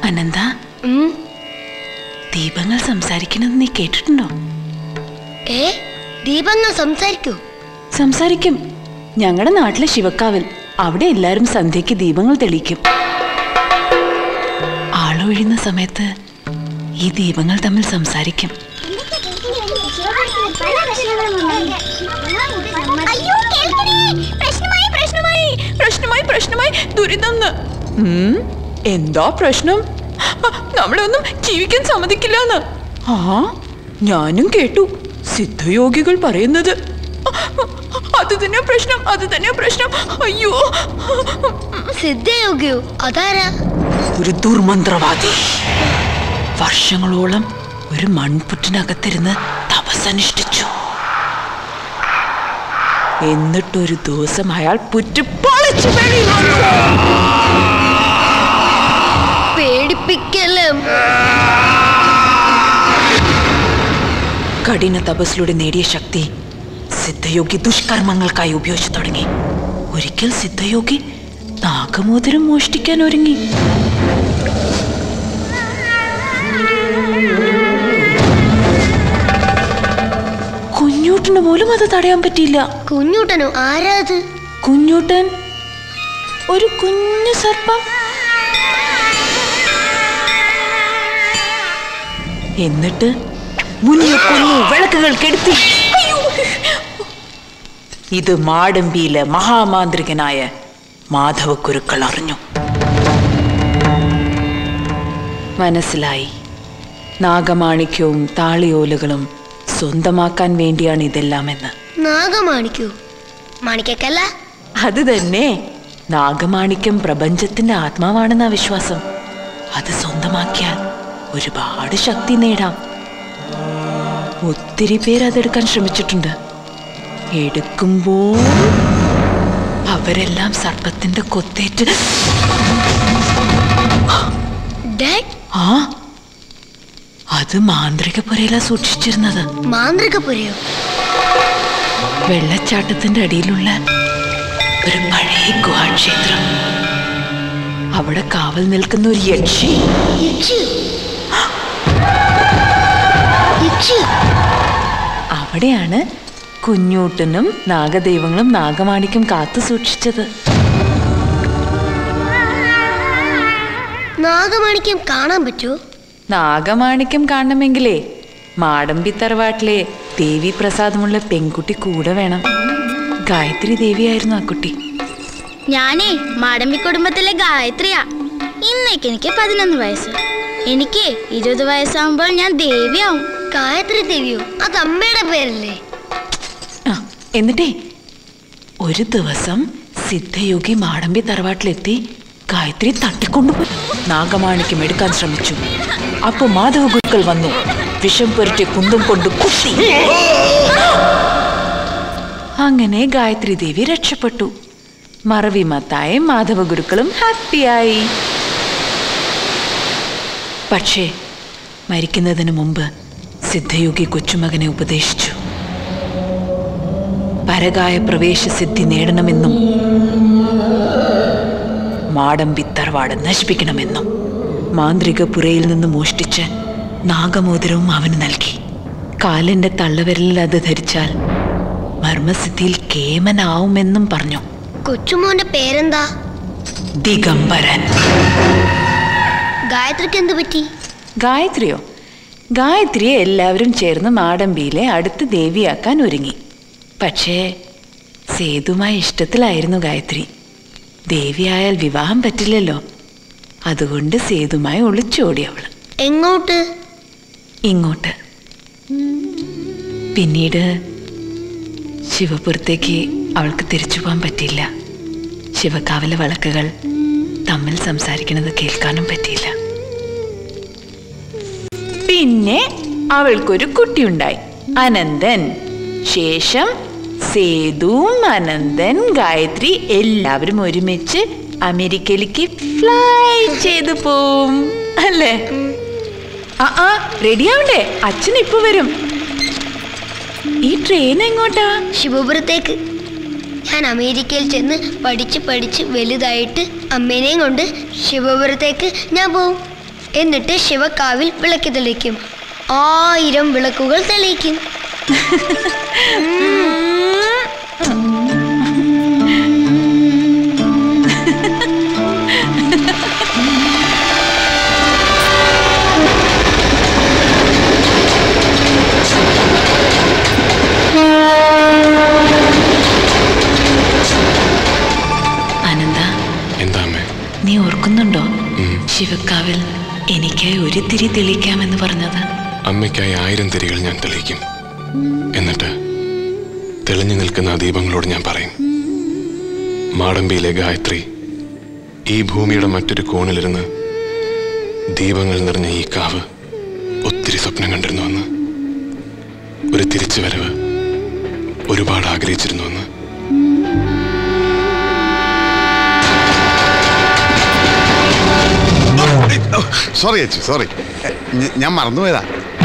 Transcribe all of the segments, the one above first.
അനന്ത ഉം. ദീപങ്ങൾ സംസാരിക്കണമെന്ന് നീ കേട്ടിട്ടുണ്ടോ ഏ ദീപങ്ങൾ സംസാരിക്കൂ സംസാരിക്കും ഞങ്ങളുടെ നാട്ടിലെ ശിവക്കാവിൽ അവിടെ എല്ലാവരും സന്ധ്യയ്ക്ക് ദീപങ്ങൾ തെളിയിക്കും ആളൊഴിയുന്ന സമയത്ത് ഈ ദീപങ്ങൾ തമ്മിൽ സംസാരിക്കും അയ്യോ കേൾക്കണേ പ്രശ്നമായി പ്രശ്നമായി പ്രശ്നമായി പ്രശ്നമായി ദുരിതം എന്താ പ്രശ്നം നമ്മളെ ഒന്നും ജീവിക്കാൻ സമ്മതിക്കില്ല ആ ഞാനും കേട്ടു സിദ്ധയോഗികൾ പറയുന്നത് അത് തന്നെ പ്രശ്നം അത് തന്നെ പ്രശ്നം അയ്യോ സിദ്ധയോഗിയോ അതാരാ ഒരു ദുർമന്ത്രവാദി വർഷങ്ങളോളം ഒരു മൺപുറ്റിനകത്തിരുന്ന് തപസ്സനുഷ്ഠിച്ചു എന്നിട്ടൊരു ദിവസം അയാൾ പുറ്റ് പൊളിച്ചു വെളിയിൽ വന്നു. പേടിപ്പിക്കലും കഠിന തപസ്സിലൂടെ നേടിയ ശക്തി സിദ്ധയോഗി ദുഷ്കർമ്മങ്ങൾക്കായി ഉപയോഗിച്ചു തുടങ്ങി ഒരിക്കൽ സിദ്ധയോഗി നാഗമോതിരം മോഷ്ടിക്കാൻ ഒരുങ്ങി കുഞ്ഞൂട്ടിന് പോലും അത് തടയാൻ പറ്റിയില്ല കുഞ്ഞൂട്ടനോ ആരാ അത് കുഞ്ഞൂട്ടൻ ഒരു കുഞ്ഞു സർപ്പം എന്നിട്ട് മുന്നിൽ കൊന്നു വിളക്കുകൾ കെടുത്തി ഇത് മാടമ്പിയിലെ മഹാമാന്ത്രികനായ മാധവക്കുരുക്കൾ അറിഞ്ഞു മനസ്സിലായി നാഗമാണിക്യവും താളിയോലുകളും സ്വന്തമാക്കാൻ വേണ്ടിയാണ് ഇതെല്ലാമെന്ന് നാഗമാണിക്കൂ മാണിക്കല്ല അത് തന്നെ നാഗമാണിക്യം പ്രപഞ്ചത്തിന്റെ ആത്മാവാണെന്ന വിശ്വാസം അത് സ്വന്തമാക്കിയാൽ ഒരുപാട് ശക്തി നേടാം ഒത്തിരി പേര് അതെടുക്കാൻ ശ്രമിച്ചിട്ടുണ്ട് എടുക്കുമ്പോൾ അവരെല്ലാം സർപ്പത്തിന്റെ കൊത്തേറ്റ് ഡാഡ് ആ അത് മാന്ത്രിക പുരയിലാ സൂക്ഷിച്ചിരുന്നത് മാന്ത്രിക പുരയോ വെള്ളച്ചാട്ടത്തിന്റെ അടിയിലുള്ള ഒരു പഴയ ഗുഹാക്ഷേത്രം അവിടെ കാവൽ നിൽക്കുന്ന ഒരു യക്ഷി യക്ഷി യക്ഷി അവിടെയാണ് കുഞ്ഞൂട്ടനും നാഗദൈവങ്ങളും നാഗമാണിക്കും കാത്തു സൂക്ഷിച്ചത് നാഗമാണിക്യം കാണാൻ പറ്റുമോ നാഗമാണിക്യം കാണണമെങ്കിലേ മാടമ്പി തറവാട്ടിലെ ദേവി പ്രസാദമുള്ള പെൺകുട്ടി കൂടെ വേണം ഗായത്രി ദേവിയായിരുന്നു ആ കുട്ടി ഞാനേ മാടമ്പി കുടുംബത്തിലെ ഗായത്രിയാ ഇന്നേക്ക് എനിക്ക് പതിനൊന്ന് വയസ്സ് എനിക്ക് ഇരുപത് വയസ്സാകുമ്പോൾ ഞാൻ ദേവിയാവും ഗായത്രി ദേവിയോ അത് അമ്മയുടെ പേരല്ലേ ആ എന്നിട്ടേ ഒരു ദിവസം സിദ്ധയോഗി മാടമ്പി തറവാട്ടിലെത്തി ഗായത്രി തട്ടിക്കൊണ്ടുപോയി നാഗമാണിക്യം എടുക്കാൻ ശ്രമിച്ചു അപ്പൊ മാധവ ഗുരുക്കൾ വന്നു വിഷം പുരട്ടിയ കുന്തം കൊണ്ട് കുത്തി അങ്ങനെ ഗായത്രി ദേവി രക്ഷപ്പെട്ടു മറവി മത്തായും മാധവ ഗുരുക്കളും ഹാപ്പിയായി പക്ഷേ മരിക്കുന്നതിന് മുമ്പ് സിദ്ധയോഗി കൊച്ചുമകനെ ഉപദേശിച്ചു പരകായ പ്രവേശസിദ്ധി നേടണമെന്നും മാടമ്പി തറവാട് നശിപ്പിക്കണമെന്നും മാന്ത്രിക പുരയിൽ നിന്ന് മോഷ്ടിച്ച് നാഗമോതിരവും അവന് നൽകി കാലിന്റെ തള്ളവിരലിൽ അത് ധരിച്ചാൽ മർമ്മസിദ്ധിയിൽ കേമനാവുമെന്നും പറഞ്ഞു കൊച്ചുമോന്റെ പേരെന്താ ദിഗംബരൻ ഗായത്രിക്ക് എന്ത് പറ്റി ഗായത്രിയോ ഗായത്രിയെ എല്ലാവരും ചേർന്ന് മാടമ്പിയിലെ അടുത്ത ദേവിയാക്കാൻ ഒരുങ്ങി പക്ഷേ സേതുമായി ഇഷ്ടത്തിലായിരുന്നു ഗായത്രി ദേവിയായാൽ വിവാഹം പറ്റില്ലല്ലോ അതുകൊണ്ട് സേതുമായി ഒളിച്ചോടി അവള് എങ്ങോട്ട് ഇങ്ങോട്ട് പിന്നീട് ശിവപുരത്തേക്ക് അവൾക്ക് തിരിച്ചു പോകാൻ പറ്റിയില്ല ശിവകാവിലെ വിളക്കുകൾ തമ്മിൽ സംസാരിക്കുന്നത് കേൾക്കാനും പറ്റിയില്ല പിന്നെ അവൾക്കൊരു കുട്ടിയുണ്ടായി അനന്തൻ ശേഷം സേതുവും അനന്തൻ ഗായത്രി എല്ലാവരും ഒരുമിച്ച് അമേരിക്കയിലേക്ക് ഫ്ലൈ ചെയ്തു പോവും അല്ലേ ആ ആ റെഡിയാവണ്ടേ അച്ഛൻ ഇപ്പൊ വരും ഈ ട്രെയിൻ എങ്ങോട്ടാ ശിവപുരത്തേക്ക് ഞാൻ അമേരിക്കയിൽ ചെന്ന് പഠിച്ച് പഠിച്ച് വലുതായിട്ട് അമ്മേനെയും കൊണ്ട് ശിവപുരത്തേക്ക് ഞാൻ പോവും എന്നിട്ട് ശിവക്കാവിൽ വിളക്ക് തെളിയിക്കും ആയിരം വിളക്കുകൾ തെളിയിക്കും അനന്ത എന്താ അമ്മേ നീ ഓർക്കുന്നുണ്ടോ ശിവക്കാവിൽ എനിക്ക് ഒരു തിരി തെളിയിക്കാമെന്ന് പറഞ്ഞത് അമ്മയ്ക്കായി ആയിരം തിരികൾ ഞാൻ തെളിയിക്കും എന്നിട്ട് തെളിഞ്ഞു നിൽക്കുന്ന ആ ദീപങ്ങളോട് ഞാൻ പറയും മാടമ്പിയിലെ ഗായത്രി ഈ ഭൂമിയുടെ മറ്റൊരു കോണിലിരുന്ന് ദീപങ്ങൾ നിറഞ്ഞ ഈ കാവ് ഒത്തിരി സ്വപ്നം കണ്ടിരുന്നുവെന്ന് ഒരു തിരിച്ചു വരവ് ഒരുപാട് ആഗ്രഹിച്ചിരുന്നുവെന്ന് സോറി ചേച്ചി സോറി ഞാൻ മറന്നുപോയതാ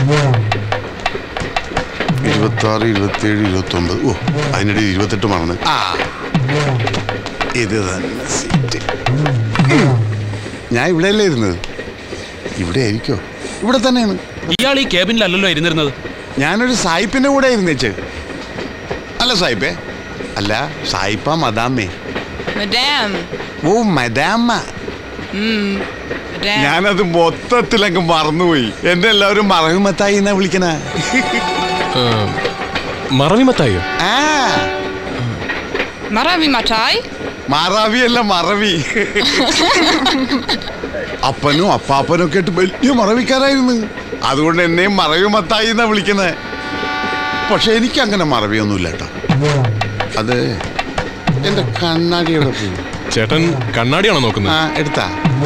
ഇരുപത്തി ആറ് ഇരുപത്തിയേഴ് ഇരുപത്തി ഒമ്പത് ഓ അതിനിടെ ഇരുപത്തെട്ട് മറന്ന് ആ ഇത് തന്നെ സീറ്റ് ഞാൻ ഇവിടെയല്ലേ ഇരുന്നത് ഇവിടെ ആയിരിക്കോ ഇവിടെ തന്നെയാണ് ഇയാൾ ഈ ക്യാബിനിലല്ലല്ലോ ഇരുന്നിരുന്നത് ഞാനൊരു സായിപ്പിന്റെ കൂടെ ഇരുന്നേച്ച് അല്ല സായിപ്പേ അല്ല സായിപ്പ മദാമേ Madame. ഓ മദാമ്മ Madame. ഞാനത് മൊത്തത്തിലങ്ങ് മറന്നുപോയി എന്നെ എല്ലാവരും മറകുമത്തായി എന്നാ വിളിക്കണ ആ, മറവിമത്തായോ ആ Maravi Matai. മറവിയല്ല മറവി അപ്പനും അപ്പാപ്പനും ഒക്കെ ആയിട്ട് വലിയ മറവിക്കാരായിരുന്നു അതുകൊണ്ട് എന്നെയും മറവി മത്തായി എന്നാ വിളിക്കുന്നത് പക്ഷെ എനിക്ക് അങ്ങനെ മറവിയൊന്നുമില്ല കേട്ടോ അത് എന്റെ കണ്ണാടി എവിടെ പോയി ചേട്ടൻ കണ്ണാടിയാണോ ആ നോക്കുന്നത് എടുത്താ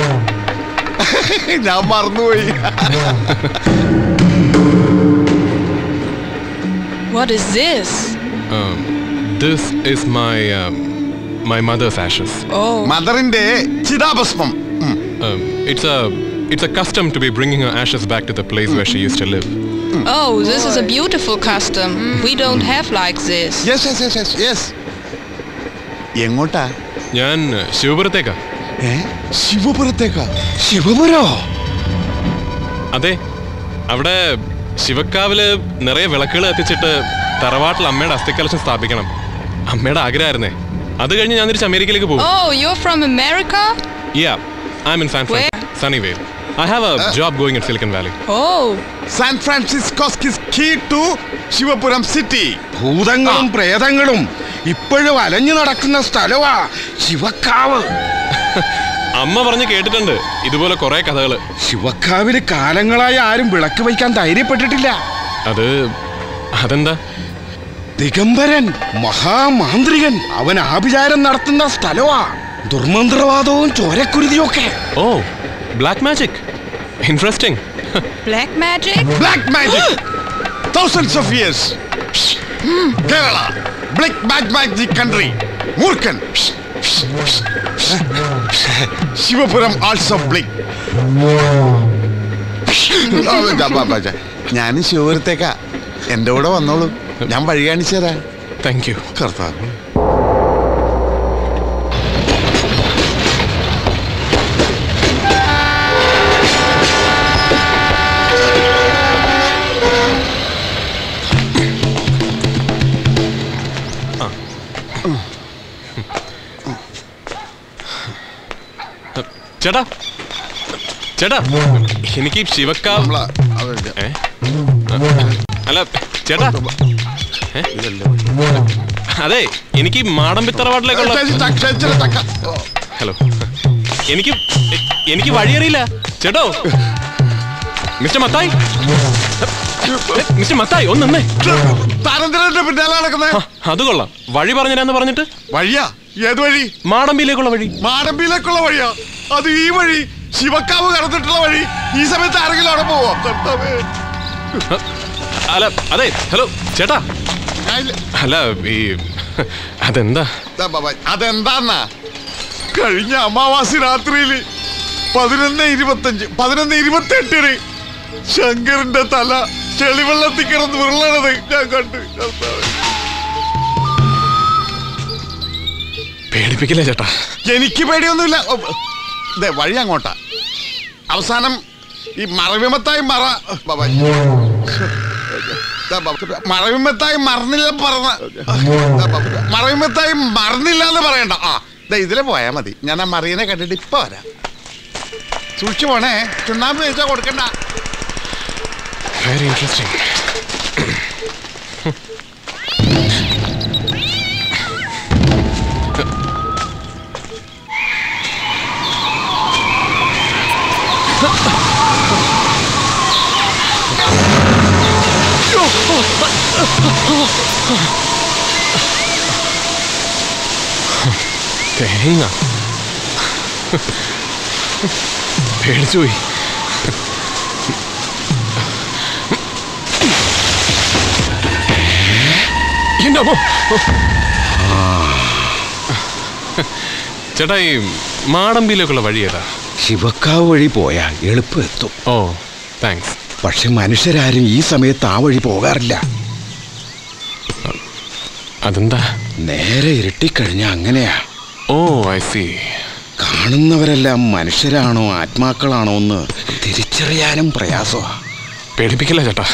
ഞാൻ മറന്നുപോയി What is this? This is my my mother's ashes Oh. മദറിന്റെ ചിതാഭസ്മം ഉം. It's a it's a custom to be bringing ashes back to the place where she used to live Oh, this is a beautiful custom. We don't have like this. Yes yes yes yes yes എങ്ങോട്ടാ ഞാൻ ശിവപുരത്തേക്കാ ഏ ശിവപുരത്തേക്കാ ശിവപുരോ അതെ അവിടെ ശിവക്കാവില് നിറയെ വിളക്കുകൾ എത്തിച്ചിട്ട് തറവാട്ടിൽ അമ്മയുടെ അസ്ഥിക്കലശം സ്ഥാപിക്കണം അമ്മയുടെ ആഗ്രഹമായിരുന്നേ അത് കഴിഞ്ഞ് ഞാൻ തിരിച്ച് അമേരിക്കയിലേക്ക് പോകും Oh, you're from America? Yeah, I'm in San Where? Francisco, Sunnyvale. I have a job going at Silicon Valley. Oh. San Francisco's key to Shivapuram city ഭൂതങ്ങളും പ്രേതങ്ങളും ഇപ്പോഴും അലഞ്ഞു നടക്കുന്ന സ്ഥലവാ ശിവക്കാവ് അമ്മ പറഞ്ഞ് കേട്ടിട്ടുണ്ട് ഇതുപോലെ കുറെ കഥകള് ശിവക്കാവില് കാലങ്ങളായി ആരും വിളക്ക് വയ്ക്കാൻ ധൈര്യപ്പെട്ടിട്ടില്ല അത് അതെന്താ ദിഗംബരൻ മഹാമാന്ത്രികൻ അവൻ ആഭിചാരം നടത്തുന്ന സ്ഥലവാ ദുർമന്ത്രവാദവും ചോരക്കുരുതിയും ഒക്കെ oh black magic interesting Black magic? Black magic thousands of years Kerala black back magic country മൂർഖൻ ശിവപുരം ആൾസോ ബ്ലിക് ഞാൻ ശിവപുരത്തേക്കാ എൻ്റെ കൂടെ വന്നോളൂ ഞാൻ വഴി കാണിച്ചു തരാം താങ്ക് യു കർത്താവ് ചേട്ടാ ചേട്ടാ എനിക്ക് ഈ ശിവക്കാവ് നമ്മളാ അവരുടെ ഏ? അല്ല ചേട്ടാ ഏ? അതെ എനിക്ക് ഈ മാടമ്പിത്തറവാട്ടിലേക്കുള്ള ഹലോ എനിക്ക് എ- എനിക്ക് വഴിയറിയില്ല ചേട്ടോ മിസ്റ്റർ മത്തായി ഏ, മിസ്റ്റർ മത്തായി ഒന്ന് നിന്നേ താരന്ദ്രന്റെ പിന്നാലെ നടക്കുന്നേ ആ, അത് കൊള്ളാം വഴി പറഞ്ഞുതരാന്ന് പറഞ്ഞിട്ട് വഴിയാ ഏത് വഴി മാടമ്പിയിലേക്കുള്ള വഴി മാടമ്പിയിലേക്കുള്ള വഴിയാ അത് ഈ വഴി ശിവക്കാവ് കടന്നിട്ടുള്ള വഴി ഈ സമയത്ത് ആരെങ്കിലും അവിടെ പോവോ കർത്താവേ. ആ, അല്ല അതെ ഹലോ ചേട്ടാ ഞാനില്ല. അല്ല ഈ അതെന്താ ദാ ബാബാ, അതെന്താന്നാ കഴിഞ്ഞ അമാവാസി രാത്രിയില് പതിനൊന്ന് ഇരുപത്തഞ്ച് പതിനൊന്ന് ഇരുപത്തെട്ടിന് ശങ്കറിന്റെ തല ചെളിവെള്ളത്തിൽ കിടന്ന് ഉരുളണത് ഞാൻ കണ്ട് കർത്താവേ. പേടിപ്പിക്കില്ലേ ചേട്ടാ എനിക്ക് പേടിയൊന്നുമില്ല ഓ, ദേ വഴി അങ്ങോട്ടാ അവസാനം ഈ മറവിമത്തായി മറ ബാബാ. ദാ ബാബാ. മറവിമത്തായി മറന്നില്ല പറഞ്ഞ ദാ ബാബാ. മറവിമത്തായി മറന്നില്ല എന്ന് പറയണ്ട ആ ദാ ഇതിലെ പോയാ മതി ഞാൻ ആ മറിയനെ കണ്ടിട്ട് ഇപ്പൊ വരാം സൂക്ഷിച്ചു പോണേ ചുണ്ണാമ്പ് കഴിച്ചാ കൊടുക്കണ്ട വെരി ഇൻട്രസ്റ്റിംഗ് തേങ്ങ പേടിച്ചു പോയി എന്റെ അമ്മോ. ചേട്ടാ ഈ മാടമ്പിയിലേക്കുള്ള വഴി ഏതാ ശിവക്കാവ് വഴി പോയാൽ എളുപ്പം എത്തും ഓ താങ്ക്സ് പക്ഷെ മനുഷ്യരാരും ഈ സമയത്ത് ആ വഴി പോകാറില്ല അതെന്താ നേരെ ഇരുട്ടിക്കഴിഞ്ഞാൽ അങ്ങനെയാ ഓ ഐ സി കാണുന്നവരെല്ലാം മനുഷ്യരാണോ ആത്മാക്കളാണോ എന്ന് തിരിച്ചറിയാനും പ്രയാസമാ പേടിപ്പിക്കില്ല ചേട്ടാ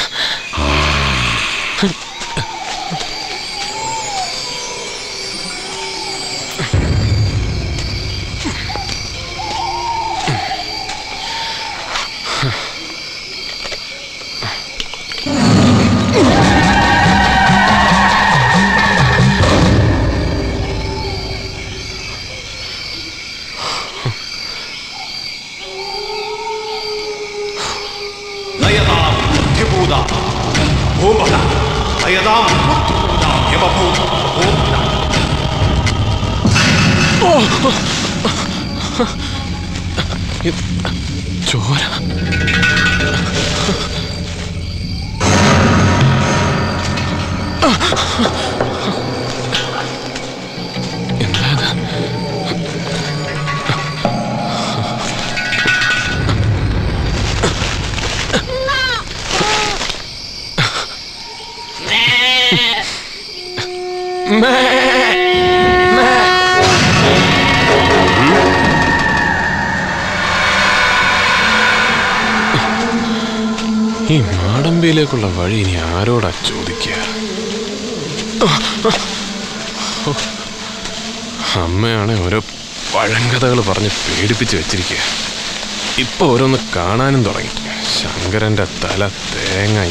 ഇത് ചോര എന്താ ഇത്? ഈ മാടമ്പിയിലേക്കുള്ള വഴി ഇനി ആരോടാ ചോദിക്കുക അമ്മയാണെ ഓരോ പഴങ്കഥകൾ പറഞ്ഞ് പേടിപ്പിച്ച് വെച്ചിരിക്കുക ഇപ്പൊ ഓരോന്ന് കാണാനും തുടങ്ങി ശങ്കരന്റെ തല തേങ്ങ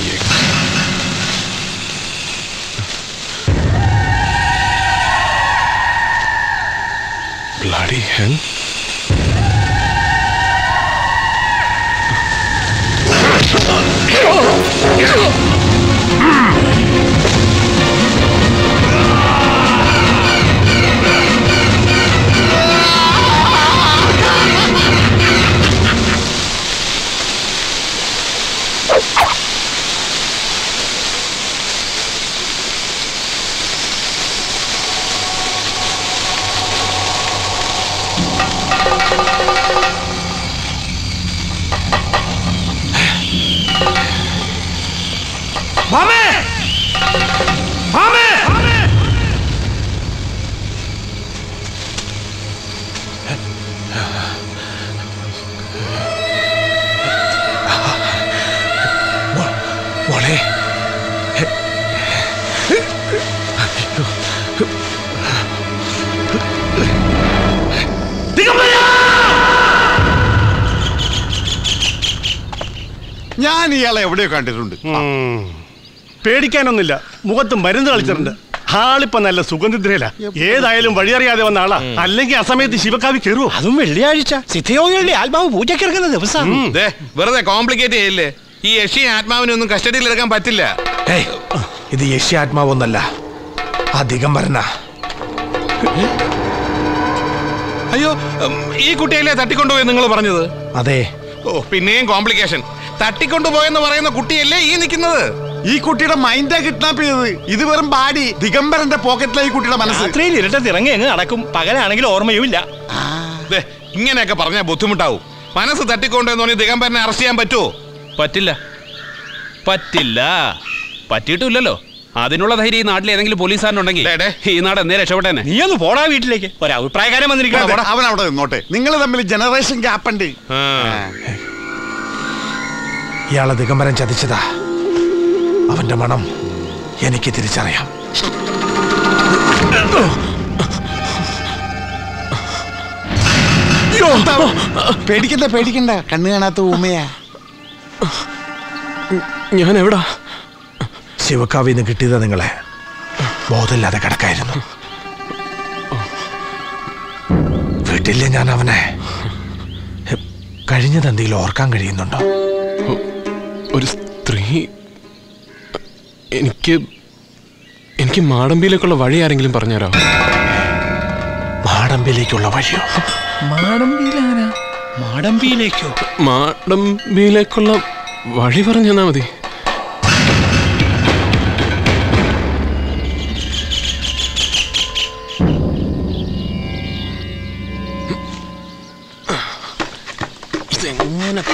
ബ്ലഡി ഹെൽ മോളെ ഞാൻ ഇയാളെ എവിടെയോ കണ്ടിട്ടുണ്ട് പേടിക്കാനൊന്നുമില്ല മുഖത്ത് മരുന്ന് കളിച്ചിട്ടുണ്ട് ആളിപ്പോ നല്ല സുഗന്ധിദ്രയില ഏതായാലും വഴിയറിയാതെ വന്ന ആളാ അല്ലെങ്കിൽ ആ സമയത്ത് ശിവകാവി കയറുവോ അതും വെള്ളിയാഴ്ച സിദ്ധയോഗികളുടെ ആത്മാവ് പൂജക്കിറങ്ങുന്ന ദിവസം ദേ, വെറുതെ കോംപ്ലിക്കേറ്റ് ചെയ്യില്ലേ ഈ യക്ഷി ആത്മാവിനൊന്നും കസ്റ്റഡിയിൽ എടുക്കാൻ പറ്റില്ല ഏയ്, ഇത് യശ്യാത്മാവൊന്നല്ല ആ ദിഗംബരനാ അയ്യോ ഉം, ഈ കുട്ടിയല്ലേ തട്ടിക്കൊണ്ടുപോയി നിങ്ങൾ പറഞ്ഞത് അതെ ഓ പിന്നെയും കോംപ്ലിക്കേഷൻ തട്ടിക്കൊണ്ടുപോയെന്ന് പറയുന്ന കുട്ടിയല്ലേ ഈ നിൽക്കുന്നത് ഈ കുട്ടിയുടെ മൈൻഡാ കിഡ്നാപ്പ് ചെയ്തത് ഇത് വെറും ബാഡി ദിഗംബരന്റെ പോക്കറ്റിലെ ഈ കുട്ടിയുടെ മനസ്സ് രാത്രിയിൽ ഇരുട്ടത്ത് ഇറങ്ങി അങ്ങ് നടക്കും പകലാണെങ്കിൽ ഓർമ്മയും ഇല്ല ദേ, ഇങ്ങനെയൊക്കെ പറഞ്ഞാൽ ബുദ്ധിമുട്ടാവും മനസ്സ് തട്ടിക്കൊണ്ടുവെന്ന് പറഞ്ഞ് ദിഗംബരനെ അറസ്റ്റ് ചെയ്യാൻ പറ്റുമോ പറ്റില്ല പറ്റില്ല പറ്റിയിട്ടില്ലല്ലോ അതിനുള്ള ധൈര്യം ഈ നാട്ടിൽ ഏതെങ്കിലും പോലീസുകാരനുണ്ടെങ്കിൽ ഡേ, ഡേ. ഈ നാട് എന്നേ രക്ഷപ്പെട്ടേനെ നീ ഒന്ന് പോടാ വീട്ടിലേക്ക് ഒരു അഭിപ്രായക്കാരൻ വന്നിരിക്കണം അവൻ അവിടെ നിന്നോട്ടെ നിങ്ങൾ തമ്മിൽ ജനറേഷൻ ഗ്യാപ്പ് ഉണ്ട് ആ. ഇയാളെ ദിഗംബരം ചതിച്ചതാ അവന്റെ മണം എനിക്ക് തിരിച്ചറിയാം പേടിക്കണ്ട പേടിക്കണ്ട കണ്ണു കാണാത്ത ഊമയാ ഞാൻ എവിടാ ശിവക്കാവിൽ നിന്ന് കിട്ടിയത് നിങ്ങളെ ബോധമില്ലാതെ കിടക്കായിരുന്നു വീട്ടിലെ ഞാൻ അവനെ കഴിഞ്ഞത് എന്തെങ്കിലും ഓർക്കാൻ കഴിയുന്നുണ്ടോ ഒരു സ്ത്രീ എനിക്ക് എനിക്ക് മാടമ്പിയിലേക്കുള്ള വഴി ആരെങ്കിലും പറഞ്ഞുതരാം മാടമ്പിലേക്കുള്ള വഴിയോ മാടമ്പിയിലാരാ മാടമ്പിയിലേക്കോ മാടമ്പിയിലേക്കുള്ള വഴി പറഞ്ഞു തന്നാ മതി ഇതെങ്ങനെ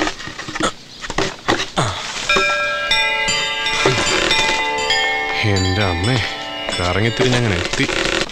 എന്റെ അമ്മേ കറങ്ങിത്തിരിഞ്ഞങ്ങനെ എത്തി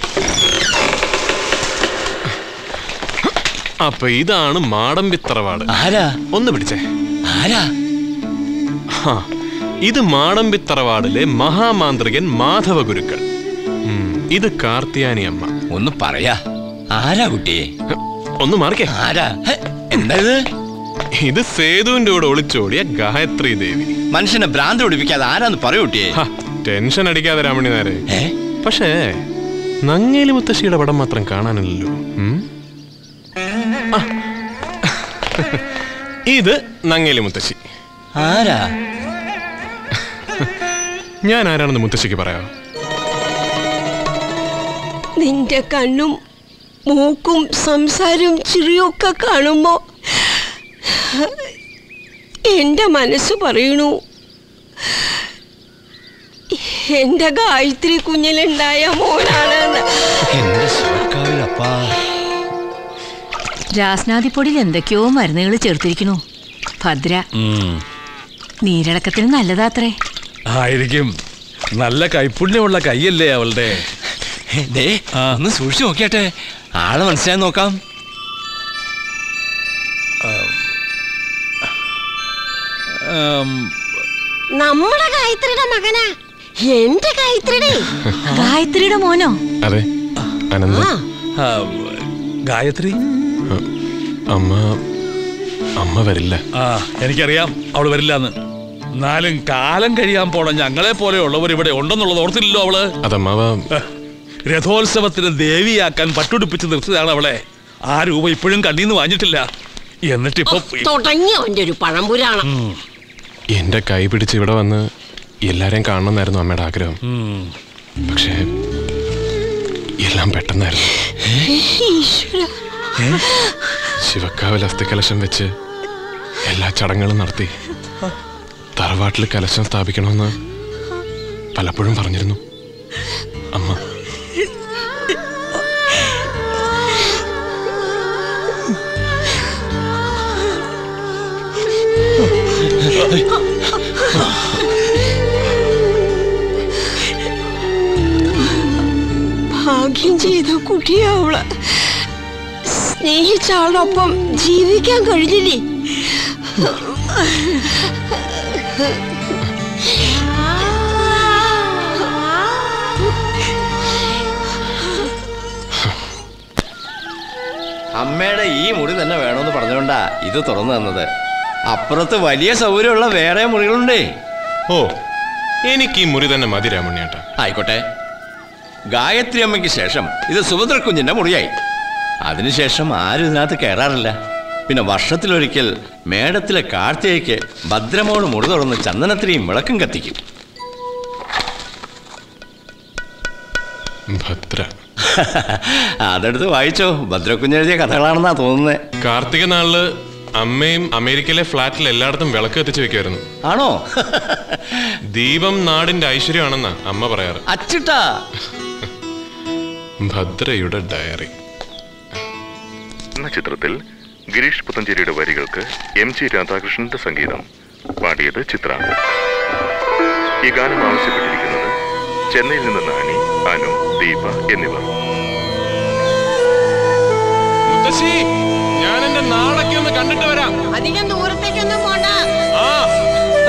അപ്പൊ ഇതാണ് മാടമ്പിത്തറവാട് ആരാ ഒന്ന് പിടിച്ചേ ആരാ ഹാ, ഇത് മാടമ്പിത്തറവാടിലെ മഹാമാന്ത്രികൻ മാധവ ഗുരുക്കൾ ഉം, ഇത് കാർത്തിയാനി അമ്മ ഒന്ന് പറയാ ആരാ കുട്ടിയെ ഒന്ന് മാറിക്കേ ആരാ ഹെ, എന്താ ഇത് ഇത് സേതുവിന്റെ കൂടെ ഒളിച്ചോടിയ ഗായത്രി ദേവി മനുഷ്യനെ ഭ്രാന്ത് പിടിപ്പിക്കാതെ ആരാന്ന് പറയൂ കുട്ടിയെ ഹ, ടെൻഷൻ അടിക്കാതെ രാമണി നേരെ ഏ? പക്ഷേ നങ്ങേലി മുത്തശ്ശിയുടെ പടം മാത്രം കാണാനില്ലല്ലോ ഉം? ആ. ഇത് നങ്ങേലി മുത്തശ്ശി ആരാ ഞാൻ ആരാണെന്ന് മുത്തശ്ശിക്ക് പറയാം നിന്റെ കണ്ണും മൂക്കും സംസാരവും ചിറിയൊക്കെ കാണുമ്പോ എന്റെ മനസ്സ് പറയണു എന്റെ ഗായത്രി കുഞ്ഞിലുണ്ടായ മോനാണെന്ന് എന്റെ ശിവക്കാവിലപ്പാ രാസ്നാദിപ്പൊടിയിൽ എന്തൊക്കെയോ മരുന്നുകൾ ചേർത്തിരിക്കണു ഭദ്ര നീരിളക്കത്തിന് നല്ലതാത്രേ ആയിരിക്കും നല്ല കൈപ്പുണ്യമുള്ള കൈയല്ലേ അവളുടെ ദേ ഒന്ന് സൂക്ഷിച്ചു നോക്കിയാട്ടെ ആളെ മനസ്സിലായി നോക്കാം നമ്മുടെ ഗായത്രിയുടെ മകനാ എന്റെ ഗായത്രിയുടെ ഗായത്രിയുടെ മോനോ അതെ അനന്ത ആ, ഗായത്രി അമ്മ അമ്മ വരില്ല ആ എനിക്കറിയാം അവള് വരില്ലാന്ന് എന്നാലും കാലം കഴിയാൻ പോണ ഞങ്ങളെ പോലെയുള്ളവർ ഇവിടെ ഉണ്ടെന്നുള്ളത് ഓർത്തില്ലല്ലോ അവള് അതമ്മാവ രഥോത്സവത്തിന് ദേവിയാക്കാൻ പട്ടുടുപ്പിച്ച് നിർത്തിയതാണ് അവളെ ആ രൂപ ഇപ്പോഴും കണ്ണീന്ന് വാങ്ങിയിട്ടില്ല എന്നിട്ടിപ്പോ തുടങ്ങി അവന്റെ ഒരു പഴംപുരാണം എന്റെ കൈ പിടിച്ച് ഇവിടെ വന്ന് എല്ലാരെയും കാണണമെന്നായിരുന്നു അമ്മയുടെ ആഗ്രഹം പക്ഷേ എല്ലാം പെട്ടെന്നായിരുന്നു ഈശ്വര ശിവക്കാവിൽ അസ്ഥികലശം വെച്ച് എല്ലാ ചടങ്ങുകളും നടത്തി തറവാട്ടിൽ കലശം സ്ഥാപിക്കണമെന്ന് പലപ്പോഴും പറഞ്ഞിരുന്നു അമ്മ ഭാഗ്യം ചെയ്ത കുട്ടിയാവള് സ്നേഹിച്ച ആളോടൊപ്പം ജീവിക്കാൻ കഴിഞ്ഞില്ലേ അമ്മയുടെ ഈ മുറി തന്നെ വേണമെന്ന് പറഞ്ഞുകൊണ്ടാ ഇത് തുറന്നു തന്നത് അപ്പുറത്ത് വലിയ സൗകര്യമുള്ള വേറെ മുറികളുണ്ടേ ഓ എനിക്ക് ഈ മുറി തന്നെ മതി രാമണ്യേട്ട ആയിക്കോട്ടെ ഗായത്രി അമ്മയ്ക്ക് ശേഷം ഇത് സുഭദ്ര കുഞ്ഞിന്റെ മുറിയായി അതിനുശേഷം ആരും ഇതിനകത്ത് കയറാറില്ല പിന്നെ വർഷത്തിലൊരിക്കൽ മേടത്തിലെ കാർത്തികയ്ക്ക് ഭദ്രമോട് മുറി തുറന്ന് ചന്ദനത്തിരിയും വിളക്കും കത്തിക്കും ഭദ്ര അതെടുത്ത് വായിച്ചോ ഭദ്രക്കുഞ്ഞെഴുതിയ കഥകളാണെന്നാ തോന്നുന്നത് കാർത്തിക നാളില് അമ്മയും അമേരിക്കയിലെ ഫ്ലാറ്റിൽ എല്ലായിടത്തും വിളക്ക് കത്തിച്ചു വെക്കുമായിരുന്നു ആണോ ദീപം നാടിന്റെ ഐശ്വര്യമാണെന്നാ അമ്മ പറയാറ് അച്ചിട്ടാ ഭദ്രയുടെ ഡയറി എന്ന ചിത്രത്തിൽ ഗിരീഷ് പുത്തഞ്ചേരിയുടെ വരികൾക്ക് എം ജി രാധാകൃഷ്ണന്റെ സംഗീതം പാടിയത് ചിത്ര ഈ ഗാനം ആവശ്യപ്പെട്ടിരിക്കുന്നത് ചെന്നൈയിൽ നിന്ന് നാണി അനു ദീപ എന്നിവർ മുത്തശ്ശി ഞാൻ എന്റെ നാടൊക്കെ ഒന്ന് കണ്ടിട്ട് വരാം അധികം ദൂരത്തേക്കൊന്നും പോണ്ട ആ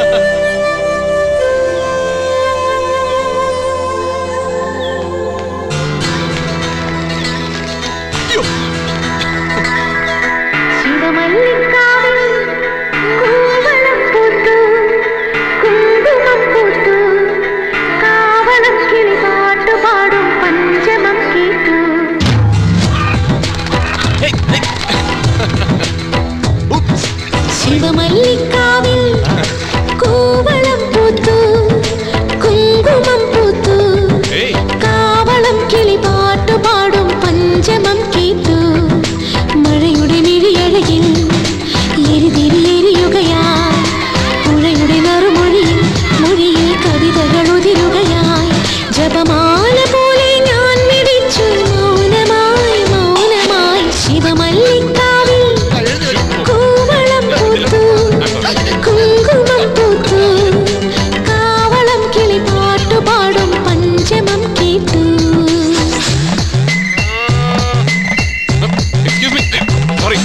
ശിവമല്ലിക്കാവിൽ കൂവളം പൂത്തു കുങ്കുമം പൂത്തു കാവളം കിളി പാട്ടുപാടും പഞ്ചമം കേട്ടു മഴയുടെ മിഴിയഴകിൽ എരിതിരി എരിയുകയായി പുഴയുടെ നറുമൊഴിയിൽ മൊഴിയിൽ കവിതകൾ ഉതിരുകയായി ജപമാല പോലെ ഞാൻ മിടിച്ചു മൗനമായി മൗനമായി ശിവമല്ലിക്കാവിൽ കൂവളം പൂത്തു കുങ്കുമം പൂത്തു കാവളം കിളി പാട്ടുപാടും പഞ്ചമം കേട്ടു എക്സ്ക്യൂസ് മീ സോറി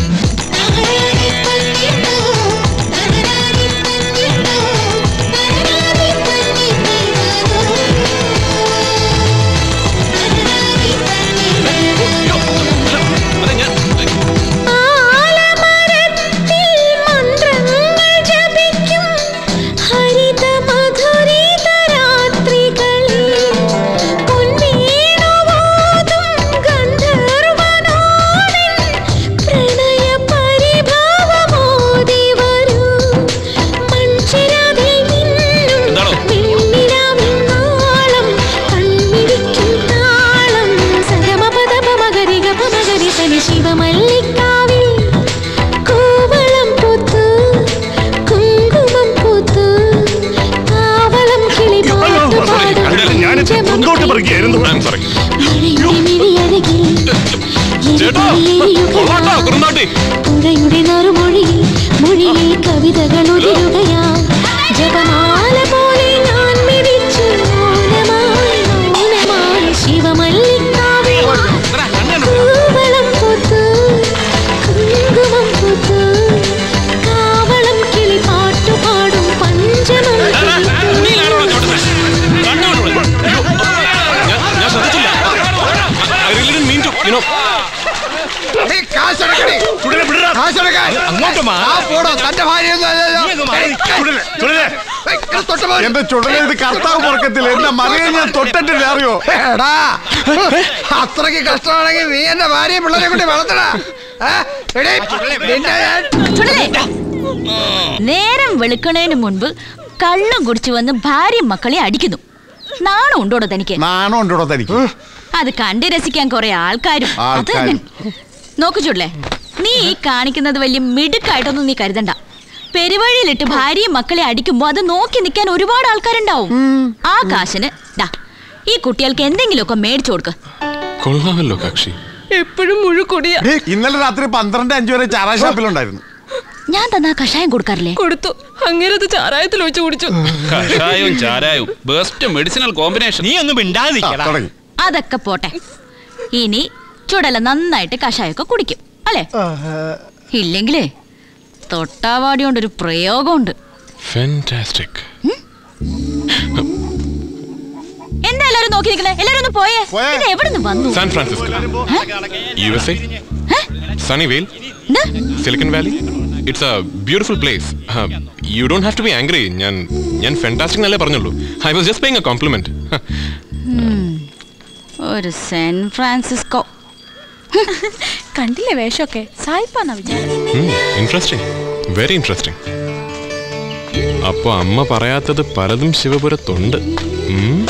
ആലമരത്തിൽ മന്ത്രങ്ങൾ ജപിക്കും ഹരിത മധുരിത രാത്രികളിൽ പൊൻവീണുവാതും ഗന്ധർവനാടൻ പ്രണയ പരിഭവമോതി വരൂ മൺചിരാതിൽ നിന്നും വെണ്ണിലാവിൻ നാളം കൺമിഴിക്കും താളം സഗമപദപമഗരി ഗപമഗരി തനി ശിവമല്ലിക്കാവിൽ കൂവളം പൂത്തു കുങ്കുമം പൂത്തു കാവളം കിളി ഞാനിത് മുന്നോട്ട് പറയുകയായിരുന്നു പുഴയുടെ നറുമൊഴിയിൽ മൊഴിയിൽ കവിതകൾ ഉതിരുകയായി ജപമാല പോലെ ഞാൻ മിടിച്ചു മൗനമായി മൗനമായി ശിവമല്ലിക്കാവിൽ കൂവളം പൂത്തു കുങ്കുമം പൂത്തു കാവളം കിളി പാട്ടുപാടും പഞ്ചമം ഞാൻ ശ്രദ്ധിച്ചില്ല I really didn't mean to you know അങ്ങോട്ട് പോടോ തന്റെ ഭാര്യ എന്റെ ചുടല ഇത് കർത്താവ് പുറക്കത്തില്ല എന്റെ മകനെ ഞാൻ തൊട്ടിട്ടില്ല അറിയോ എടാ അത്രയ്ക്ക് കഷ്ടമാണെങ്കിൽ നീ എന്റെ ഭാര്യയും പിള്ളേരെ കൊണ്ട് വളർത്തടാ ഏ? എടീ, നിന്നെ ഞാൻ നേരം വെളുക്കണേന് മുൻപ് കള്ളം കുടിച്ചു വന്ന് ഭാര്യയും മക്കളെ അടിക്കുന്നു നാണം ഉണ്ടോടോ തനിക്ക് നാണം ഉണ്ടോടോ തനിക്ക് അത് കണ്ട് രസിക്കാൻ കുറെ ആൾക്കാരും അത് ആൾക്കാരും. നോക്കു ചുള്ളേ നീ ഈ കാണിക്കുന്നത് വലിയ മിടുക്കായിട്ടൊന്നും നീ കരുതണ്ട പെരുവഴിയിലിട്ട് ഭാര്യയും മക്കളെ അടിക്കുമ്പോ അത് നോക്കി നിൽക്കാൻ ഒരുപാട് ആൾക്കാരുണ്ടാവും ആ കാശിന് ദാ ഈ കുട്ടികൾക്ക് എന്തെങ്കിലുമൊക്കെ മേടിച്ചു കൊടുക്ക കൊള്ളാമല്ലോ കക്ഷി എപ്പോഴും മുഴുക്കൊടിയ ഏയ്, ഇന്നലെ രാത്രി പന്ത്രണ്ട് അഞ്ചു വരെ ചാറാ ഷാപ്പിലുണ്ടായിരുന്നു ഞാൻ തന്നാ കഷായം കൊടുക്കാറില്ലേ കൊടുത്തു അങ്ങനത് ചാരായത്തിൽ ഒഴിച്ചു കുടിച്ചു കഷായവും ചാരായവും ബെസ്റ്റ് മെഡിസിനൽ കോമ്പിനേഷൻ നീ ഒന്ന് മിണ്ടാതിരിക്കടാ അതൊക്കെ പോട്ടെ ഇനി ചുടല നന്നായിട്ട് കഷായമൊക്കെ കുടിക്കും അല്ലേ ഇല്ലെങ്കിലേ തൊട്ടാവാടി കൊണ്ടൊരു പ്രയോഗമുണ്ട് ഫാന്റാസ്റ്റിക് എന്താ എല്ലാരും നോക്കി നിൽക്കണേ എല്ലാരും ഒന്ന് പോയേ ഇത് എവിടെ നിന്ന് വന്നു San Francisco U S A Sunnyvale Silicon Valley it's a beautiful place you don't have to be angry ഞാൻ ഞാൻ ഫെന്റാസ്റ്റിക് എന്നല്ലേ പറഞ്ഞുള്ളൂ I was just paying a compliment ഉം. ഒരു സാൻ ഫ്രാൻസിസ്കോ കണ്ടില്ലേ വേഷമൊക്കെ സായിപ്പാന്നാ വിചാരം ഇൻട്രസ്റ്റിംഗ് വെരി ഇൻട്രസ്റ്റിംഗ് അപ്പൊ അമ്മ പറയാത്തത് പലതും ശിവപുരത്തുണ്ട് ഉം.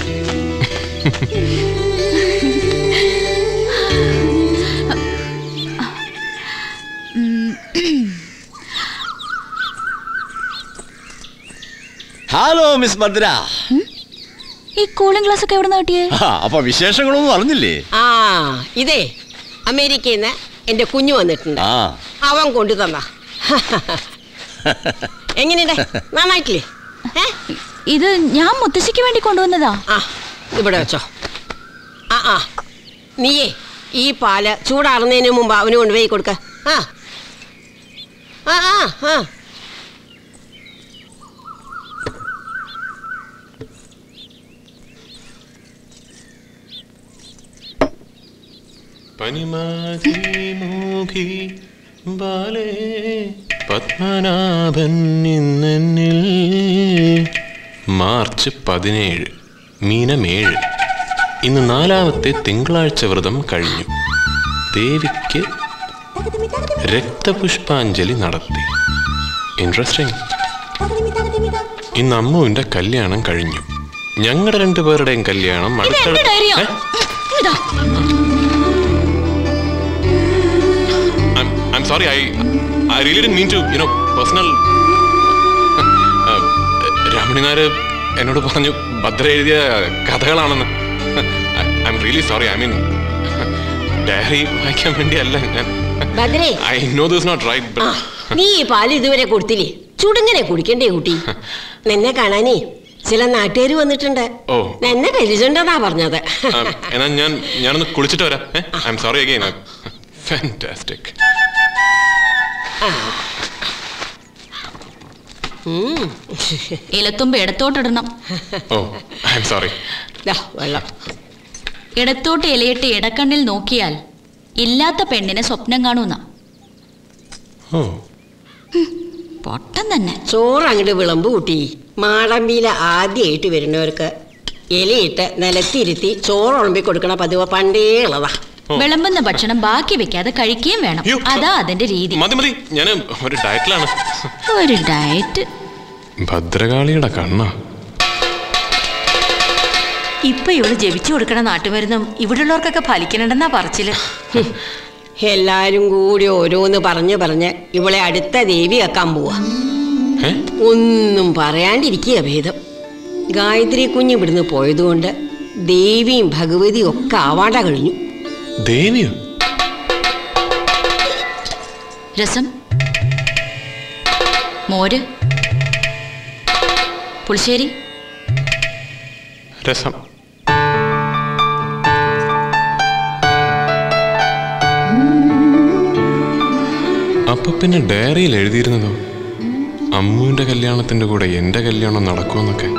ഹലോ മിസ് ഭദ്ര ഈ കൂളിംഗ് ഗ്ലാസ് ഒക്കെ എവിടെ നിന്ന് കിട്ടിയേ ആ, അപ്പൊ വിശേഷങ്ങളൊന്നും അറിഞ്ഞില്ലേ ആ ഇതേ അമേരിക്കയിൽ നിന്ന് എന്റെ കുഞ്ഞു വന്നിട്ടുണ്ട് ആ അവൻ കൊണ്ടു തന്ന എങ്ങനെയുണ്ട് നന്നായിട്ടില്ലേ ഇത് ഞാൻ മുത്തശ്ശിക്ക് വേണ്ടി കൊണ്ടുവന്നതാ ആ ഇവിടെ വെച്ചോ ആ ആ നീയേ ഈ പാല് ചൂടാറുന്നതിന് മുമ്പ് അവന് കൊണ്ടുപോയി കൊടുക്ക ആ ആ ആ ആ പനിമാതിമൂഖി ബാലേ പത്മനാഭൻ ഇന്നെന്നിൽ മാർച്ച് പതിനേഴ് മീനമേഴ് ഇന്ന് നാലാമത്തെ തിങ്കളാഴ്ച വ്രതം കഴിഞ്ഞു ദേവിക്ക് രക്തപുഷ്പാഞ്ജലി നടത്തി ഇൻട്രസ്റ്റിംഗ് ഇന്ന് അമ്മുവിന്റെ കല്യാണം കഴിഞ്ഞു ഞങ്ങളുടെ രണ്ടുപേരുടെയും കല്യാണം അടുത്ത എന്റെ ഡയറിയോ ഏ? ഇതാ I'm, I'm sorry, I, I really didn't mean to, you know, personal. Uh, Ramani Nair എന്നോട് പറഞ്ഞു ഭദ്ര എഴുതിയ കഥകളാണെന്ന് I'm really sorry I mean diary വായിക്കാൻ വേണ്ടിയല്ല ഞാൻ ഭദ്രേ I know this not right ആ ബട്ട് നീ ഈ പാല് ഇതുവരെ കൊടുത്തില്ലേ ചുടുങ്ങനെ കുടിക്കണ്ടേ കുട്ടി നിന്നെ കാണാനേ ചില നാട്ടുകാർ വന്നിട്ടുണ്ട് ഓ നിന്നെ പരിചയണ്ടെന്നാ പറഞ്ഞത് എന്നാൽ ഞാൻ ഞാനൊന്ന് കുളിച്ചിട്ട് വരാം I'm sorry again fantastic ഉം. ഇലത്തുമ്പ് ഇടത്തോട്ടിടണം ഓ ഐ എം സോറി ദാ, വെള്ളം ഇടത്തോട്ട് ഇലയിട്ട് ഇടക്കണ്ണിൽ നോക്കിയാൽ ഇല്ലാത്ത പെണ്ണിനെ സ്വപ്നം കാണൂന്ന ഓ പൊട്ടം തന്നെ ചോറ് അങ്ങോട്ട് വിളമ്പ് കൂട്ടി മാടമ്പിയിലെ ആദ്യമായിട്ട് വരുന്നവർക്ക് ഇലയിട്ട് നിലത്തിരുത്തി ചോറ് ഉളമ്പി കൊടുക്കണ പതിവ് പണ്ടേ ഉള്ളതാ വിളമ്പുന്ന ഭക്ഷണം ബാക്കി വെക്കാതെ കഴിക്കുകയും വേണം അതാ അതിന്റെ രീതി മതി മതി ഞാൻ ഒരു ഡയറ്റിലാണ് ഒരു ഡയറ്റ് ഭദ്രകാളിയുടെ കണ്ണ ഇപ്പൊ ഇവള് ജപിച്ചു കൊടുക്കണ നാട്ടുമരുന്നും ഇവിടെയുള്ളവർക്കൊക്കെ ഫലിക്കണുണ്ടെന്നാ പറച്ചില് എല്ലാരും കൂടി ഓരോന്ന് പറഞ്ഞ് പറഞ്ഞ് ഇവളെ അടുത്ത ദേവി വെക്കാൻ പോവാ ഒന്നും പറയാണ്ടിരിക്കുക ഭേദം ഗായത്രി കുഞ്ഞ് ഇവിടുന്ന് പോയതുകൊണ്ട് ദേവിയും ഭഗവതിയും ഒക്കെ ആവാണ്ട കഴിഞ്ഞു ദേവിയോ രസം മോര് പുളിശ്ശേരി രസം അപ്പൊ പിന്നെ ഡയറിയിൽ എഴുതിയിരുന്നതോ അമ്മുവിന്റെ കല്യാണത്തിന്റെ കൂടെ എന്റെ കല്യാണം നടക്കുമെന്നൊക്കെ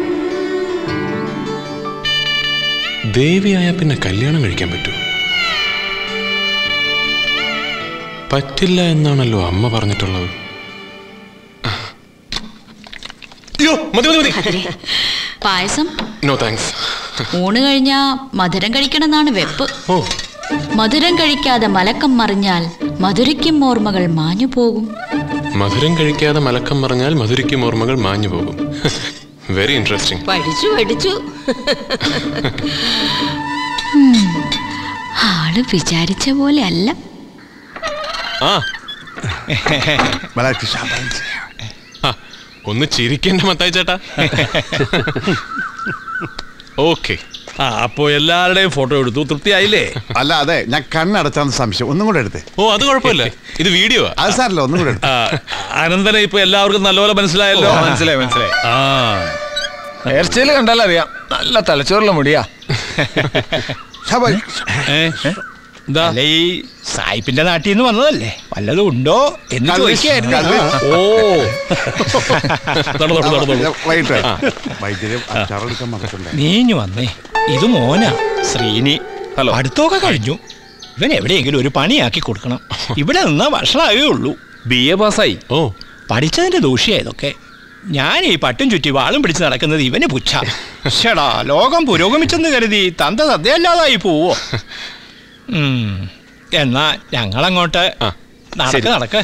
ദേവിയായ പിന്നെ കല്യാണം കഴിക്കാൻ പറ്റുമോ പറ്റില്ല എന്നാണല്ലോ അമ്മ പറഞ്ഞിട്ടുള്ളത് അയ്യോ മതി മതി മതി പായസം നോ താങ്ക്സ് ഊണ് കഴിഞ്ഞാ മധുരം കഴിക്കണമെന്നാണ് വെപ്പ് ഓ മധുരം കഴിക്കാതെ മലക്കം മറിഞ്ഞാൽ മധുരയ്ക്കും ഓർമ്മകൾ മാഞ്ഞു പോകും മധുരം കഴിക്കാതെ മലക്കം പറഞ്ഞാൽ മധുരിക്കും ഓർമ്മകൾ മാഞ്ഞു പോകും വെരി ഇൻട്രസ്റ്റിംഗ് പഠിച്ചു പഠിച്ചു ഉം. ആള് വിചാരിച്ച പോലെ അല്ല ആ ആ, ഒന്ന് ചിരിക്കേണ്ട മത്തായി ചേട്ടാ ഓക്കെ ആ അപ്പോ എല്ലാവരുടെയും ഫോട്ടോ എടുത്തു തൃപ്തിയായില്ലേ അല്ല അതെ ഞാൻ കണ്ണടച്ചാന്ന് സംശയം ഒന്നും കൂടെ എടുത്തേ ഓ അത് കുഴപ്പമില്ല ഇത് വീഡിയോ അത് സാരല്ല ഒന്നും കൂടെ എടുത്തേ. അനന്തനെ ഇപ്പൊ എല്ലാവർക്കും നല്ലപോലെ മനസ്സിലായല്ലോ ഓ, മനസ്സിലായി, മനസ്സിലായി. ആ ഹെയർ സ്റ്റൈൽ കണ്ടാൽ അറിയാം നല്ല തലച്ചോറുള്ള മുടിയാ അല്ല ഈ സായിപ്പിന്റെ നാട്ടിൽ നിന്ന് വന്നതല്ലേ വല്ലതും ഉണ്ടോ എന്ന് കള്ളി- ചോദിക്കായിരുന്നു കള്ളി- ഓ നടന്നോളൂ, നടന്നോളൂ. വൈകിട്ട് വൈദ്യുതി അച്ചാറെടുക്കാൻ മറക്കണ്ടേ നീഞ്ഞു വന്നേ ഇത് മോനാ ശ്രീനി ഹലോ അടുത്തൊക്കെ കഴിഞ്ഞു ഇവൻ എവിടെയെങ്കിലും ഒരു പണിയാക്കി കൊടുക്കണം ഇവിടെ നിന്നാ ഭക്ഷണമാകേ ഉള്ളൂ ബി എ പാസ്സായി ഓ പഠിച്ചതിന്റെ ദൂഷ്യ ഇതൊക്കെ ഞാൻ ഈ പട്ടും ചുറ്റി വാളും പിടിച്ച് നടക്കുന്നത് ഇവന് പുച്ഛ ഷടാ ലോകം പുരോഗമിച്ചെന്ന് കരുതി തന്ത തദ്ദയല്ലാതായി പോവോ ഉം. എന്നാ ഞങ്ങളങ്ങോട്ട് നടക്ക് ശരി. നടക്ക്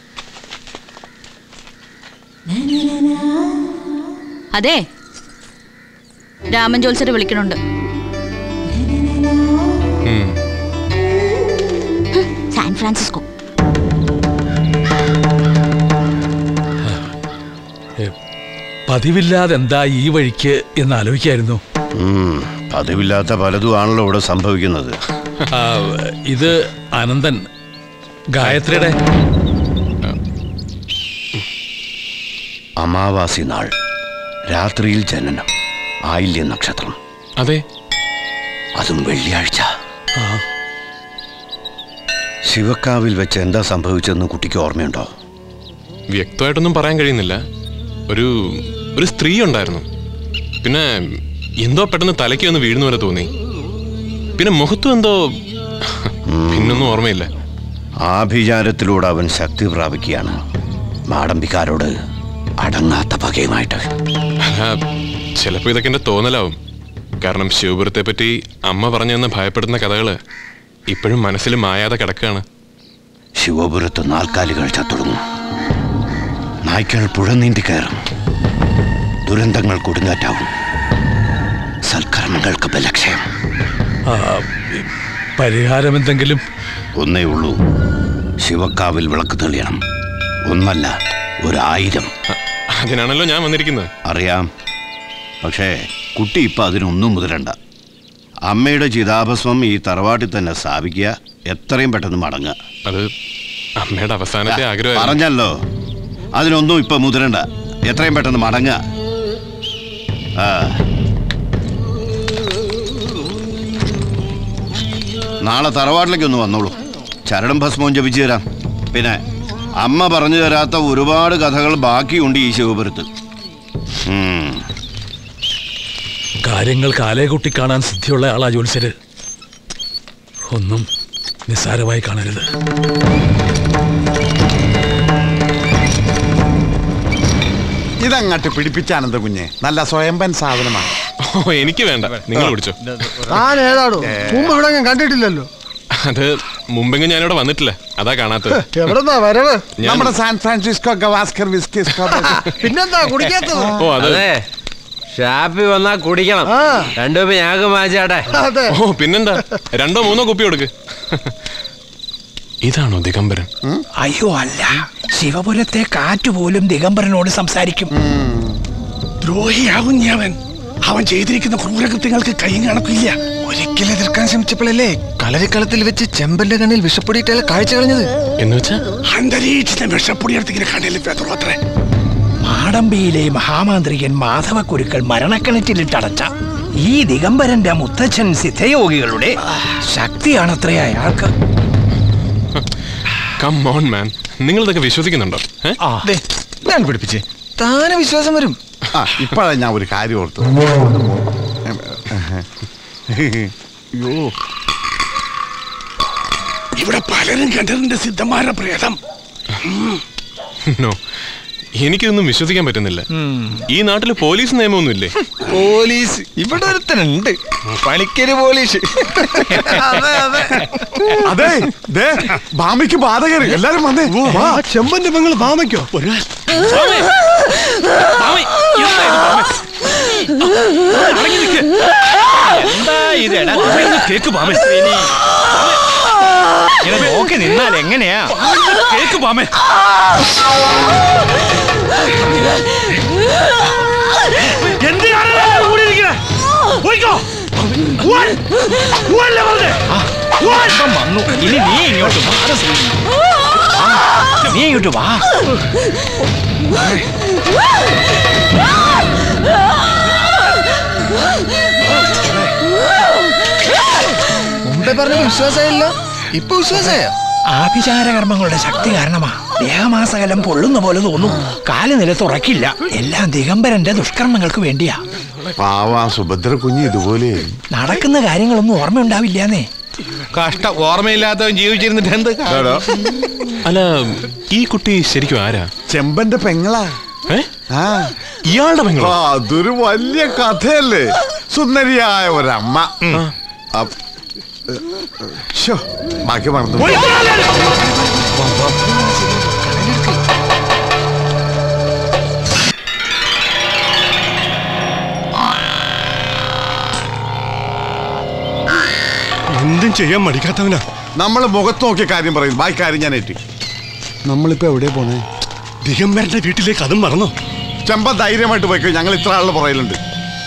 അതെ രാമൻ ജോത്സരെ വിളിക്കണുണ്ട് ഉം. സാൻ ഫ്രാൻസിസ്കോ പതിവില്ലാതെ എന്താ ഈ വഴിക്ക് എന്ന് ആലോചിക്കായിരുന്നു ഉം, പതിവില്ലാത്ത പലതും ആണല്ലോ ഇവിടെ സംഭവിക്കുന്നത് ആ, ഇത് അനന്തൻ ഗായത്രിയുടെ അമാവാസി നാൾ രാത്രിയിൽ ജനനം ആയില്യ നക്ഷത്രം അതെ അതും വെള്ളിയാഴ്ച ശിവക്കാവിൽ വെച്ച് എന്താ സംഭവിച്ചതെന്ന് കുട്ടിക്ക് ഓർമ്മയുണ്ടോ വ്യക്തമായിട്ടൊന്നും പറയാൻ കഴിയുന്നില്ല ഒരു ഒരു സ്ത്രീ ഉണ്ടായിരുന്നു പിന്നെ എന്തോ പെട്ടെന്ന് തലയ്ക്ക് ഒന്ന് വീഴുന്ന പോലെ തോന്നി പിന്നെ മുഖത്തും എന്തോ പിന്നൊന്നും ഓർമ്മയില്ല ആഭിചാരത്തിലൂടെ അവൻ ശക്തി പ്രാപിക്കുകയാണ് മാടമ്പിക്കാരോട് അടങ്ങാത്ത പകയുമായിട്ട് അല്ല ചിലപ്പോൾ ഇതൊക്കെ എൻ്റെ തോന്നലാവും കാരണം ശിവപുരത്തെ പറ്റി അമ്മ പറഞ്ഞു തന്ന ഭയപ്പെടുന്ന കഥകള് ഇപ്പോഴും മനസ്സിൽ മായാതെ കിടക്കുകയാണ് ശിവപുരത്ത് നാൽക്കാലികൾ ചത്തൊടുങ്ങും നായ്ക്കൾ പുഴ നീന്തി കയറും ദുരന്തങ്ങൾ കൊടുങ്കാറ്റാവും സൽക്കർമ്മങ്ങൾക്ക് ബലക്ഷയം പരിഹാരം എന്തെങ്കിലും ഒന്നേ ഉള്ളൂ ശിവക്കാവിൽ വിളക്ക് തെളിയണം ഒന്നല്ല ഒരായിരം അതിനാണല്ലോ ഞാൻ വന്നിരിക്കുന്നത് അറിയാം പക്ഷേ കുട്ടി ഇപ്പം അതിനൊന്നും മുതിരണ്ട അമ്മയുടെ ചിതാഭസ്മം ഈ തറവാട്ടിൽ തന്നെ സ്ഥാപിക്കുക എത്രയും പെട്ടെന്ന് മടങ്ങുക അത് അമ്മയുടെ അവസാനത്തെ ആഗ്രഹം പറഞ്ഞല്ലോ അതിനൊന്നും ഇപ്പൊ മുതിരണ്ട എത്രയും പെട്ടെന്ന് മടങ്ങുക ആ നാളെ തറവാട്ടിലേക്ക് ഒന്ന് വന്നോളൂ ചരടും ഭസ്മവും ജപിച്ചു തരാം പിന്നെ അമ്മ പറഞ്ഞു തരാത്ത ഒരുപാട് കഥകൾ ബാക്കിയുണ്ട് ഈ ശിവപുരത്ത് ഉം. കാര്യങ്ങൾ കാലേകുട്ടി കാണാൻ സിദ്ധിയുള്ള ആളാ ജോത്സ്യര് ഒന്നും നിസ്സാരമായി കാണരുത് ഇതങ്ങട്ട് പിടിപ്പിച്ച അനന്ത കുഞ്ഞെ നല്ല സ്വയംപൻ സാധനമാണ് ഓ എനിക്ക് വേണ്ട നിങ്ങൾ പിടിച്ചോ താൻ ഏതാടോ മുമ്പ് ഇവിടെ ഞാൻ കണ്ടിട്ടില്ലല്ലോ അത് മുമ്പെങ്കിലും ഞാനിവിടെ വന്നിട്ടില്ല അതാ കാണാത്തത് എവിടെന്നാ വരവ് ഞാൻ- നമ്മുടെ സാൻ ഫ്രാൻസിസ്കോ ഗവാസ്കർ വിസ്കിസ്കോ പിന്നെന്താ കുടിക്കാത്തത് ഓ അത് അതെ ഷാപ്പിൽ വന്നാ കുടിക്കണം രണ്ടു രൂപ ഞങ്ങൾക്ക് മാച്ചാട്ടെ ഓ പിന്നെന്താ രണ്ടോ മൂന്നോ കുപ്പി കൊടുക്ക് ഇതാണോ ദിഗംബരൻ അയ്യോ അല്ല ശിവപുരത്തെ കാറ്റുപോലും ദിഗംബരനോട് സംസാരിക്കും ദ്രോഹിയാകും ഞാൻ അവൻ ചെയ്തിരിക്കുന്ന ക്രൂരകൃത്യങ്ങൾക്ക് കൈയും കണക്കില്ല ഒരിക്കൽ എതിർക്കാൻ ശ്രമിച്ചപ്പോഴല്ലേ കളരിക്കളത്തിൽ വെച്ച് ചെമ്പന്റെ കണ്ണിൽ വിഷപ്പൊടിയിട്ടയാൾ കാഴ്ച കളഞ്ഞത് എന്ന് വെച്ചാ അന്തരീക്ഷത്തെ വിഷപ്പൊടിയെടുത്തിങ്ങനെ കണ്ണിൽ അത്രേ മാടമ്പിയിലെ മഹാമാന്ത്രികൻ മാധവ കുരുക്കൾ മരണക്കിണറ്റിലിട്ടടച്ച ഈ ദിഗംബരന്റെ മുത്തച്ഛൻ സിദ്ധയോഗികളുടെ ശക്തിയാണത്രേ അയാൾക്ക് കം ഓൺ മാൻ നിങ്ങൾ ഇതൊക്കെ വിശ്വസിക്കുന്നുണ്ടോ ഏ? ഞാൻ പിടിപ്പിച്ചേ താനെ വിശ്വാസം വരും ആ ഇപ്പോഴാണ് ഞാൻ ഒരു കാര്യം ഓർത്തു അയ്യോ ഇവിടെ പലരും കണ്ടതിന്റെ സിദ്ധന്മാരുടെ പ്രേതം നോ എനിക്കിതൊന്നും വിശ്വസിക്കാൻ പറ്റുന്നില്ല ഈ നാട്ടിൽ പോലീസ് നിയമമൊന്നുമില്ലേ പോലീസ് ഇവിടെ ഒരുത്തനുണ്ട് പണിക്കര് പോലീസ് അതെ അതെ അതെ ദേ ബാമയ്ക്ക് ബാധ കയറി എല്ലാരും വന്നേ വാ ചെമ്പന്റെ പെങ്ങൾ ബാമയ്ക്കോ എന്താ ഇതെടാ കേക്ക് പാമേ ഇങ്ങനെ നോക്കി നിന്നാൽ എങ്ങനെയാ കേക്ക് പാമേ ഇപ്പം വന്നു ഇനി നീ ഇങ്ങോട്ട് മാറ് ശ്രീനി. ആ, നീ ഇങ്ങോട്ട് വാ മുമ്പേ പറഞ്ഞ വിശ്വാസമായില്ല ഇപ്പൊ വിശ്വാസമായ ആഭിചാരകർമ്മങ്ങളുടെ ശക്തി കാരണമാ ദേഹമാസകലം പൊള്ളുന്ന പോലെ തോന്നും കാല് നിലത്തുറക്കില്ല എല്ലാം ദിഗംബരന്റെ ദുഷ്കർമ്മങ്ങൾക്ക് വേണ്ടിയാ പാവാ സുഭദ്ര കുഞ്ഞ് ഇതുപോലെ നടക്കുന്ന കാര്യങ്ങളൊന്നും ഓർമ്മയുണ്ടാവില്ലാന്നേ കഷ്ട ഓർമ്മയില്ലാത്തവൻ ജീവിച്ചിരുന്നിട്ട് എന്ത് അല്ല ഈ കുട്ടി ശരിക്കും ആരാ ചെമ്പന്റെ പെങ്ങളാ ഏ ആ ഇയാളുടെ പെങ്ങളോ ആ, അതൊരു വലിയ കഥയല്ലേ സുന്ദരിയായ ഒരമ്മ അപ്പ്, ഏ, ശ്ശോ, ബാക്കി മറന്നു എന്തും ചെയ്യാൻ മടിക്കാത്തവനാ നമ്മൾ മുഖത്ത് നോക്കിയ കാര്യം പറയും ബാക്കി കാര്യം ഞാൻ ഏറ്റി നമ്മളിപ്പോ എവിടെയാ പോണേ ദിഗംബരന്റെ വീട്ടിലേക്ക് അതും മറന്നോ ചെമ്പ ധൈര്യമായിട്ട് പോയിക്കോ ഞങ്ങൾ ഇത്ര ആളുടെ പുറയിലുണ്ട്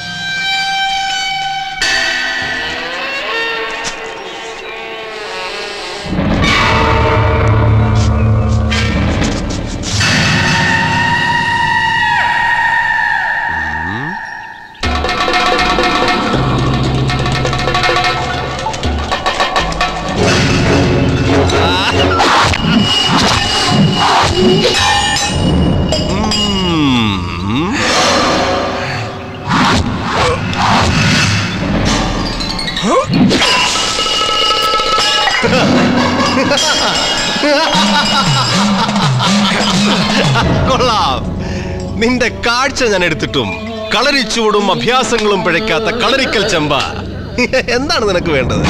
കൊള്ളാം നിന്റെ കാഴ്ച ഞാൻ എടുത്തിട്ടും കളരിച്ചുവടും അഭ്യാസങ്ങളും പിഴയ്ക്കാത്ത കളരിക്കൽ ചെമ്പ എന്താണ് നിനക്ക് വേണ്ടത്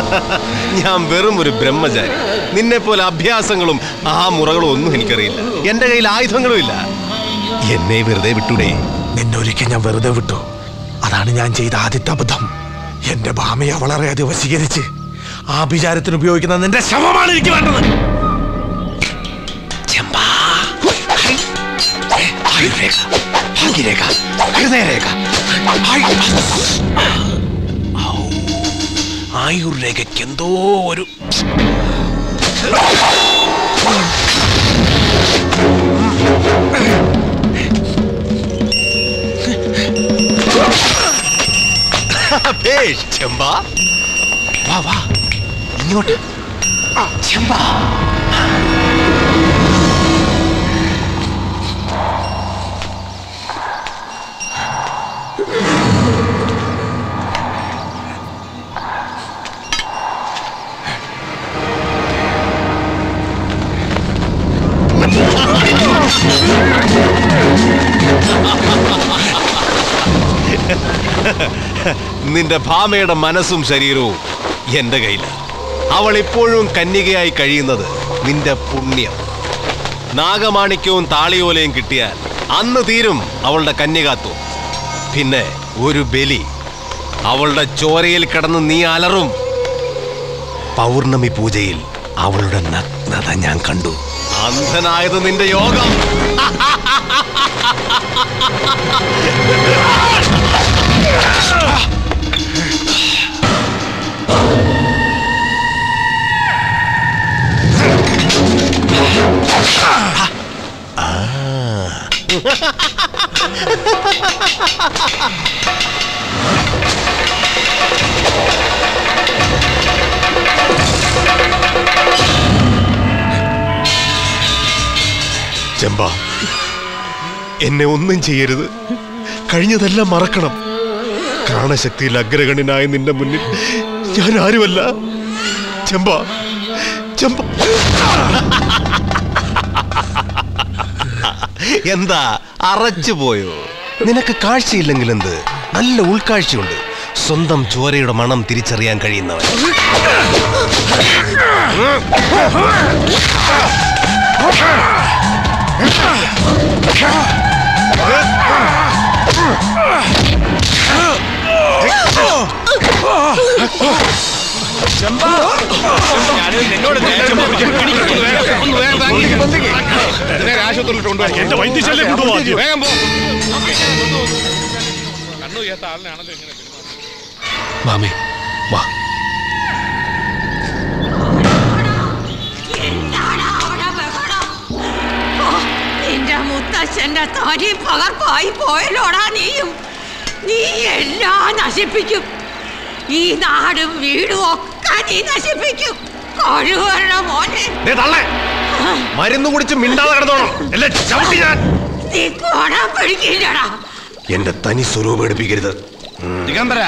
ഞാൻ വെറും ഒരു ബ്രഹ്മചാരി നിന്നെ പോലെ അഭ്യാസങ്ങളും ആ മുറകളും ഒന്നും എനിക്കറിയില്ല എന്റെ കയ്യിൽ ആയുധങ്ങളും ഇല്ല എന്നെ വെറുതെ വിട്ടൂടെ നിന്നൊരിക്കൽ ഞാൻ വെറുതെ വിട്ടു അതാണ് ഞാൻ ചെയ്ത ആദ്യത്തെ അബദ്ധം എന്റെ ഭാമയെ വളരെയധികം വശീകരിച്ച് ആഭിചാരത്തിന് ഉപയോഗിക്കുന്ന നിന്റെ ശവമാണ് എനിക്ക് വേണ്ടത് ചെമ്പാ. ആയുർരേഖ, ഭാഗ്യരേഖ, ഹൃദയരേഖ. ആയു- ഔ. ആയുർരേഖയ്ക്ക് എന്തോ ഒരു ഭേഷ്, ചെമ്പാ വാ വാ ഇങ്ങോട്ട് ചെമ്പാ നിന്റെ ഭാമയുടെ മനസ്സും ശരീരവും എന്റെ കയ്യില അവൾ ഇപ്പോഴും കന്യകയായി കഴിയുന്നത് നിന്റെ പുണ്യം നാഗമാണിക്യവും താളിയോലയും കിട്ടിയാൽ അന്ന് തീരും അവളുടെ കന്യകാത്വം പിന്നെ ഒരു ബലി അവളുടെ ചോരയിൽ കിടന്ന് നീ അലറും പൗർണമി പൂജയിൽ അവളുടെ നഗ്നത ഞാൻ കണ്ടു അന്ധനായത് നിന്റെ യോഗം ചെമ്പ എന്നെ ഒന്നും ചെയ്യരുത് കഴിഞ്ഞതെല്ലാം മറക്കണം പ്രാണശക്തിയിൽ അഗ്രഗണ്യനായ നിന്റെ മുന്നിൽ ഞാൻ ആരുമല്ല ചെമ്പ ചെമ്പ എന്താ അറച്ചു പോയോ നിനക്ക് കാഴ്ചയില്ലെങ്കിൽ എന്ത് നല്ല ഉൾക്കാഴ്ചയുണ്ട് സ്വന്തം ചോരയുടെ മണം തിരിച്ചറിയാൻ കഴിയുന്നവൻ ആശുപത്രിയിൽ കൊണ്ടുപോകാം എന്റെ വൈദ്യശാലയിൽ കൊണ്ടുപോകാം ആദ്യം. വേഗം പോ മാമേ വാ നിന്റെ മുത്തച്ഛന്റെ തനി പകർപ്പായി പോയല്ലോടാ നീയും നീ എല്ലാം നശിപ്പിക്കും ഈ നാടും വീടും ഒക്കെ നീ നശിപ്പിക്കും കഴിവറ മോനെ ദേ തള്ളേ മരുന്ന് കുടിച്ച് മിണ്ടാതെ കിടന്നോണം അല്ലേ ചവിട്ടി ഞാൻ നീ കോടാൻ പിടിക്കില്ലടാ എന്റെ തനി സ്വരൂപം എടുപ്പിക്കരുത് ദിഗംബര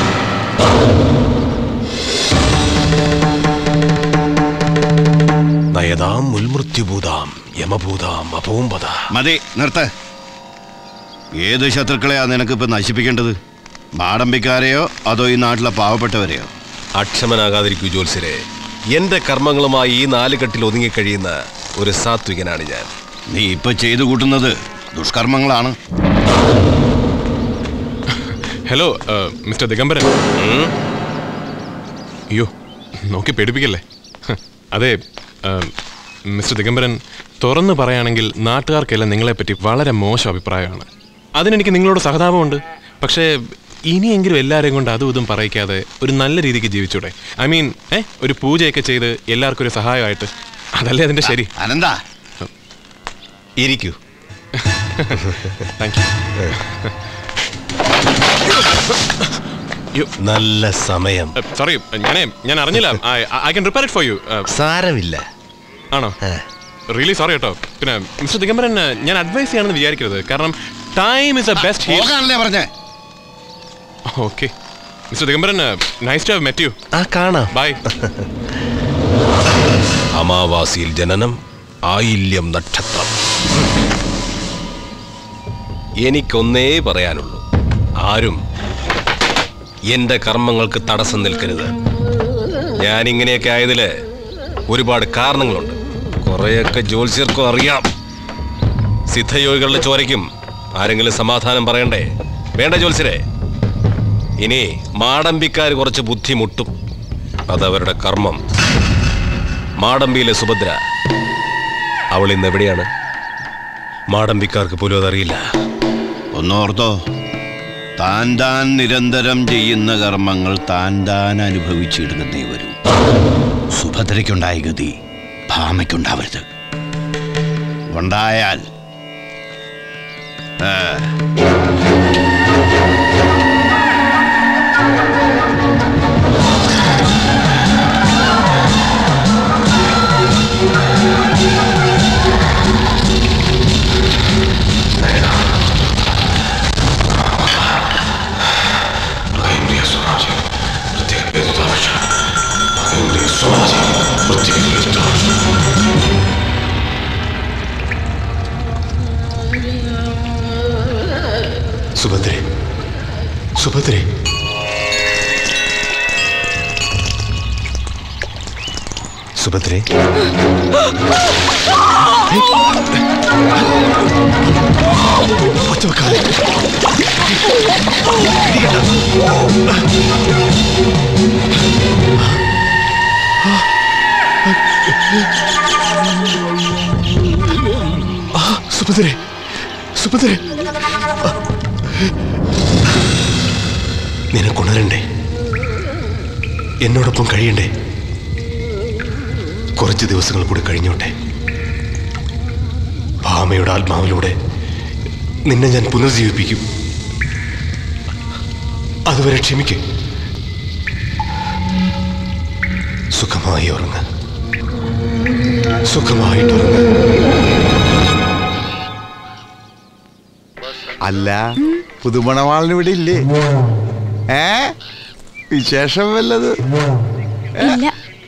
നയതാം മുൽമൃത്യുഭൂതാം യമഭൂതാം അപൂമ്പത മതി നിർത്ത് ഏത് ശത്രുക്കളെയാ നിനക്കിപ്പോ നശിപ്പിക്കേണ്ടത് മാടമ്പിക്കാരെയോ അതോ ഈ നാട്ടിലെ പാവപ്പെട്ടവരെയോ അക്ഷമനാകാതിരിക്കൂ ജോത്സ്യരെ എന്റെ കർമ്മങ്ങളുമായി ഈ നാല് കെട്ടിൽ ഒതുങ്ങിക്കഴിയുന്ന ഒരു സാത്വികനാണ് ഞാൻ നീ ഇപ്പൊ ചെയ്തു കൂട്ടുന്നത് ദുഷ്കർമ്മങ്ങളാണ് ഹലോ മിസ്റ്റർ ദിഗംബരൻ അയ്യോ നോക്കി പേടിപ്പിക്കല്ലേ ഹ്, അതെ ആ, മിസ്റ്റർ ദിഗംബരൻ തുറന്നു പറയുകയാണെങ്കിൽ നാട്ടുകാർക്കെല്ലാം നിങ്ങളെപ്പറ്റി വളരെ മോശം അഭിപ്രായമാണ് അതിനെനിക്ക് നിങ്ങളോട് സഹതാപമുണ്ട് പക്ഷേ ഇനിയെങ്കിലും എല്ലാവരെയും കൊണ്ട് അതും ഇതും പറയിക്കാതെ ഒരു നല്ല രീതിക്ക് ജീവിച്ചൂടെ ഐ മീൻ ഏ ഒരു പൂജയൊക്കെ ചെയ്ത് എല്ലാവർക്കും ഒരു സഹായമായിട്ട് അതല്ലേ അതിൻ്റെ ശരി അനന്ത ഇരിക്കൂ താങ്ക് യു നല്ല സമയം സോറി ഞാനേ ഞാൻ അറിഞ്ഞില്ല I can repair it for you സാരമില്ല ആണോ റിയലി സോറി കേട്ടോ പിന്നെ മിസ്റ്റർ ദിഗംബരൻ ഞാൻ അഡ്വൈസ് ചെയ്യാണെന്ന് വിചാരിക്കരുത് കാരണം ടൈം ഇസ് എ ബെസ്റ്റ് പോകാനല്ലേ പറഞ്ഞേ okay mister Digambaran nice to have met you ആ കാണാം ബൈ അമാവാസിയിൽ ജനനം ആയില്യം നക്ഷത്രം എനിക്കൊന്നേ പറയാനുള്ളൂ ആരും എന്റെ കർമ്മങ്ങൾക്ക് തടസ്സം നിൽക്കരുത് ഞാൻ ഇങ്ങനെയൊക്കെ ആയതില് ഒരുപാട് കാരണങ്ങളുണ്ട് കുറെയൊക്കെ ജ്യോത്സ്യർക്കും അറിയാം സിദ്ധയോഗികളുടെ ചോരയ്ക്കും ആരെങ്കിലും സമാധാനം പറയണ്ടേ വേണ്ട ജ്യോത്സ്യരെ ഇനി മാടമ്പിക്കാർ കുറച്ച് ബുദ്ധിമുട്ടും അതവരുടെ കർമ്മം മാടമ്പിയിലെ സുഭദ്ര അവൾ ഇന്ന് എവിടെയാണ് മാടമ്പിക്കാർക്ക് പോലും അതറിയില്ല ഒന്നോർത്തോ താൻ താൻ നിരന്തരം ചെയ്യുന്ന കർമ്മങ്ങൾ താൻ താൻ അനുഭവിച്ചിടുന്നതേ വരൂ സുഭദ്രയ്ക്കുണ്ടായ ഗതി ഭാമയ്ക്കുണ്ടാവരുത് ഉണ്ടായാൽ ആ, സുഭദ്രെ സുഭദ്രെ സുഭദ്രെ ഒറ്റവെക്കാതെ ആ, സുഭദ്രെ സുഭദ്രെ നിനക്കുണരണ്ടേ എന്നോടൊപ്പം കഴിയണ്ടേ കുറച്ച് ദിവസങ്ങൾ കൂടി കഴിഞ്ഞോട്ടെ ഭാമയുടെ ആത്മാവിലൂടെ നിന്നെ ഞാൻ പുനർജീവിപ്പിക്കും അതുവരെ ക്ഷമിക്കും സുഖമായി ഉറങ്ങ സുഖമായിട്ട് ഉറങ്ങ അല്ല പുതുമണവാളിന് ഇവിടെ ഇല്ലേ ഏ വിശേഷം വല്ലത് ഇല്ല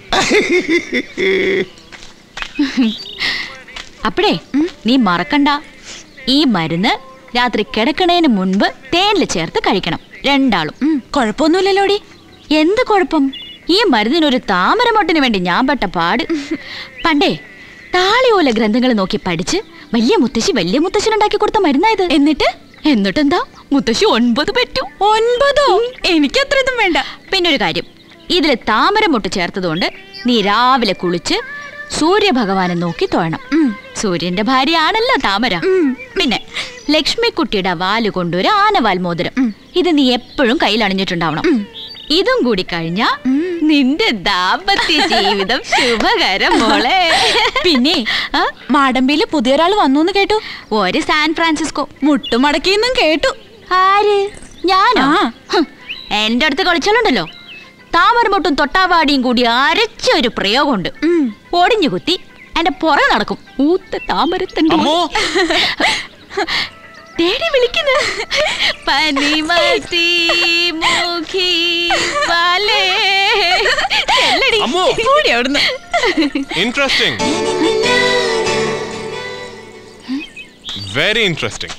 അപ്പഴേ നീ മറക്കണ്ട ഈ മരുന്ന് രാത്രി കിടക്കണേന് മുൻപ് തേനിൽ ചേർത്ത് കഴിക്കണം രണ്ടാളും കുഴപ്പമൊന്നുമില്ലല്ലോടി എന്ത് കുഴപ്പം ഈ മരുന്നിനൊരു താമരമൊട്ടിന് വേണ്ടി ഞാൻ പെട്ട പാട് പണ്ടേ താളിയോല ഗ്രന്ഥങ്ങൾ നോക്കി പഠിച്ച് വലിയ മുത്തശ്ശി വലിയ മുത്തശ്ശനുണ്ടാക്കി കൊടുത്ത മരുന്നായത് എന്നിട്ട് എന്നിട്ടെന്താ മുത്തശ്ശി ഒൻപത് പറ്റൂ ഒൻപതോ എനിക്ക് അത്രയൊന്നും വേണ്ട പിന്നെ ഒരു കാര്യം ഇതില് താമരമൊട്ട് ചേർത്തതുകൊണ്ട് നീ രാവിലെ കുളിച്ച് സൂര്യഭഗവാനെ നോക്കി തൊഴണം സൂര്യന്റെ ഭാര്യയാണല്ലോ താമര പിന്നെ ലക്ഷ്മിക്കുട്ടിയുടെ വാല് കൊണ്ടൊരു ആനവാൽ മോതിരം ഇത് നീ എപ്പോഴും കയ്യിൽ അണിഞ്ഞിട്ടുണ്ടാവണം ഇതും കൂടി കഴിഞ്ഞ നിന്റെ ദാമ്പത്യ ജീവിതം ശുഭകരം മോളെ പിന്നെ മാടമ്പിയില് പുതിയൊരാൾ വന്നു എന്ന് കേട്ടു ഒരു സാൻ ഫ്രാൻസിസ്കോ മുട്ടുമടക്കിന്നും കേട്ടു ആര് ഞാനോ ഹും, എന്റെ അടുത്ത് കളിച്ചാലുണ്ടല്ലോ താമരമൊട്ടും തൊട്ടാവാടിയും കൂടി അരച്ച ഒരു പ്രയോഗമുണ്ട് ഒടിഞ്ഞു കുത്തി എന്റെ പുറകെ നടക്കും ഊത്ത താമരത്തണ്ട് തേടി വിളിക്കുന്നു പനിമത്തി മുഖി പാലേ ചെല്ലടി കൂടി അവിടുന്ന് ഇൻട്രസ്റ്റിംഗ് വെരി ഇൻട്രസ്റ്റിംഗ്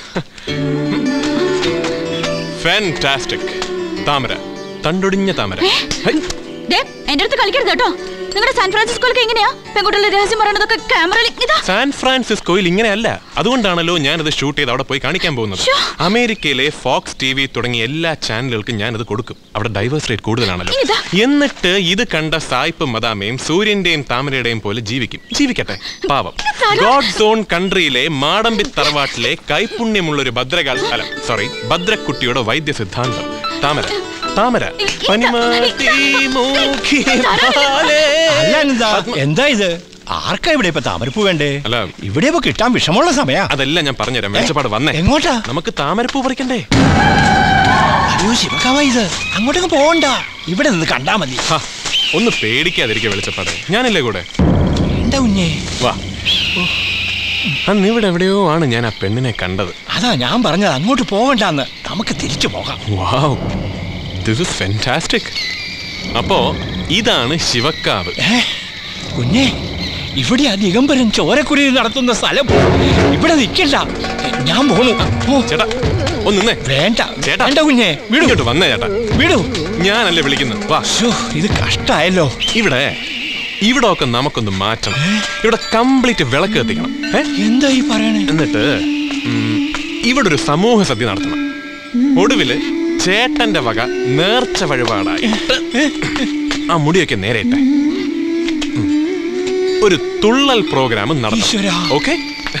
ഫാന്റാസ്റ്റിക് താമര തണ്ടൊടിഞ്ഞ താമര ഹൈ, ദേ, എന്റെ അടുത്ത് കളിക്കരുത് കേട്ടോ നിങ്ങളുടെ സാൻ ഫ്രാൻസിസ്കോയിലൊക്കെ എങ്ങനെയാ പെൺകുട്ടികളുടെ രഹസ്യം പറയണതൊക്കെ ക്യാമറയിൽ ഇതാ സാൻ ഫ്രാൻസിസ്കോയിൽ ഇങ്ങനെയല്ല അതുകൊണ്ടാണല്ലോ ഞാനത് ഷൂട്ട് ചെയ്ത് അവിടെ പോയി കാണിക്കാൻ പോകുന്നത് അമേരിക്കയിലെ ഫോക്സ് ടി വി തുടങ്ങിയ എല്ലാ ചാനലുകൾക്കും ഞാനത് കൊടുക്കും അവിടെ ഡൈവേഴ്സ് റേറ്റ് കൂടുതലാണല്ലോ എന്നിട്ട് ഇത് കണ്ട സായിപ്പും മദാമയും സൂര്യന്റെയും താമരയുടെയും പോലെ ജീവിക്കും ജീവിക്കട്ടെ പാവം ഗോഡ് സോൺ കൺട്രിയിലെ മാടമ്പി തറവാട്ടിലെ കൈപുണ്യമുള്ള ഒരു ഭദ്രകാൽ അല്ല സോറി ഭദ്രക്കുട്ടിയുടെ വൈദ്യ സിദ്ധാന്തം താമര താമര പനിമതി മൂഖി പാലേ. അല്ല അനന്ത, എന്താ ഇത് ആർക്കാ ഇവിടെ ഇപ്പൊ താമരപ്പൂ വേണ്ടേ അല്ല ഇവിടെ ഇപ്പൊ കിട്ടാൻ വിഷമമുള്ള സമയാ അതെല്ലാം ഞാൻ പറഞ്ഞുതരാം വെളിച്ചപ്പാട് വന്നേ എങ്ങോട്ടാ നമുക്ക് താമരപ്പൂ പറിക്കണ്ടേ അയ്യോ ശിവകാവ ഇത് അങ്ങോട്ടൊക്കെ പോകണ്ട ഇവിടെ നിന്ന് കണ്ടാ മതി ഹാ, ഒന്ന് പേടിക്കാതിരിക്കുക വെളിച്ചപ്പാട് ഞാനില്ലേ കൂടെ വേണ്ട കുഞ്ഞേ വാ അന്ന് ഇവിടെ എവിടെയോ ആണ് ഞാൻ ആ പെണ്ണിനെ കണ്ടത് അതാ ഞാൻ പറഞ്ഞത് അങ്ങോട്ട് പോകണ്ടെന്ന് നമുക്ക് തിരിച്ചു പോകാം വാവ് ദിസ് ഇസ് ഫെന്റാസ്റ്റിക് അപ്പോ ഇതാണ് ശിവക്കാവ് കുഞ്ഞേ ഇവിടെ ആ ദിഗംബരൻ ചോരക്കുരുതി നടത്തുന്ന സ്ഥലം ഇവിടെ നിൽക്കണ്ട ഞാൻ പോണു ചേട്ടാ ഒന്ന് നിന്നേ വേണ്ട ചേട്ടാ വേണ്ട കുഞ്ഞേ വിടൂ ഇങ്ങോട്ട് വന്നേ ചേട്ടാ വിടൂ ഞാനല്ലേ വിളിക്കുന്നത് വാ ഇത് കഷ്ടായല്ലോ ഇവിടെ ഇവിടെ ഒക്കെ നമുക്കൊന്ന് മാറ്റണം ഇവിടെ കംപ്ലീറ്റ് വിളക്ക് കത്തിക്കണം ഏ? എന്താ ഈ പറയണേ എന്നിട്ട് ഉം, ഇവിടെ ഒരു സമൂഹ സദ്യ നടത്തണം ഒടുവില് ചേട്ടന്റെ വക നേർച്ച വഴിപാടായിട്ട് ആ മുടിയൊക്കെ നേരെ ഇട്ടെ ഉം. ഒരു തുള്ളൽ പ്രോഗ്രാം നടത്തണം ഓക്കെ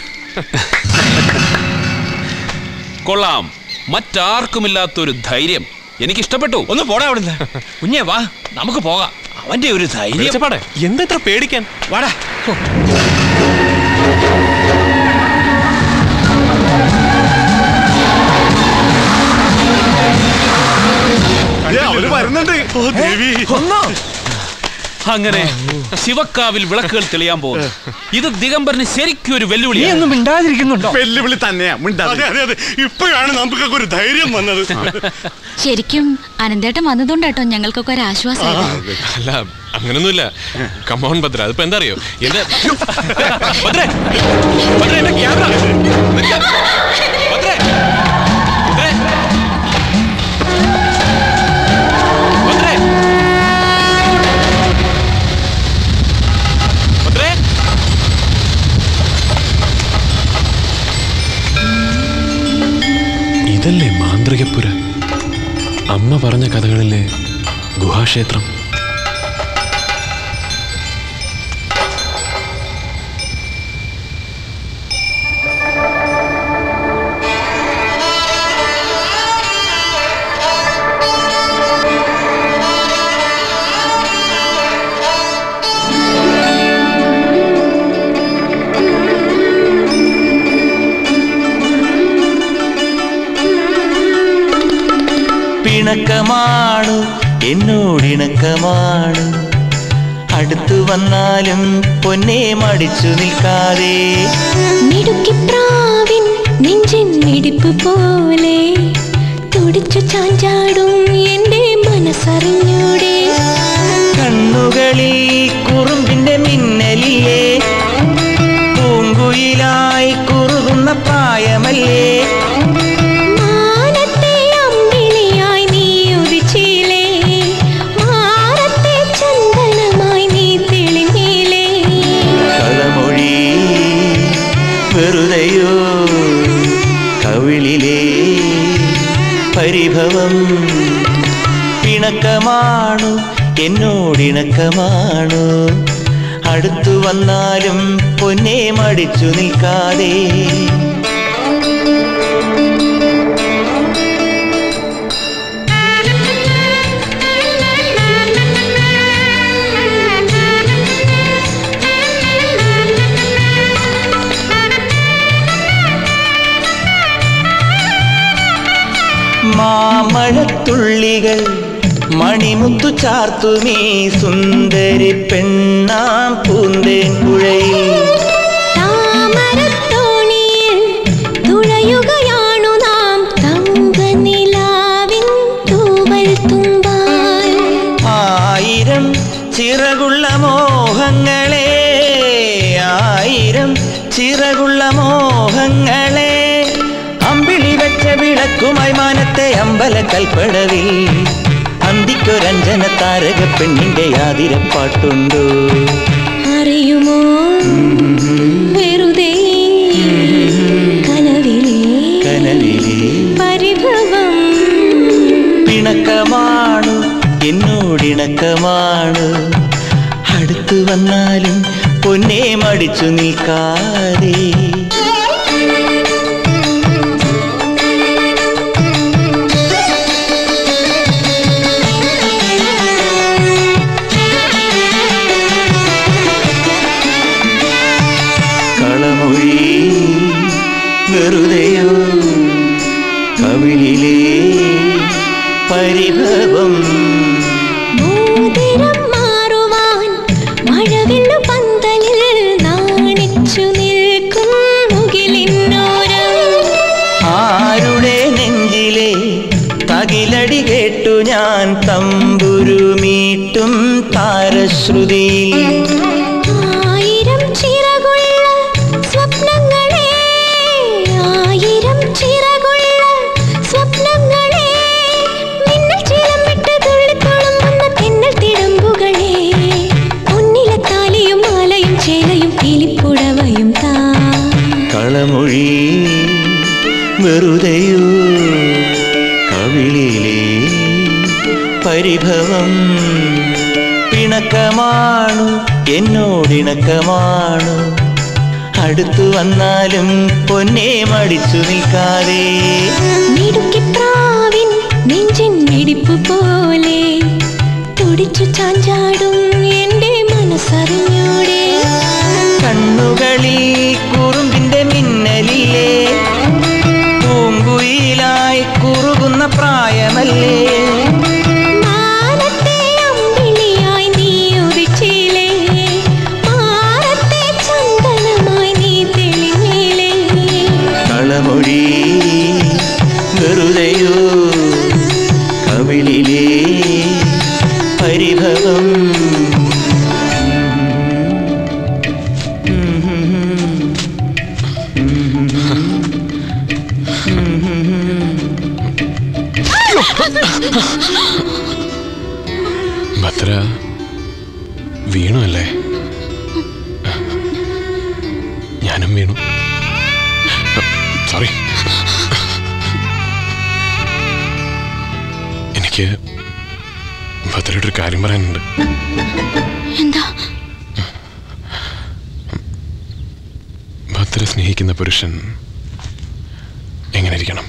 കൊള്ളാം മറ്റാർക്കുമില്ലാത്തൊരു ധൈര്യം എനിക്ക് ഇഷ്ടപ്പെട്ടു ഒന്ന് പോടാ അവിടുന്ന് കുഞ്ഞേ വാ നമുക്ക് പോകാം അവന്റെ ഒരു ധൈര്യം വെളിച്ചപ്പാടെ എന്താ ഇത്ര പേടിക്കാൻ വാടാ ഹോ. അവര് വരുന്നുണ്ട് ഓ ദേവി അങ്ങനെ ശിവക്കാവിൽ വിളക്കുകൾ തെളിയാൻ പോകുന്നു ഇത് ദിഗംബരന് ശരിക്കും ഒരു വെല്ലുവിളിയാണ് മിണ്ടാതിരിക്കുന്നുണ്ടോ വെല്ലുവിളി തന്നെയാ അതെ അതെ അതെ ഇപ്പോഴാണ് നമുക്കൊക്കെ ഒരു ധൈര്യം വന്നത് ശരിക്കും അനന്തേട്ടൻ വന്നതുകൊണ്ടാട്ടോ ഞങ്ങൾക്കൊക്കെ ഒരു ആശ്വാസമായത് അല്ല അങ്ങനൊന്നുമില്ല കമോൺ ഭദ്ര അതിപ്പോ എന്താ അറിയോ എന്റെ ഭദ്രേ, ഭദ്രേ, എന്റെ ക്യാമറ. നിൽക്ക. ഭദ്രേ. ഭദ്രേ. ഭദ്രേ. ഭദ്രേ. ഇതല്ലേ മാന്ത്രികപ്പുര അമ്മ പറഞ്ഞ കഥകളിലെ ഗുഹാക്ഷേത്രം പിണക്കമാണു എന്നോടിണക്കമാണു അടുത്തു വന്നാലും പൊന്നെ മടിച്ചു നിൽക്കാതെ മിടുക്കിപ്രാവിൻ നെഞ്ചിൻ മിടിപ്പ് പോലെ തുടിച്ചു ചാഞ്ചാടും എന്റെ മനസ്സറിഞ്ഞൂടെ കണ്ണുകളിൽ കുറുമ്പിന്റെ മിന്നലില്ലേ പൂങ്കുയിലായി കുറുകുന്ന പ്രായമല്ലേ മാനത്തെ അമ്പിളിയായി നീ ഉദിച്ചില്ലേ മാറത്തെ ചന്ദനമായി നീ തെളിഞ്ഞില്ലേ കളമൊഴി വെറുതെയോ കവിളിലെ പരിഭവം പിണക്കമാണു എന്നോടിണക്കമാണു അടുത്തു വന്നാലും പൊന്നെ മടിച്ചു നിൽക്കാതെ മാമഴത്തുള്ളികൾ മണിമുത്തു ചാർത്തുമീ സുന്ദരി പെണ്ണാം പൂന്തേൻ പുഴയിൽ താമരത്തോണിയിൽ തുഴയുകയാണു നാം തങ്കനിലാവിൻ തൂവൽ തുമ്പാൽ ആയിരം ചിറകുള്ള മോഹങ്ങളെ ആയിരം ചിറകുള്ള മോഹങ്ങളെ അമ്പിളി വെച്ച വിളക്കുമായി മാനത്തെ അമ്പല കൽപ്പടവിൽ അന്തിക്കൊരഞ്ജന താരക പെണ്ണിന്റെ ആതിരപ്പാട്ടുണ്ടോ അറിയുമോ വെറുതെ കനവിലെ കനവിലെ പരിഭവം പിണക്കമാണു എന്നോടിണക്കമാണു അടുത്തു വന്നാലും പൊന്നെ മടിച്ചു നിൽക്കാതെ കളമൊഴി വെറുതെയോ കവിളിലെ പരിഭവം മോതിരം മാറുവാൻ മഴവില്ലു പന്തലിൽ നാണിച്ചു നിൽക്കും മുകിലിന്നോരം ആരുടെ നെഞ്ചിലെ തകിലടി കേട്ടു ഞാൻ തമ്പുരുമീട്ടും താരശ്രുതിയിൽ ആയിരം ചിറകുള്ള സ്വപ്നങ്ങളെ ആയിരം ചിറകുള്ള സ്വപ്നങ്ങളെ മിന്നൽ ചിലമ്പിട്ട് തുള്ളി ഇണക്കമാണു എന്നോടിണക്കമാണു അടുത്തു വന്നാലും പൊന്നെ മടിച്ചു നിൽക്കാതെ മിടുക്കിപ്രാവിൻ നെഞ്ചിൻ മിടിപ്പ് പോലെ തുടിച്ചു ചാഞ്ചാടും എന്റെ മനസ്സറിഞ്ഞൂടെ കണ്ണുകളിൽ കുറുമ്പിന്റെ മിന്നലില്ലേ പൂങ്കുയിലായി കുറുകുന്ന പ്രായമല്ലേ മാനത്തെ അമ്പിളിയായി നീ ഉദിച്ചിലേ മാറത്തെ ചന്ദനമായി നീ തെളിഞ്ഞിലേ കളമൊഴി വെറുതെയോ കവിളിലെ പരിഭവം ഭദ്ര വീണു അല്ലേ ഞാനും വീണു സോറി എനിക്ക് ഭദ്രയുടെ ഒരു കാര്യം പറയാനുണ്ട് എന്താ ഭദ്ര സ്നേഹിക്കുന്ന പുരുഷൻ എങ്ങനെ ഇരിക്കണം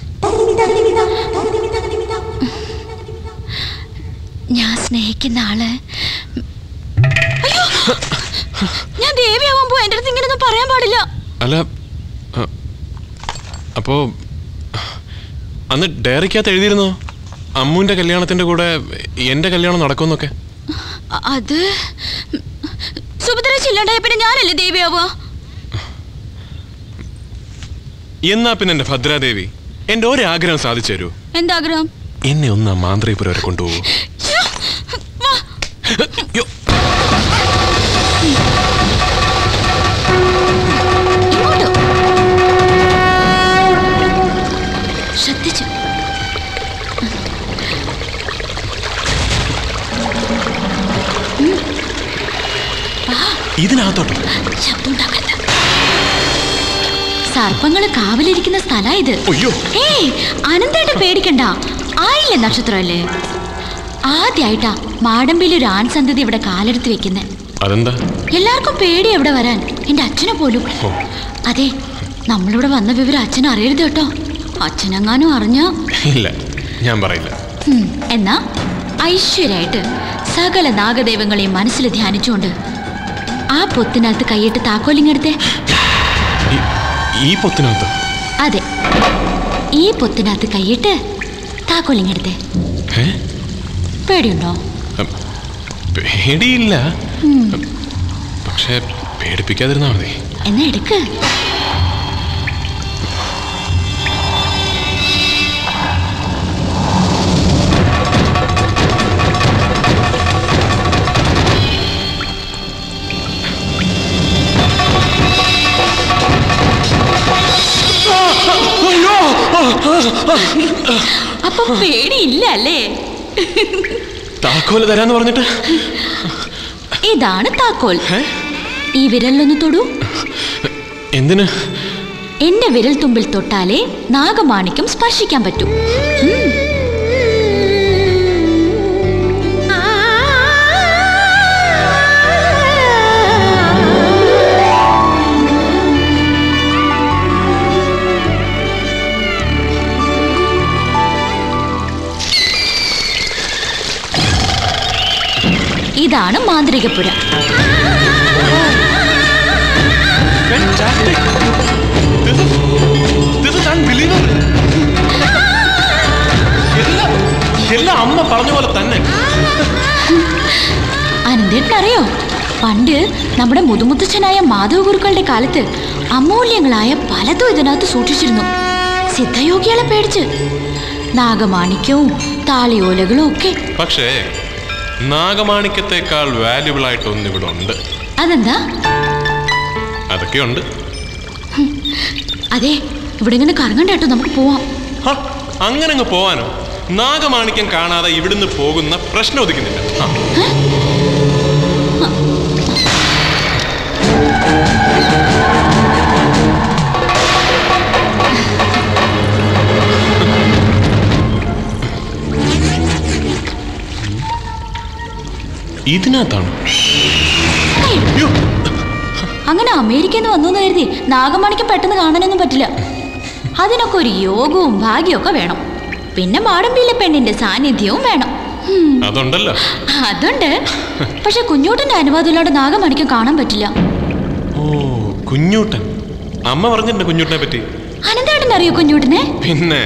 ഞാൻ സ്നേഹിക്കുന്ന ആള് അയ്യോ ഞാൻ ദേവിയാവാൻ പോവാ എന്റെ അടുത്ത് ഇങ്ങനെയൊന്നും പറയാൻ പാടില്ല അല്ല അ, അപ്പോ അന്ന് ഡയറിക്കകത്ത് എഴുതിയിരുന്നോ അമ്മുവിന്റെ കല്യാണത്തിന്റെ കൂടെ എന്റെ കല്യാണം നടക്കുമെന്നൊക്കെ അ- അത് സുഭദ്ര ചില്ലാണ്ടായ പിന്നെ ഞാനല്ലേ ദേവിയാവുക എന്നാ പിന്നെ എന്റെ ഭദ്രാദേവി എന്റെ ഒരാഗ്രഹം സാധിച്ചു തരൂ എന്താഗ്രഹം എന്നെ ഒന്ന് ആ മാന്ത്രിപുരം വരെ കൊണ്ടുപോകൂ ശ്രദ്ധിച്ചു ഇതിനകത്തോട്ടോ ശബ്ദം ഉണ്ടാക്കരുത് സർപ്പങ്ങള് കാവലിരിക്കുന്ന സ്ഥലാ ഇത് അയ്യോ ഏയ് അനന്തേട്ട പേടിക്കണ്ട ആയില്ലേ നക്ഷത്രമല്ലേ ആദ്യായിട്ടാ മാടമ്പിയിൽ ഒരു ആൺസന്തതി ഇവിടെ കാലെടുത്ത് വെക്കുന്നേ അതെന്താ എല്ലാവർക്കും പേടി എവിടെ വരാൻ എന്റെ അച്ഛനെ പോലും ഓ. അതെ നമ്മളിവിടെ വന്ന വിവരം അച്ഛൻ അറിയരുത് കേട്ടോ അച്ഛനെങ്ങാനും അറിഞ്ഞോ ഇല്ല ഞാൻ പറയില്ല ഉം, എന്നാ ഐശ്വര്യായിട്ട് സകല നാഗദൈവങ്ങളെയും മനസ്സിൽ ധ്യാനിച്ചുകൊണ്ട് ആ പൊത്തിനകത്ത് കൈയിട്ട് താക്കോലിങ്ങെടുത്തേ ഈ പൊത്തിനകത്ത് അതെ ഈ പൊത്തിനകത്ത് കൈയിട്ട് താക്കോലിങ്ങെടുത്തേ ഏ പേടിയുണ്ടോ പേടിയില്ല ഉം, പക്ഷെ പേടിപ്പിക്കാതിരുന്നാ മതി എന്നാ എടുക്ക് അപ്പൊ പേടിയില്ല അല്ലേ താക്കോല് തരാന്ന് പറഞ്ഞിട്ട് ഇതാണ് താക്കോൽ ഈ വിരലിലൊന്ന് തൊടൂ എന്തിന് എന്റെ വിരൽ തുമ്പിൽ തൊട്ടാലേ നാഗമാണിക്യം സ്പർശിക്കാൻ പറ്റൂ ഉം. ഇതാണ് മാന്ത്രികപുര This is unbelievable. എല്ലാം എല്ലാം അമ്മ പറഞ്ഞ പോലെ തന്നെ അനന്തേട്ടനറിയോ പണ്ട് നമ്മുടെ മുതുമുത്തച്ഛനായ മാധവ ഗുരുക്കളുടെ കാലത്ത് അമൂല്യങ്ങളായ പലതും ഇതിനകത്ത് സൂക്ഷിച്ചിരുന്നു സിദ്ധയോഗികളെ പേടിച്ച് നാഗമാണിക്യവും താളിയോലകളും ഒക്കെ പക്ഷേ നാഗമാണിക്യത്തെക്കാൾ വാല്യുബിൾ ആയിട്ട് ഒന്ന് ഇവിടെ ഉണ്ട് അതെന്താ അതൊക്കെ ഉണ്ട് അതെ ഇവിടെ ഇങ്ങനെ കറങ്ങണ്ട കേട്ടോ നമുക്ക് പോവാം അങ്ങനെ അങ്ങ് പോവാനോ നാഗമാണിക്യം കാണാതെ ഇവിടുന്ന് പോകുന്ന പ്രശ്നം ഒതുക്കുന്നില്ല ആ. ഇതിനകത്താണ് അങ്ങനെ അമേരിക്കയിൽ നിന്ന് വന്നു എന്ന് കരുതി നാഗമണിക്ക് പെട്ടെന്ന് കാണാനൊന്നും പറ്റില്ല അതിനൊക്കെ ഒരു യോഗവും ഭാഗ്യവും വേണം പിന്നെ മാടമ്പിയിലെ പെണ്ണിന്റെ സാന്നിധ്യവും വേണം ഉം, അതുണ്ടല്ലോ അതുണ്ട് പക്ഷെ കുഞ്ഞൂട്ടന്റെ അനുവാദമില്ലാണ്ട് നാഗമണിക്ക് കാണാൻ പറ്റില്ല ഓ കുഞ്ഞൂട്ടൻ അമ്മ പറഞ്ഞിട്ടുണ്ട് കുഞ്ഞൂട്ടനെ പറ്റി അനന്തേട്ടൻ അറിയോ കുഞ്ഞൂട്ടനെ പിന്നെ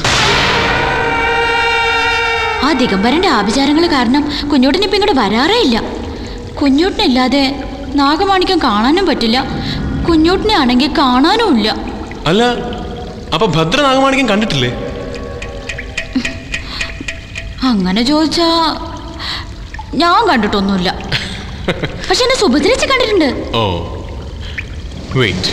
ആ ദിഗംബരന്റെ ആഭിചാരങ്ങൾ കാരണം കുഞ്ഞൂട്ടൻ ഇപ്പൊ ഇങ്ങോട്ട് വരാറേ ഇല്ല കുഞ്ഞൂട്ടനില്ലാതെ നാഗമാണിക്കം കാണാനും പറ്റില്ല കുഞ്ഞൂട്ടനെ ആണെങ്കിൽ കാണാനും ഇല്ല അല്ല അപ്പൊ ഭദ്ര നാഗമാണിക്യം കണ്ടിട്ടില്ലേ അങ്ങനെ ചോദിച്ചാ ഞാൻ കണ്ടിട്ടൊന്നുമില്ല പക്ഷെ എന്നെ സുഭദ്രച്ച് കണ്ടിട്ടുണ്ട് ഓ വെയിറ്റ്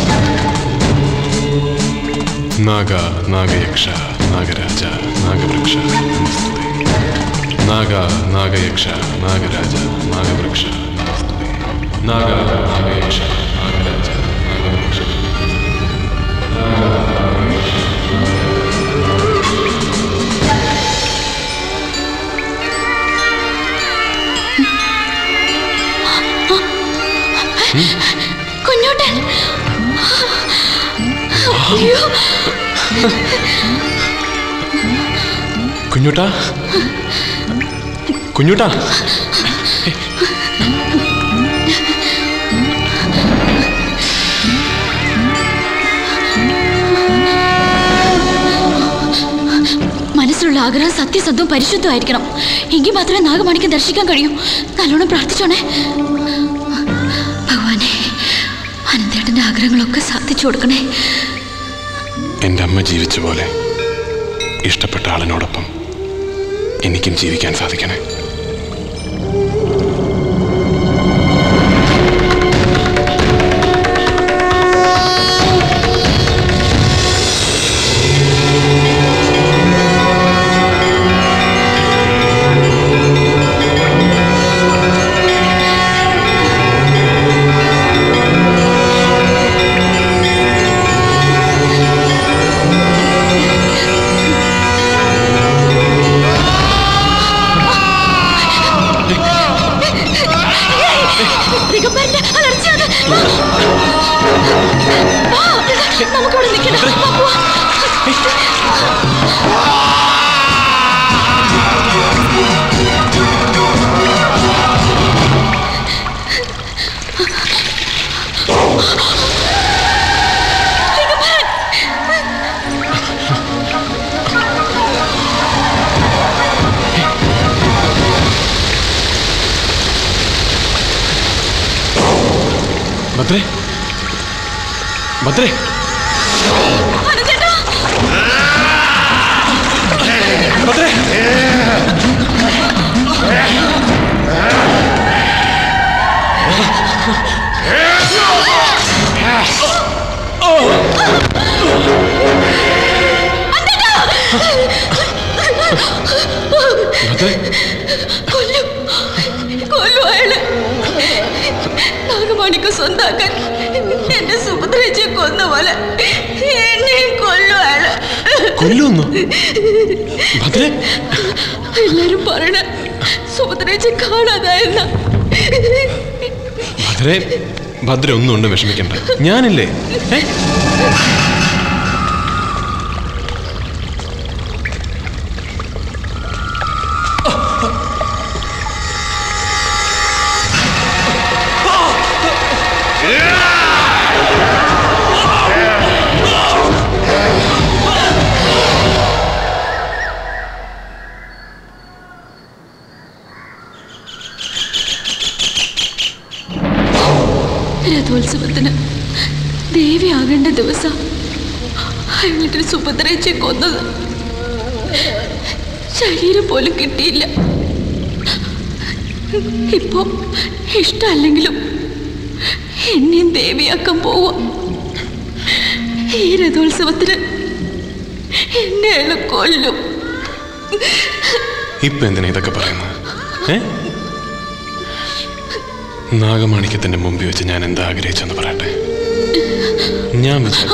നാഗ നാഗയക്ഷ നാഗരാജ നാഗവൃക്ഷ നമസ്തുതേ നാഗ നാഗയക്ഷ നാഗരാജ നാഗവൃക്ഷ നമസ്തുതേ നാഗ നാഗയക്ഷ നാഗരാജ നാഗവൃക്ഷ കുഞ്ഞൂട്ടൻ അയ്യോ കുഞ്ഞൂട്ടാ കുഞ്ഞൂട്ടാ മനസ്സിലുള്ള ആഗ്രഹം സത്യസന്ധവും പരിശുദ്ധമായിരിക്കണം എങ്കിൽ മാത്രമേ നാഗമണിക്ക് ദർശിക്കാൻ കഴിയൂ നല്ലോണം പ്രാർത്ഥിച്ചോണേ ഭഗവാനെ അനന്തേട്ടന്റെ ആഗ്രഹങ്ങളൊക്കെ സാധിച്ചു കൊടുക്കണേ എൻ്റെ അമ്മ ജീവിച്ച പോലെ ഇഷ്ടപ്പെട്ട ആളിനോടൊപ്പം എനിക്കും ജീവിക്കാൻ സാധിക്കണേ ദിഗംബരന്റെ അലർച്ചയാണ്. വാ, നമുക്കിവിടെ നിൽക്കണം വാ, പോവാം. ഭദ്രേ ഭദ്രേ ഭദ്രേ ഭദ്രേ കൊല്ലും കൊല്ലും അയാള് നാഗമണിക്ക് സ്വന്താക്കാൻ എന്റെ സുഭദ്രേച്ചിയെ കൊന്ന പോലെ എന്നെയും കൊല്ലും അയാള് കൊല്ലുന്നു ഭദ്രേ എല്ലാരും പറയണ സുഭദ്രേച്ചി കാണാതായെന്ന ഭദ്രേ ഭദ്ര ഒന്നും കൊണ്ട് വിഷമിക്കണ്ട ഞാനില്ലേ ഏ? രഥോത്സവത്തിന് ദേവിയാകേണ്ട ദിവസം അയാളുടെ സുഭദ്രേച്ചെ കൊന്നത് ശരീരം പോലും കിട്ടിയില്ല ഇപ്പോ ഇഷ്ടമല്ലെങ്കിലും എന്നെയും ദേവിയാക്കാൻ പോവാ ഈ രഥോത്സവത്തിന് എന്നെ അയാൾ കൊല്ലും ഇപ്പൊ എന്തിനാ ഇതൊക്കെ പറയുന്നത് ഏ നാഗമാണിക്യത്തിന്റെ മുമ്പിൽ വെച്ച് ഞാൻ എന്താ ആഗ്രഹിച്ചെന്ന് പറയട്ടെ ഞാൻ വിചാരിച്ചു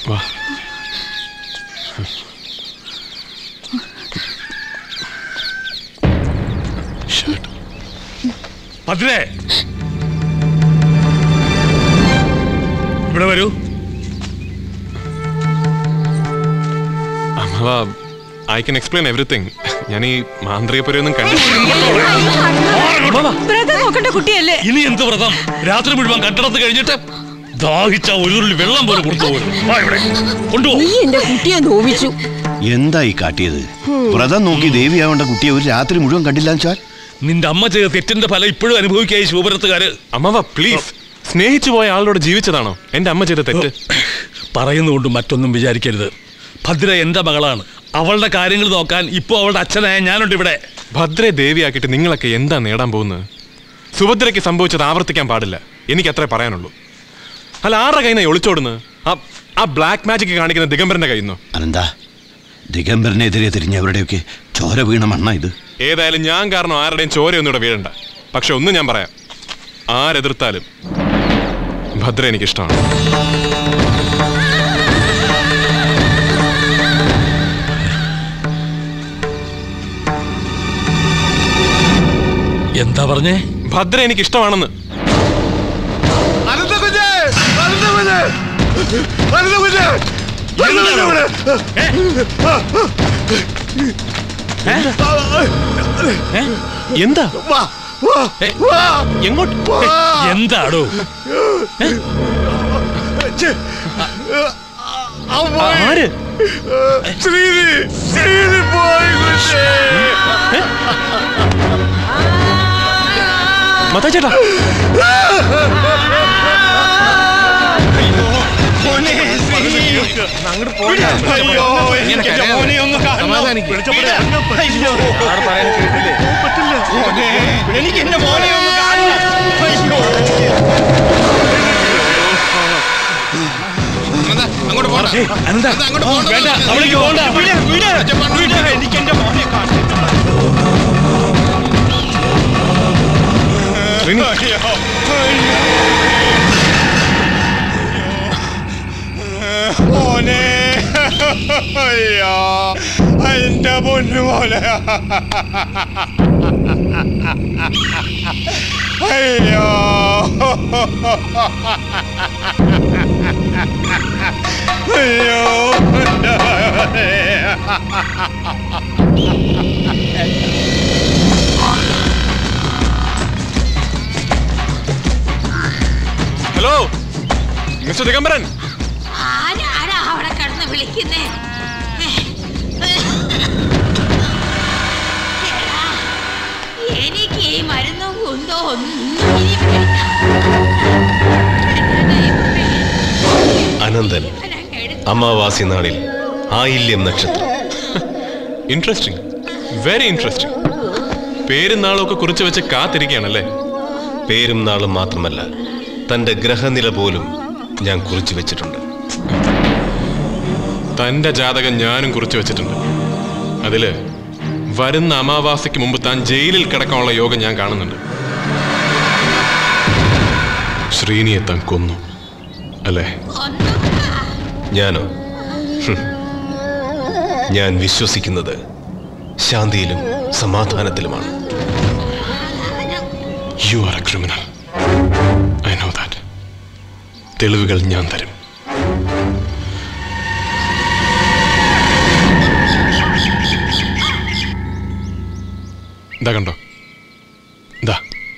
വാ ഭദ്രേ ഇവിടെ വരൂ അമ്മ ഐ കൻ എക്സ്പ്ലെയിൻ എവറിത്തിങ് ഞാൻ ഈ മാന്ത്രികപ്പുരയൊന്നും കണ്ടിട്ടില്ല വ്രതം നോക്കേണ്ട കുട്ടിയല്ലേ ഇനി എന്ത് വ്രതം രാത്രി മുഴുവൻ കട്ടടത്ത് കഴിഞ്ഞിട്ട് ദാഹിച്ച ഒരു തുള്ളി വെള്ളം പോലും കൊടുത്തു പോലും വാ ഇവിടെ കൊണ്ടുപോ നീ എന്റെ കുട്ടിയെ നോവിച്ചു എന്താ ഈ കാട്ടിയത് വ്രതം നോക്കി ദേവിയാവേണ്ട കുട്ടിയെ ഒരു രാത്രി മുഴുവൻ കണ്ടില്ല വെച്ചാൽ നിന്റെ അമ്മ ചെയ്ത തെറ്റിന്റെ ഫലം ഇപ്പോഴും അനുഭവിക്കായി ശിവപുരത്തുകാര് അമ്മവ പ്ലീസ് സ്നേഹിച്ചു പോയ ആളോട് ജീവിച്ചതാണോ എന്റെ അമ്മ ചെയ്ത തെറ്റ് പറയുന്നതുകൊണ്ട് മറ്റൊന്നും വിചാരിക്കരുത് ഭദ്ര എന്റെ മകളാണ് അവളുടെ കാര്യങ്ങൾ നോക്കാൻ ഇപ്പോ അവളുടെ അച്ഛനായ ഞാനുണ്ട് ഇവിടെ ഭദ്രയെ ദേവിയാക്കിയിട്ട് നിങ്ങളൊക്കെ എന്താ നേടാൻ പോകുന്നത് സുഭദ്രയ്ക്ക് സംഭവിച്ചത് ആവർത്തിക്കാൻ പാടില്ല എനിക്ക് അത്രേ പറയാനുള്ളൂ അല്ല ആരുടെ കയ്യിൽ നിന്ന് ഒളിച്ചോടുന്നത് ആ- ആ ബ്ലാക്ക് മാജിക് കാണിക്കുന്ന ദിഗംബരന്റെ കയ്യിൽ നിന്നോ അനന്താ ദിഗംബരനെതിരെ തിരിഞ്ഞവരുടെയൊക്കെ ചോര വീണ മണ്ണ ഇത് ഏതായാലും ഞാൻ കാരണം ആരുടെയും ചോരയൊന്നും ഇവിടെ വീഴണ്ട പക്ഷെ ഒന്ന് ഞാൻ പറയാം ആരെതിർത്താലും ഭദ്ര എനിക്കിഷ്ടമാണ് എന്താ പറഞ്ഞേ ഭദ്ര എനിക്ക് ഇഷ്ടമാണെന്ന് അനന്ത കുഞ്ഞ് അനന്ത കുഞ്ഞ് അനന്ത കുഞ്ഞ് അനന്ത കുഞ്ഞ് എന്താ വാ വാ വാ എങ്ങോട്ട് എന്താടോ ആര് ശ്രീനി ശ്രീനി പോയി കുഞ്ഞേ മത്താച്ചേട്ടാ അങ്ങോട്ട് പോയി അയ്യോ എനിക്ക് എന്റെ മോനെ ഒന്ന് കാണണം എനിക്ക് എന്റെ മോനെ ഒന്ന് കാണണം അയ്യോ അങ്ങോട്ട് പോടാ അനന്ത അങ്ങോട്ട് പോകണ്ട വേണ്ട അവിടേക്ക് പോകണ്ട വിട് വിട് വിട് എനിക്ക് എന്റെ മോനെ മോനെ അയ്യോ എന്റെ പൊന്നു മോനെ അയ്യോ അയ്യോ എന്റെ മോനെ. ഹലോ മിസ്റ്റർ ദിഗംബരൻ ആരാടാ അവിടെ കിടന്ന് വിളിക്കുന്നേ എടാ, എനിക്ക് ഈ മരുന്നും കുന്തോ ഒന്നും ഇനി വേണ്ട. അനന്തൻ അമാവാസി നാളിൽ ആയില്യം നക്ഷത്രം ഇൻട്രസ്റ്റിംഗ് വെരി ഇൻട്രസ്റ്റിംഗ് പേരും നാളും ഒക്കെ കുറിച്ച് വെച്ച് കാത്തിരിക്കുകയാണല്ലേ പേരും നാളും മാത്രമല്ല തന്റെ ഗ്രഹനില പോലും ഞാൻ കുറിച്ചു വെച്ചിട്ടുണ്ട് തന്റെ ജാതകം ഞാനും കുറിച്ച് വെച്ചിട്ടുണ്ട് അതില് വരുന്ന അമാവാസിക്ക് മുമ്പ് താൻ ജയിലിൽ കിടക്കാനുള്ള യോഗം ഞാൻ കാണുന്നുണ്ട് ശ്രീനിയെ താൻ കൊന്നു അല്ലേ ഞാനോ ഹും. ഞാൻ വിശ്വസിക്കുന്നത് ശാന്തിയിലും സമാധാനത്തിലുമാണ് you are a criminal I know that തെളിവുകൾ ഞാൻ തരും ഇതാ കണ്ടോ ഇതാ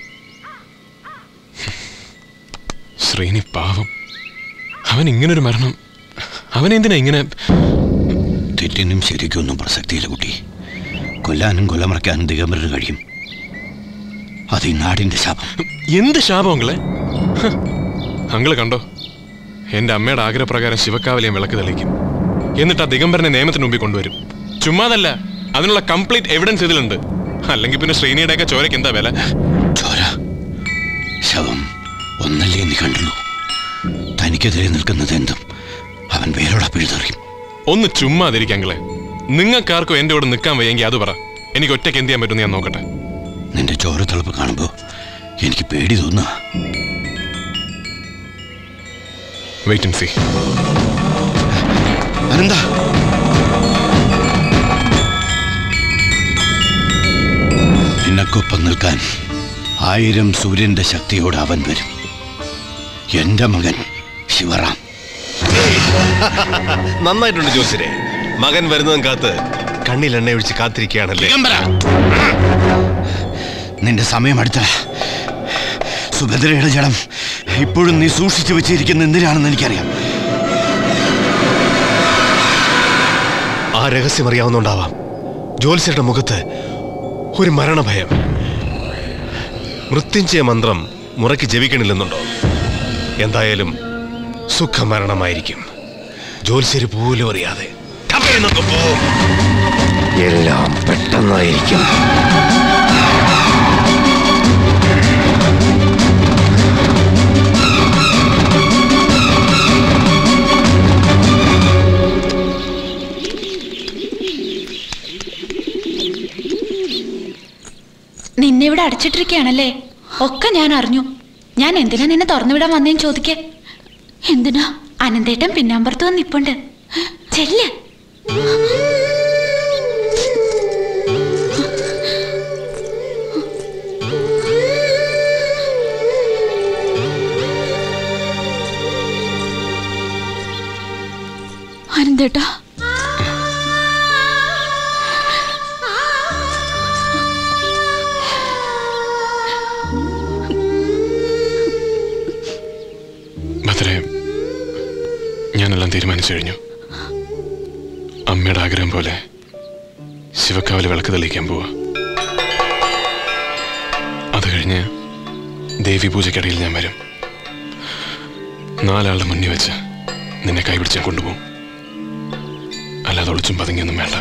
ശ്രീനി പാവം അവൻ ഇങ്ങനൊരു മരണം അവൻ എന്തിനാ ഇങ്ങനെ തെറ്റിനും ശരിക്കും ഒന്നും പ്രസക്തിയില്ല കുട്ടി കൊല്ലാനും കൊലമറയ്ക്കാനും ദിഗംബരന് കഴിയും അത് ഈ നാടിന്റെ ശാപം എന്ത് ശാപം അങ്ങളെ അങ്ങള് കണ്ടോ എന്റെ അമ്മയുടെ ആഗ്രഹപ്രകാരം ശിവക്കാവലിയം വിളക്ക് തെളിയിക്കും എന്നിട്ട് ആ ദിഗംബരനെ നിയമത്തിന് മുമ്പിൽ കൊണ്ടുവരും ചുമ്മാതല്ല അതിനുള്ള കംപ്ലീറ്റ് എവിഡൻസ് ഇതിലുണ്ട് അല്ലെങ്കിൽ പിന്നെ ശ്രീനിയുടെയൊക്കെ ചോരയ്ക്ക് എന്താ വില ചോര ശവം ഒന്നല്ലേ നീ കണ്ടുള്ളൂ തനിക്കെതിരെ നിൽക്കുന്നത് എന്തും അവൻ വേരോടെ പിഴുതെറിയും ഒന്ന് ചുമ്മാതിരിക്കങ്ങളെ നിങ്ങൾക്കാർക്കും എന്റെ കൂടെ നിൽക്കാൻ വയ്യെങ്കിൽ അത് പറ എനിക്ക് ഒറ്റയ്ക്ക് എന്ത് ചെയ്യാൻ പറ്റുമെന്ന് ഞാൻ നോക്കട്ടെ നിന്റെ ചോരത്തിളപ്പ് കാണുമ്പോ എനിക്ക് പേടി തോന്നുക വെയിറ്റ് ആൻഡ് സീ അനന്ത നിനക്കൊപ്പം നിൽക്കാൻ ആയിരം സൂര്യന്റെ ശക്തിയോട് അവൻ വരും എന്റെ മകൻ ശിവറാം നന്നായിട്ടുണ്ട് ജോസിനെ മകൻ വരുന്നതും കാത്ത് കണ്ണിൽ എണ്ണ ഒഴിച്ച് കാത്തിരിക്കുകയാണല്ലേ നിന്റെ സമയം അടുത്ത സുഭദ്രയുടെ ജഡം ഇപ്പോഴും നീ സൂക്ഷിച്ചു വെച്ചിരിക്കുന്ന എന്തിനാണെന്ന് എനിക്കറിയാം ആ രഹസ്യം അറിയാവുന്നുണ്ടാവാം ജോത്സ്യരുടെ മുഖത്ത് ഒരു മരണഭയം മൃത്യുഞ്ജയ മന്ത്രം മുറയ്ക്ക് ജപിക്കണില്ലെന്നുണ്ടോ എന്തായാലും സുഖമരണമായിരിക്കും ജോത്സ്യര് പോലും അറിയാതെ കപ്പലിന്നൊക്കെ പോവും എല്ലാം പെട്ടെന്നായിരിക്കും നിന്നെ ഇവിടെ അടച്ചിട്ടിരിക്കുകയാണല്ലേ ഒക്കെ ഞാൻ അറിഞ്ഞു ഞാൻ എന്തിനാ നിന്നെ തുറന്നുവിടാൻ വന്നേന്ന് ചോദിക്കേ എന്തിനാ അനന്തേട്ടൻ പിന്നാമ്പുറത്ത് വന്ന് നിപ്പുണ്ട് ചെല്ല് അനന്തേട്ടാ ഭദ്രേ ഞാനെല്ലാം തീരുമാനിച്ചു കഴിഞ്ഞു അമ്മയുടെ ആഗ്രഹം പോലെ ശിവക്കാവിൽ വിളക്ക് തെളിയിക്കാൻ പോവാ അത് കഴിഞ്ഞ് ദേവി പൂജയ്ക്കിടയിൽ ഞാൻ വരും നാലാളുടെ മുന്നിൽ വെച്ച് നിന്നെ കൈപിടിച്ച് ഞാൻ കൊണ്ടുപോകും അല്ലാതെ ഒളിച്ചും പതുങ്ങിയൊന്നും വേണ്ട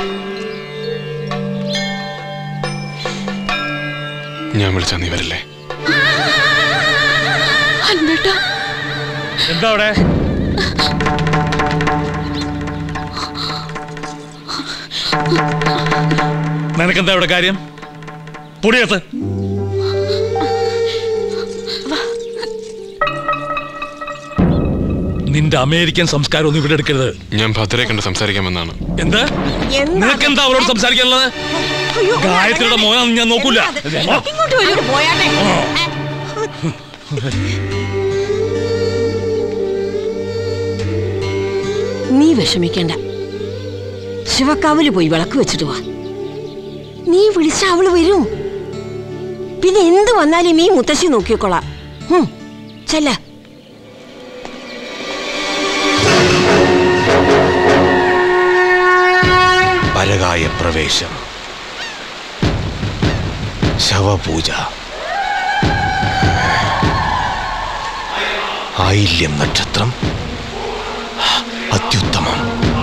ഞാൻ വിളിച്ചാ നീ വരില്ലേ അനന്തേട്ടാ എന്താ അവിടെ നിനക്കെന്താ ഇവിടെ കാര്യം പൊടിയത്ത് നിന്റെ അമേരിക്കൻ സംസ്കാരം ഒന്നും ഇവിടെ എടുക്കരുത് ഞാൻ ഭദ്രയെ കണ്ട് സംസാരിക്കാൻ വന്നാണ് എന്താ നിനക്കെന്താ അവരോട് സംസാരിക്കാനുള്ളത് ഗായത്രിയുടെ മോനാന്ന് ഞാൻ നോക്കൂല ഇങ്ങോട്ട് വരൂ പോയാട്ടെ നീ വിഷമിക്കണ്ട ശിവക്കാവില് പോയി വിളക്ക് വെച്ചിട്ട് വാ നീ വിളിച്ച അവള് വരും പിന്നെ എന്ത് വന്നാലും ഈ മുത്തശ്ശി നോക്കിക്കോളാം ഹും, ചെല്ല പരകായ പ്രവേശം ശവപൂജ ആയില്യം നക്ഷത്രം അത്യുത്തമം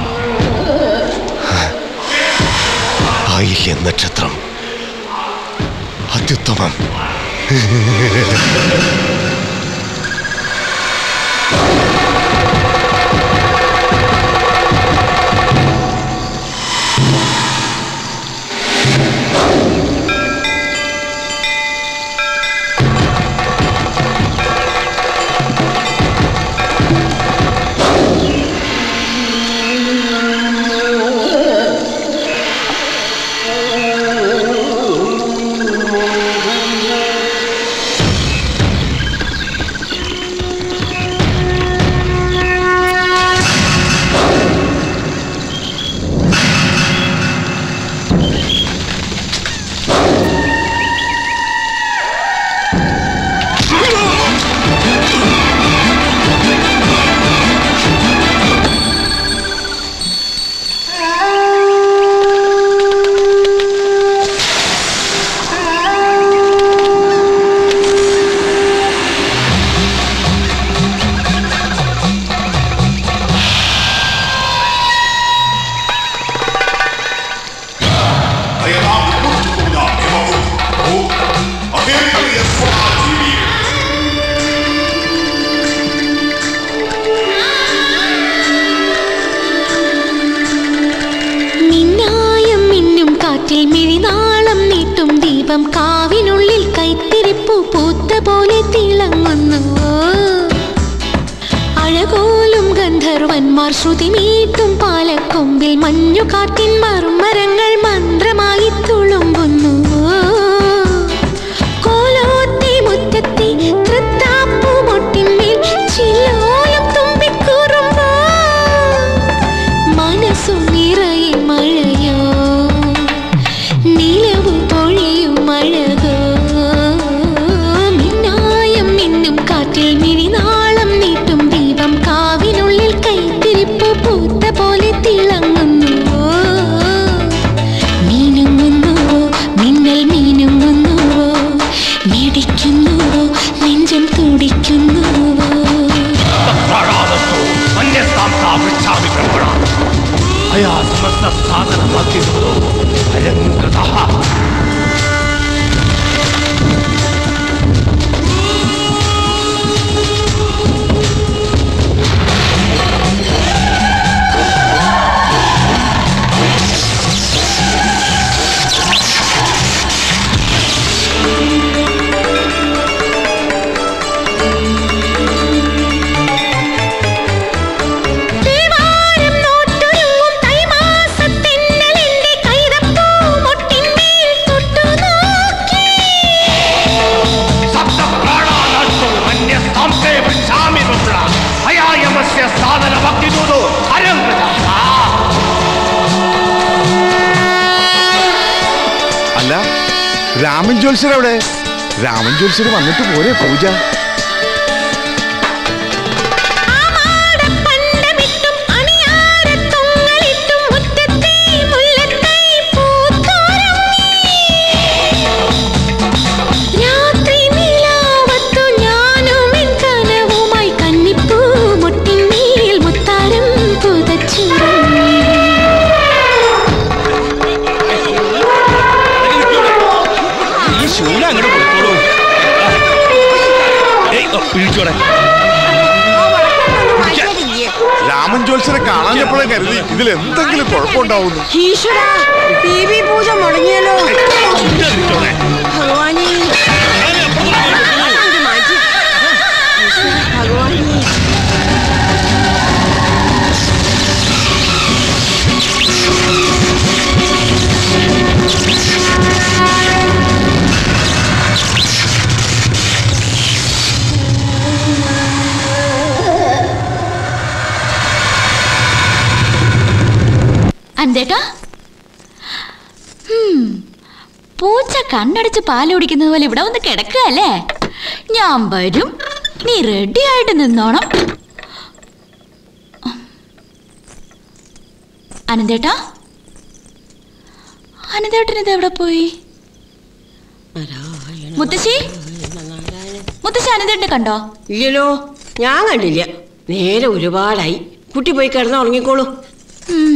ആയില്യം നക്ഷത്രം അത്യുത്തമം മാലാഖമാർ ശ്രുതി മീട്ടും പാലക്കൊമ്പിൽ മഞ്ഞുകാറ്റിൻ മറുമരങ്ങൾ മന്ത്രമായി തുളുമ്പുന്നു കോലോത്തെ മുറ്റത്തെ തൃത്താപ്പുമൊട്ടിന്മേൽ ചില്ലോലം തുമ്പിക്കുറുമ്പോ മനസ്സു നിറയെ മഴയോ നിലവു പൊഴിയും മഴകോ മിന്നായം മിന്നും കാറ്റിൽ മിഴിനാളം നീട്ടും ദീപം കാവിനുള്ളിൽ കൈത്തിരിപ്പ് പൂത്ത പോലെ തിളങ്ങുന്നുവോ മീനുങ്ങുന്നുവോ മിന്നൽ മീനുങ്ങുന്നുവോ മിടിക്കുന്നുവോ നെഞ്ചം തുടിക്കുന്നുവോ തേവാരം നോട്ടൊരുങ്ങും തൈമാസത്തെന്നലെന്റെ കൈതപ്പൂ മൊട്ടിന്മേൽ തൊട്ടു നോക്കി. അല്ല രാമൻ ജ്യോത്സ്യർ എവിടെ രാമൻ ജ്യോത്സ്യർ വന്നിട്ട് പോരെ പൂജ പണ്ടമിട്ടും അണിയാരത്തൊങ്ങലിട്ടും മുറ്റത്തെ മുല്ലത്തൈ പൂത്തോരങ്ങി. രാത്രി നിലാവത്തു ഞാനും എൻ കനവുമായി കന്നിപ്പൂ മുട്ടിന്മേൽ മുത്താരം പുതച്ചുറങ്ങി. ഈ ശൂല അങ്ങോട്ട് പോയിക്കോളൂ ഏയ്, ഓ, പിടിച്ചോടെ രാമൻ ജ്യോത്സ്യരെ കാണാഞ്ഞപ്പോഴേ കരുതി ഇതിൽ എന്തെങ്കിലും കുഴപ്പമുണ്ടാവുന്നു ഈശ്വര ടി വി പൂജ മുടങ്ങിയല്ലോ ഭഗവാനേ ഇത് മാറ്റി. ഈശ്വര, ഭഗവാനേ അന്തേട്ടാ ഹും, പൂച്ച കണ്ണടച്ച് പാല് കുടിക്കുന്നത് പോലെ ഇവിടെ വന്ന് കിടക്കുക അല്ലേ ഞാൻ വരും നീ റെഡി ആയിട്ട് നിന്നോണം അനന്തേട്ടാ അനന്തേട്ടൻ ഇത് എവിടെ പോയി മുത്തശ്ശി മുത്തശ്ശി അനന്തേട്ടനെ കണ്ടോ ഇല്ലല്ലോ ഞാൻ കണ്ടില്ല നേരെ ഒരുപാടായി കുട്ടി പോയി കിടന്ന് ഉറങ്ങിക്കോളൂ ഉം.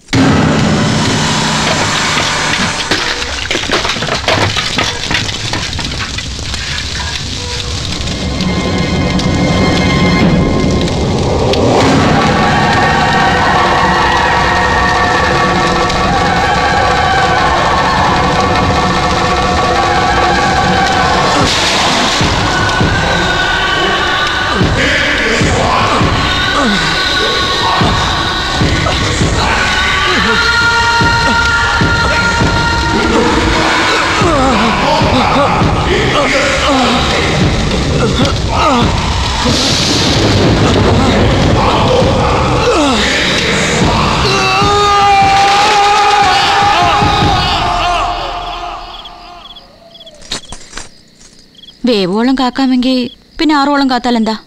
വേവോളം കാക്കാമെങ്കിൽ പിന്നെ ആറോളം കാത്താൽ എന്താ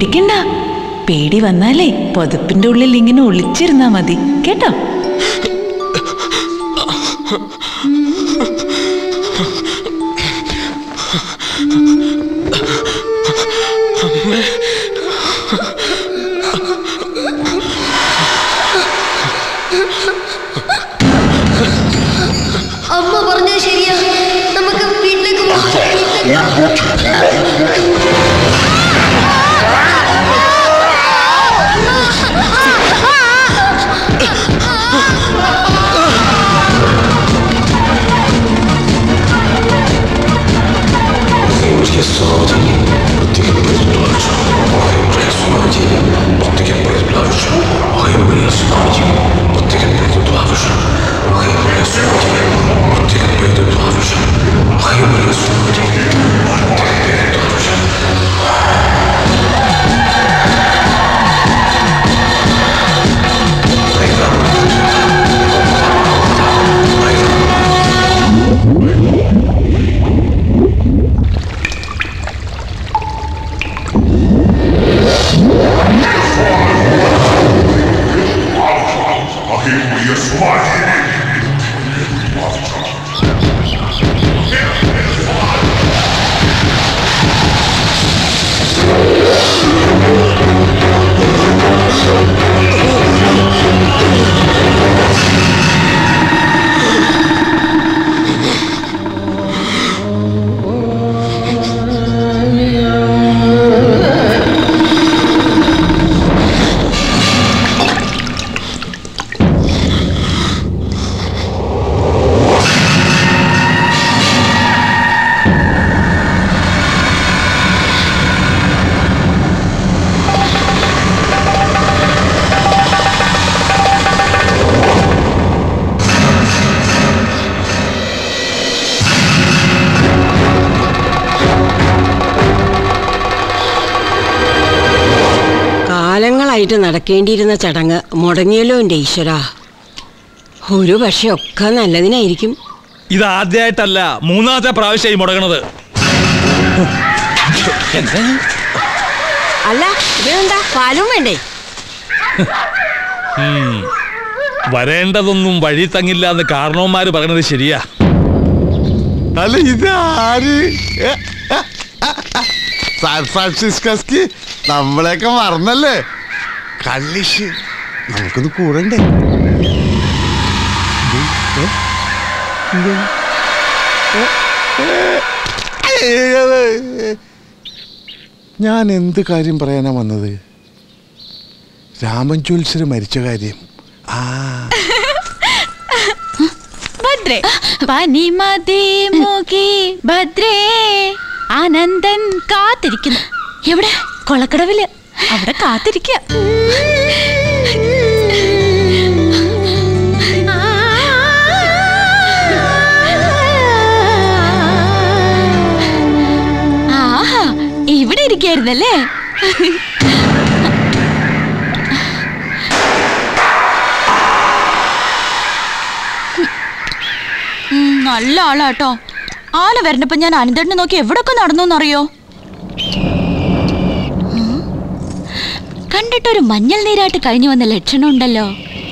പേടിക്കണ്ട പേടി വന്നാലേ പൊതുപ്പിന്റെ ഉള്ളിൽ ഇങ്ങനെ ഒളിച്ചിരുന്നാ മതി കേട്ടോ അമ്മ പറഞ്ഞത് ശരിയാ നമുക്ക് വീട്ടിലേക്ക് കാലങ്ങളായിട്ട് നടക്കേണ്ടിയിരുന്ന ചടങ്ങ് മുടങ്ങിയല്ലോ എൻ്റെ ഈശ്വര ഒരു പക്ഷെ ഒക്കെ നല്ലതിനായിരിക്കും ഇത് ആദ്യമായിട്ടല്ല മൂന്നാമത്തെ പ്രാവശ്യമായി മുടങ്ങണത് അല്ല ഇതെന്താ പാലും വേണ്ടേ ഉം. വരേണ്ടതൊന്നും വഴി തങ്ങില്ല എന്ന് കാരണവന്മാര് പറയണത് ശരിയാ അല്ല ഇത് ആര് ഏ, ആ, ആ, ആ. സാൻ ഫ്രാൻസിസ്കസ്ക്ക് നമ്മളെയൊക്കെ മറന്നല്ലേ കള്ളിഷ് നമുക്കൊന്ന് കൂടണ്ടേ ഇത്, ഏ, ഇത്, ഏ, ഏ, ഏ, ഞാൻ എന്ത് കാര്യം പറയാനാ വന്നത് രാമൻ ജ്യോത്സര് മരിച്ച കാര്യം ആ ഭദ്രേ പനിമതി മുഖി ഭദ്രേ ആനന്ദൻ കാത്തിരിക്കുന്നു എവിടെ കൊളക്കടവില് അവിടെ കാത്തിരിക്ക ആഹാ ഇവിടെ ഇരിക്കായിരുന്നല്ലേ ഉം, നല്ല ആളാട്ടോ ആള് വരണപ്പോ ഞാൻ അനന്തണ്ണെ നോക്കി എവിടൊക്കെ നടന്നു എന്നറിയോ ഉം. കണ്ടിട്ടൊരു മഞ്ഞൾ നീരാട്ട് കഴിഞ്ഞു വന്ന ലക്ഷണം ഉണ്ടല്ലോ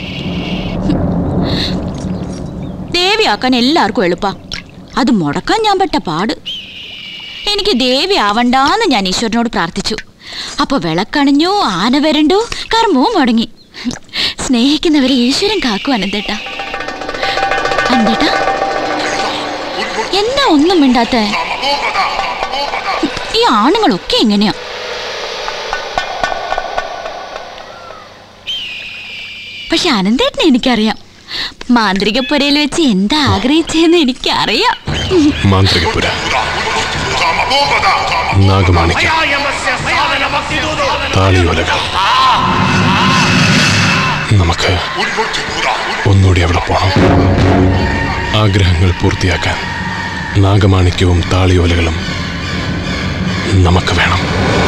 ദേവിയാക്കാൻ എല്ലാവർക്കും എളുപ്പാ അത് മുടക്കാൻ ഞാൻ പെട്ട പാട് എനിക്ക് ദേവി ആവണ്ടാന്ന് ഞാൻ ഈശ്വരനോട് പ്രാർത്ഥിച്ചു അപ്പൊ വിളക്കണിഞ്ഞു ആന വരണ്ടു കർമ്മവും മുടങ്ങി സ്നേഹിക്കുന്നവരെ ഈശ്വരൻ കാക്കും അനന്തേട്ട അനന്തേട്ട എന്താ ഒന്നും മിണ്ടാത്ത ഈ ആണുങ്ങളൊക്കെ എങ്ങനെയാ പക്ഷെ അനന്തേട്ടനെ എനിക്കറിയാം മാന്ത്രികപ്പുരയിൽ വെച്ച് എന്താ ആഗ്രഹിച്ചതെന്ന് എനിക്കറിയാം മാന്ത്രികപുര നാഗമാണിക്യം താളിയോലകൾ നമുക്ക് ഒന്നുകൂടി അവിടെ പോണം ആഗ്രഹങ്ങൾ പൂർത്തിയാക്കാൻ നാഗമാണിക്യവും താളിയോലകളും നമുക്ക് വേണം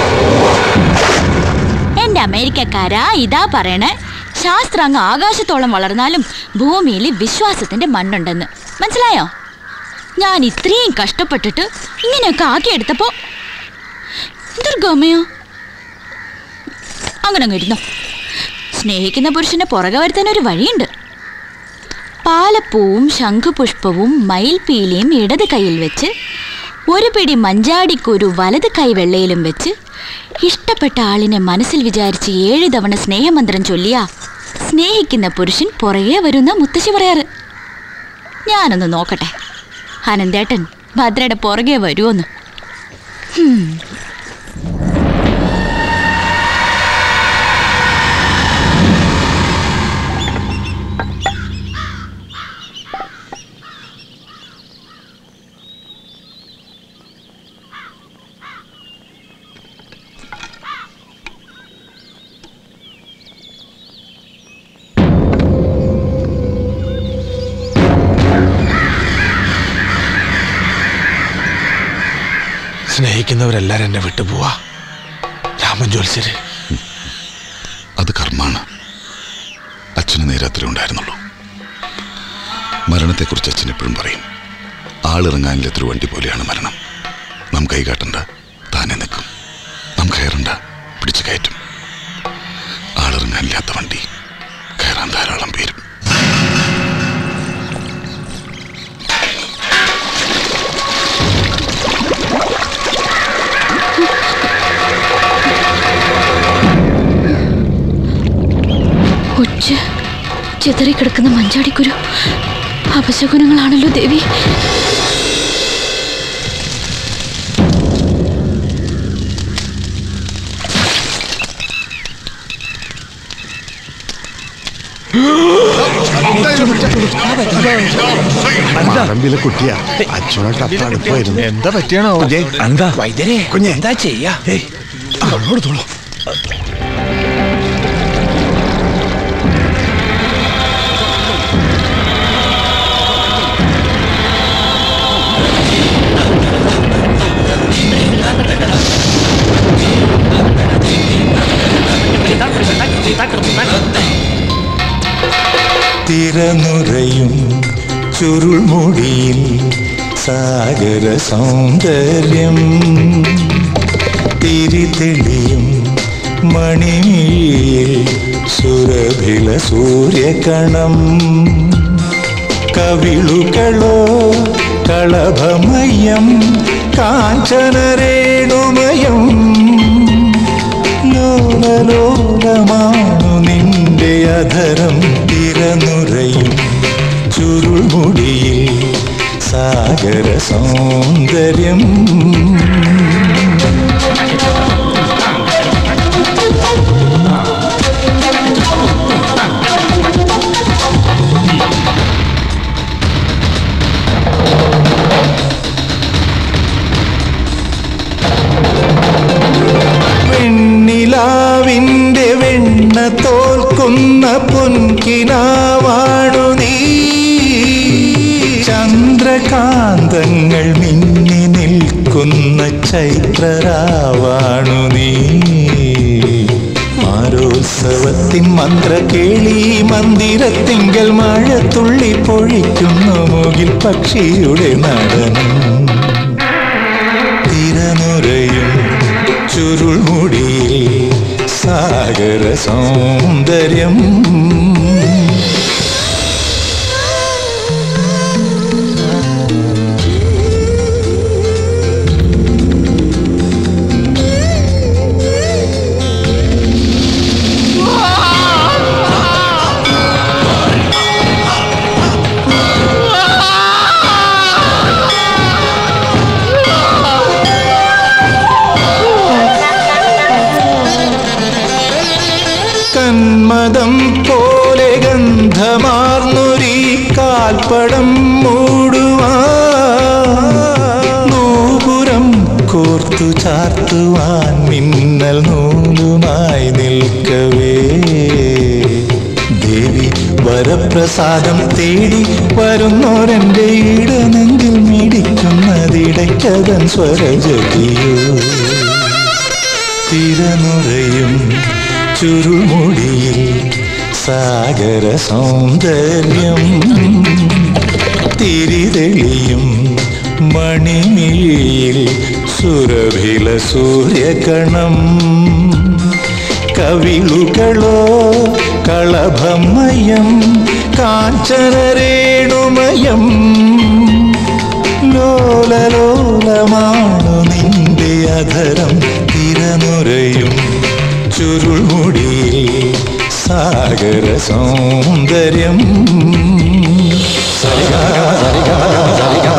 എന്റെ അമേരിക്കക്കാരാ ഇതാ പറയണേ ശാസ്ത്രം അങ്ങ് ആകാശത്തോളം വളർന്നാലും ഭൂമിയിൽ വിശ്വാസത്തിന്റെ മണ്ണുണ്ടെന്ന് മനസ്സിലായോ ഞാൻ ഇത്രയും കഷ്ടപ്പെട്ടിട്ട് ഇങ്ങനെയൊക്കെ ആക്കിയെടുത്തപ്പോ ദുർഗമ്മയോ അങ്ങനെ അങ്ങ് ഇരുന്നോ സ്നേഹിക്കുന്ന പുരുഷനെ പുറകെ വരുത്താൻ ഒരു വഴിയുണ്ട് പാലപ്പൂവും ശംഖുപുഷ്പവും മയിൽപീലിയും ഇടത് കൈയിൽ വെച്ച് ഒരു പിടി മഞ്ചാടിക്കുരു വലത് കൈവെള്ളയിലും വെച്ച് ഇഷ്ടപ്പെട്ട ആളിനെ മനസ്സിൽ വിചാരിച്ച് ഏഴ് തവണ സ്നേഹമന്ത്രം ചൊല്ലിയ സ്നേഹിക്കുന്ന പുരുഷൻ പുറകെ വരുന്ന മുത്തശ്ശി പറയാറ് ഞാനൊന്ന് നോക്കട്ടെ അനന്തേട്ടൻ ഭദ്രയുടെ പുറകെ വരുമോന്ന് ഹും സ്നേഹിക്കുന്നവരെല്ലാരും എന്നെ വിട്ടുപോവാ രാമൻ ജോത്സ്യര് അത് കർമ്മാണ് അച്ഛന് നേരാത്രേ ഉണ്ടായിരുന്നുള്ളൂ മരണത്തെക്കുറിച്ച് അച്ഛൻ എപ്പോഴും പറയും ആളിറങ്ങാനില്ലാത്തൊരു വണ്ടി പോലെയാണ് മരണം നാം കൈകാട്ടണ്ട താനെ നിൽക്കും നാം കയറണ്ട പിടിച്ചു കയറ്റും ആളിറങ്ങാനില്ലാത്ത വണ്ടി കയറാൻ ധാരാളം പേരും ഒച്ച ചിതറിക്കിടക്കുന്ന മഞ്ചാടിക്കുരു അപശകുനങ്ങളാണല്ലോ ദേവി പറമ്പിലെ കുട്ടിയാ അച്ഛനോട്ട് അപ്പം അടുപ്പായിരുന്നു എന്താ പറ്റിയാണോ എന്താ വൈദ്യരെ കുഞ്ഞെ എന്താ ചെയ്യാ കൊടുത്തോളൂ തിരനുറയും ചുരുൾമുടിയിൽ സാഗര സൗന്ദര്യം തിരിതെളിയും മണിമിഴിയിൽ സുരഭില സൂര്യകണം കവിളുകളോ കളഭമയം കാഞ്ചനരേണുമയം ലോലലോലമാണു നിന്റെ അധരം തിരനുറയും ചുരുൾമുടിയിൽ സാഗര സൗന്ദര്യം വെണ്ണിലാവിൻ്റെ വെണ്ണ തോൽക്കുന്ന പൊൻകിനാവാണു നീ ചന്ദ്രകാന്തങ്ങൾ മിന്നി നിൽക്കുന്ന ചൈത്രരാവാണു നീ മാരോത്സവത്തിൻ മന്ത്രകേളി മന്ദിരത്തിങ്കൽ മഴ തുള്ളി പൊഴിക്കുന്നു മുകിൽ പക്ഷിയുടെ നടനം തിരനുരയും ചുരുൾമുടിയിൽ സാഗര സൗന്ദര്യം കന്മദം പോലെ ഗന്ധമാർന്നൊരീ കാൽപ്പടം മൂടുവാ നൂപുരം കോർത്തു ചാർത്തുവാൻ മിന്നൽ നൂലുമായി നിൽക്കവേ ദേവി വരപ്രസാദം തേടി വരുന്നോരെന്റെ ഇടനെങ്കിൽ മിടിക്കുന്നതിടയ്ക്കതൻ സ്വരജതിയോ തിരനുറയും ചുരുമുടിയിൽ സാഗര സൗന്ദര്യം തിരിതെളിയും മണിമിഴിയിൽ സുരഭില സൂര്യകണം കവിളുകളോ കളഭമയം കാഞ്ചനരേണുമയം ലോലലോലമാണു നിന്റെ അധരം തിരനുരയും ചുരുൾമുടിയിൽ സാഗര സൗന്ദര്യം സരിഗാ സരിഗാ സരിഗാ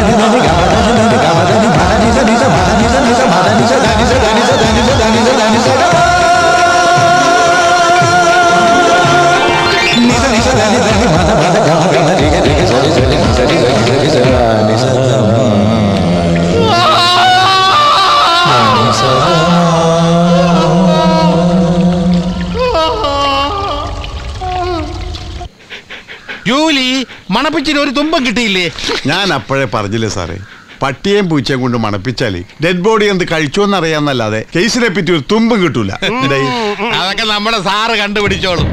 ജോലി മണപ്പിച്ചിന് ഒരു തുമ്പം കിട്ടിയില്ലേ ഞാൻ അപ്പോഴേ പറഞ്ഞില്ലേ സാറേ പട്ടിയേം പൂച്ചയും കൊണ്ട് മണപ്പിച്ചാല് ഡെഡ് ബോഡി എന്ത് കഴിച്ചോന്ന് അറിയാന്നല്ലാതെ കേസിനെ പറ്റി ഒരു തുമ്പും കിട്ടൂല ഇടേ അതൊക്കെ നമ്മുടെ സാറ് കണ്ടുപിടിച്ചോളും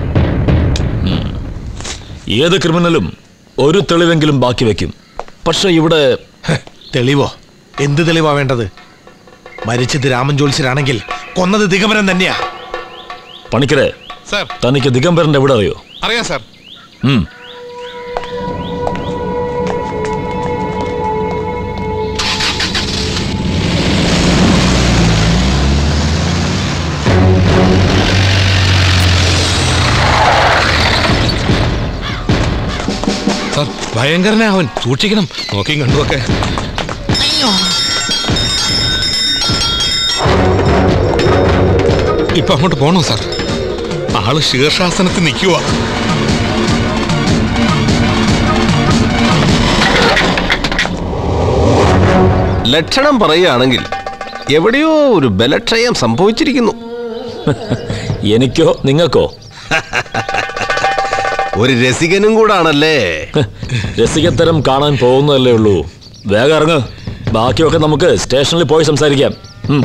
ഏത് ക്രിമിനലും ഒരു തെളിവെങ്കിലും ബാക്കി വെക്കും പക്ഷെ ഇവിടെ തെളിവോ എന്ത് തെളിവാ വേണ്ടത് മരിച്ചത് രാമൻ ജോത്സ്യരാണെങ്കിൽ കൊന്നത് ദിഗമരൻ തന്നെയാ പണിക്കരെ സാർ തനിക്ക് ദിഗംബരന്റെ എവിടെ അറിയോ അറിയാം സാർ ഉം. സാർ ഭയങ്കരനാ അവൻ സൂക്ഷിക്കണം നോക്കിയും കണ്ടുമൊക്കെ ഇപ്പൊ അങ്ങോട്ട് പോണോ സാർ ആള് ശീർഷാസനത്തിൽ നിൽക്കുക ലക്ഷണം പറയുകയാണെങ്കിൽ എവിടെയോ ഒരു ബലക്ഷയം സംഭവിച്ചിരിക്കുന്നു എനിക്കോ നിങ്ങൾക്കോ ഒരു രസികനും കൂടാണല്ലേ രസികത്തരം കാണാൻ പോകുന്നതല്ലേ ഉള്ളൂ വേഗം ഇറങ്ങ് ബാക്കിയൊക്കെ നമുക്ക് സ്റ്റേഷനിൽ പോയി സംസാരിക്കാം ഉം.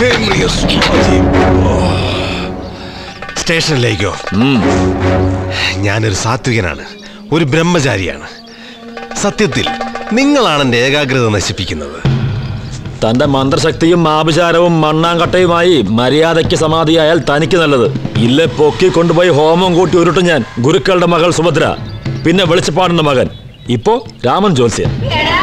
സ്റ്റേഷനിലേക്കോ ഞാനൊരു സാത്വികനാണ് ഒരു ബ്രഹ്മചാരിയാണ് സത്യത്തിൽ നിങ്ങളാണ് എൻ്റെ ഏകാഗ്രത നശിപ്പിക്കുന്നത് തന്റെ മന്ത്രശക്തിയും ആഭിചാരവും മണ്ണാങ്കട്ടയുമായി മര്യാദയ്ക്ക് സമാധിയായാൽ തനിക്ക് നല്ലത് ഇല്ല പൊക്കി കൊണ്ടുപോയി ഹോമം കൂട്ടി ഉരുട്ടും ഞാൻ ഗുരുക്കളുടെ മകൾ സുഭദ്ര പിന്നെ വെളിച്ചപ്പാടിന്റെ മകൻ ഇപ്പോ രാമൻ ജോത്സ്യൻ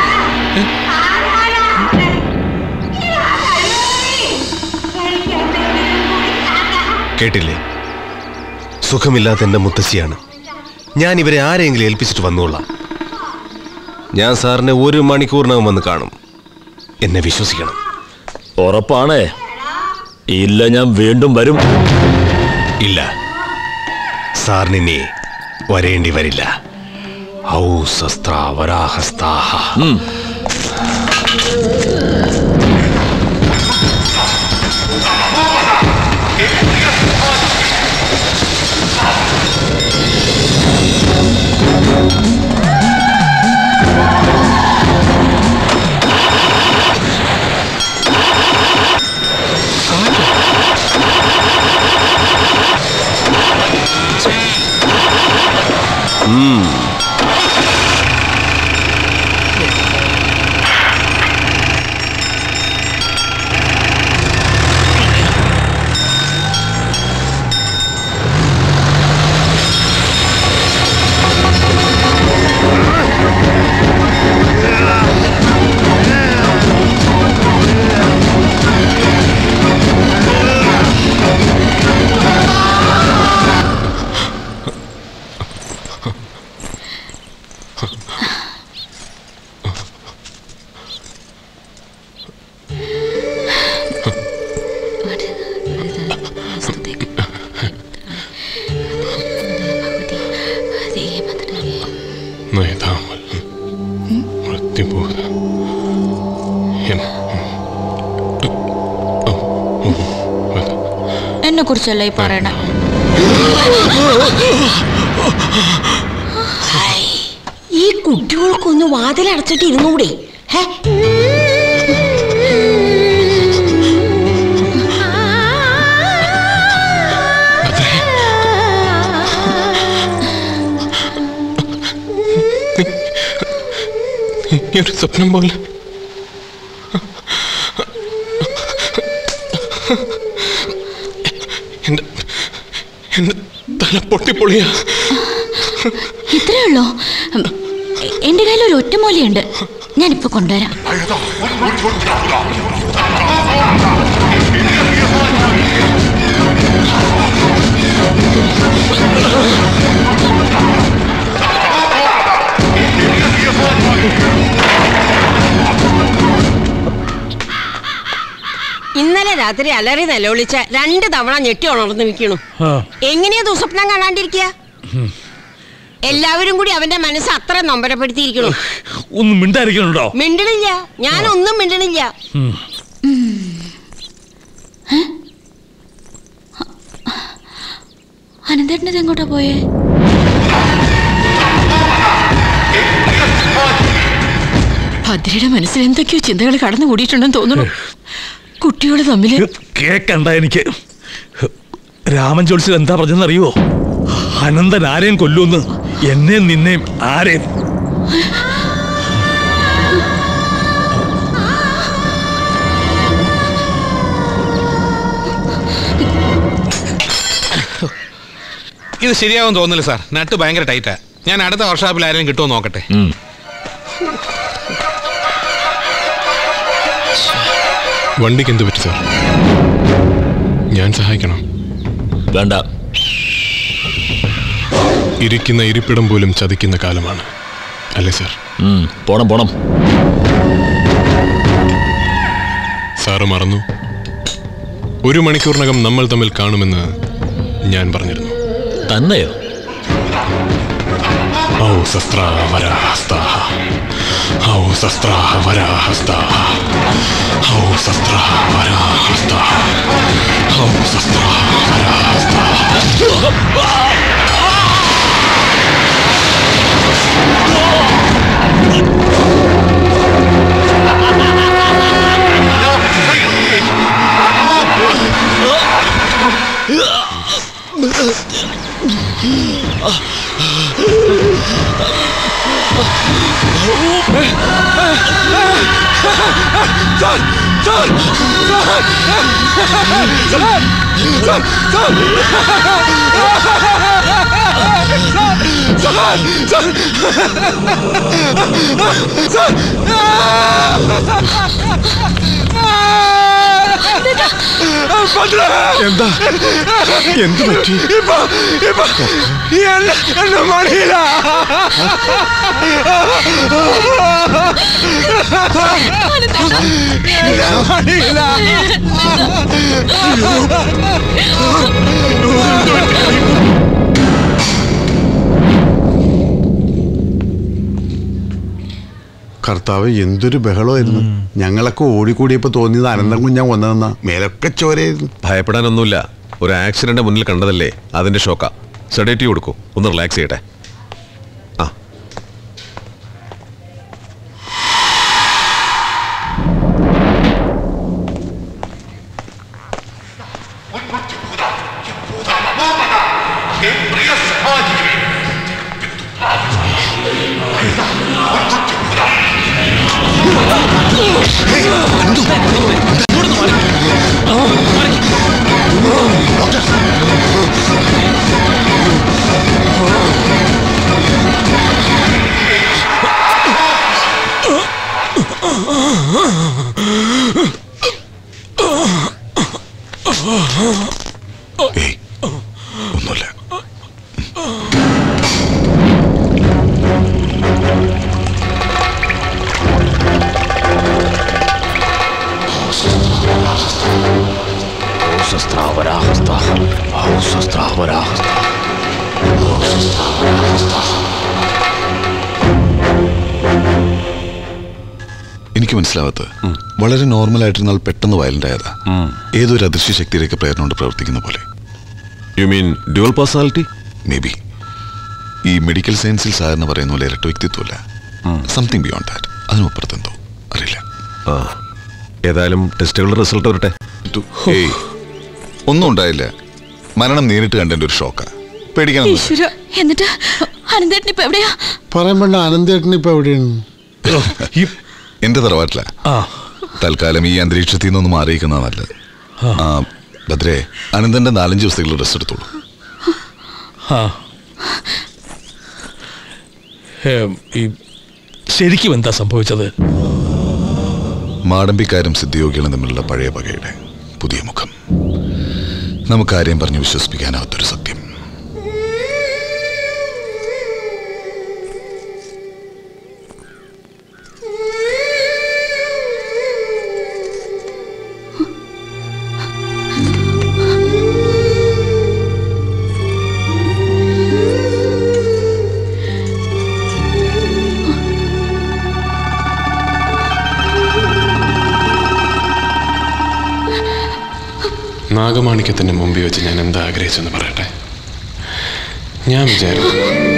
കേട്ടില്ലേ സുഖമില്ലാത്ത എൻ്റെ മുത്തശ്ശിയാണ് ഞാൻ ഇവരെ ആരെങ്കിലും ഏൽപ്പിച്ചിട്ട് വന്നോളാം ഞാൻ സാറിനെ ഒരു മണിക്കൂറിനകം വന്ന് കാണും എന്നെ വിശ്വസിക്കണം ഉറപ്പാണേ ഇല്ല ഞാൻ വീണ്ടും വരും ഇല്ല സാറിനി വരേണ്ടി വരില്ല ഔ ശസ്ത്ര വരാഹസ്താഹ നയതാമൽ മൃത്യുബോധ എം എന്നെ കുറിച്ചല്ല ഈ പറയണ ഈ കുട്ടികൾക്കൊന്ന് വാതിലടച്ചിട്ട് ഇരുന്നൂടെ ഹേ ഈ ഒരു സ്വപ്നം പോലെ എന്റെ എന്റെ തല പൊട്ടിപ്പൊളിയാ ഇത്രേ ഉള്ളോ ഉം, എന്റെ കയ്യിൽ ഒരു ഒറ്റമൂലിയുണ്ട് ഞാനിപ്പോ കൊണ്ടുവരാം ഇന്നലെ രാത്രി അലറി നിലവിളിച്ച രണ്ട് തവണ ഞെട്ടി ഉണർന്നു നിൽക്കണു എങ്ങനെയാ ദുസ്വപ്നം കാണാണ്ടിരിക്കുക എല്ലാവരും കൂടി അവന്റെ മനസ്സ് അത്ര നൊമ്പരപ്പെടുത്തിയിരിക്കണു ഒന്ന് മിണ്ടായിരിക്കണുണ്ടോ മിണ്ടണില്ല ഞാനൊന്നും മിണ്ടണില്ല അനന്തേട്ടനത് എങ്ങോട്ടാ പോയേ ഭദ്രയുടെ മനസ്സിൽ എന്തൊക്കെയോ ചിന്തകൾ കടന്നു കൂടിയിട്ടുണ്ടെന്ന് തോന്നുന്നു കുട്ടികൾ തമ്മിൽ കേക്കണ്ട എനിക്ക് രാമൻ ജോത്സ്യൻ എന്താ പറഞ്ഞെന്ന് അറിയുവോ അനന്തൻ ആരെയും കൊല്ലുമെന്ന് എന്നെയും നിന്നെയും ആരെയും ഇത് ശരിയാവും തോന്നില്ല സാർ നട്ട് ഭയങ്കര ടൈറ്റാ ഞാൻ അടുത്ത വർഷാപ്പിൽ ആരെങ്കിലും കിട്ടുമോ നോക്കട്ടെ വണ്ടിക്ക് എന്ത് പറ്റി സാർ ഞാൻ സഹായിക്കണം വേണ്ട ഇരിക്കുന്ന ഇരിപ്പിടം പോലും ചതിക്കുന്ന കാലമാണ് അല്ലേ സാർ ഉം, പോണം പോണം സാറ് മറന്നു ഒരു മണിക്കൂറിനകം നമ്മൾ തമ്മിൽ കാണുമെന്ന് ഞാൻ പറഞ്ഞിരുന്നു തന്നെയോ ഔ ശസ്ത്രാഹ വരാഹസ്താഹ ഔ ശസ്ത്രാഹ വരാഹസ്താഹ ഔ ശസ്ത്രാഹ വരാഹസ്താഹ ഔ ശസ്ത്രാഹ എന്താ എന്ത് പറ്റി ഇപ്പൊ ഇപ്പൊ എന്നെ എന്നെ മണിയില മണിയില കർത്താവ് എന്തൊരു ബഹളമായിരുന്നു ഞങ്ങളൊക്കെ ഓടിക്കൂടിയപ്പോ തോന്നിയത് അനന്തം കുഞ്ഞാൻ വന്നതെന്നാ മേലൊക്കെ ചോരയായിരുന്നു ഭയപ്പെടാനൊന്നുമില്ല ഒരു ആക്സിഡന്റ് മുന്നിൽ കണ്ടതല്ലേ അതിന്റെ ഷോക്കാ സെഡേറ്റീവ് കൊടുക്കൂ ഒന്ന് റിലാക്സ് ചെയ്യട്ടെ ആ ഒന്നുമില്ല എനിക്ക് മനസ്സിലാവാത്ത വളരെ നോർമൽ ആയിട്ടിരുന്നാൽ പെട്ടെന്ന് വയലന്റ് ആയതാ ഏതൊരു അദൃശ്യ ശക്തിയിലേക്ക് പ്രേരണ കൊണ്ട് പ്രവർത്തിക്കുന്ന പോലെ you mean dual personality may be ഈ മെഡിക്കൽ സയൻസിൽ സാധാരണ പറയുന്ന പോലെ ഇരട്ട വ്യക്തിത്വമല്ല സംതിങ് ബിയോണ്ട് ദാറ്റ് അതിനപ്പുറത്തെന്തോ അറിയില്ല ആ ഏതായാലും ടെസ്റ്റുകളുടെ റിസൾട്ട് വരട്ടെ ഏയ് ഒന്നും ഉണ്ടായില്ല മരണം നേരിട്ട് കണ്ടതിന്റെ ഒരു ഷോക്കാ പേടിക്കാനൊന്നും ഈശ്വര എന്നിട്ട് അനന്തേട്ടൻ ഇപ്പൊ എവിടെയാ പറയാൻ വേണ്ട അനന്തേട്ടൻ ഇപ്പൊ എവിടെയാണ് എന്റെ തറവാട്ടില തൽക്കാലം ഈ അന്തരീക്ഷത്തിൽ നിന്നൊന്ന് മാറിയിരിക്കുന്ന നല്ലത് ആ, ഭദ്രേ അനന്തന്റെ നാലഞ്ച് ദിവസത്തേക്കുള്ള റെസ്റ്റ് എടുത്തോളൂ ആ ഏ, ഈ ശരിക്കും എന്താ സംഭവിച്ചത് മാടമ്പിക്കാരും സിദ്ധിയോഗികളും തമ്മിലുള്ള പഴയ പകയുടെ പുതിയ മുഖം നമുക്കാരെയും പറഞ്ഞ് വിശ്വസിപ്പിക്കാനാവാത്തൊരു സത്യം നാഗമാണിക്യത്തിന്റെ മുമ്പിൽ വെച്ച് ഞാൻ എന്താ ആഗ്രഹിച്ചെന്ന് പറയട്ടെ ഞാൻ വിചാരിച്ചു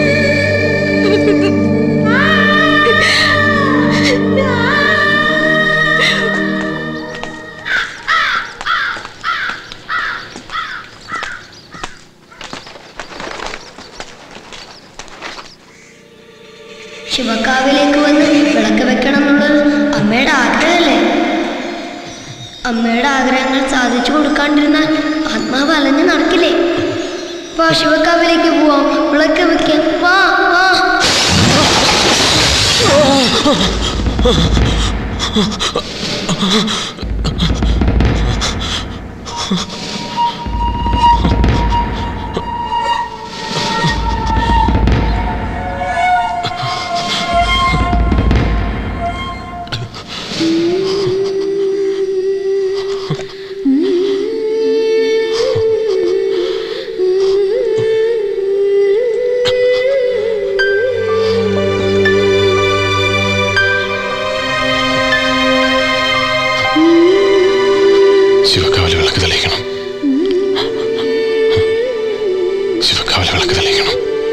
ശിവക്കാവിലേക്ക് വന്ന് വിളക്ക് വെക്കണം എന്നുള്ളത് അമ്മയുടെ ആഗ്രഹമല്ലേ അമ്മയുടെ ആഗ്രഹങ്ങൾ സാധിച്ചു കൊടുക്കാണ്ടിരുന്നാൽ ആത്മാവ് അലഞ്ഞു നടക്കില്ലേ വാ ശിവക്കാവിലേക്ക് പോവാം വിളക്ക് വെക്കാം വാ വാ ശിവക്കാവിലെ വിളക്ക് തെളിയിക്കണം ശിവക്കാവിലെ വിളക്ക് തെളിയിക്കണം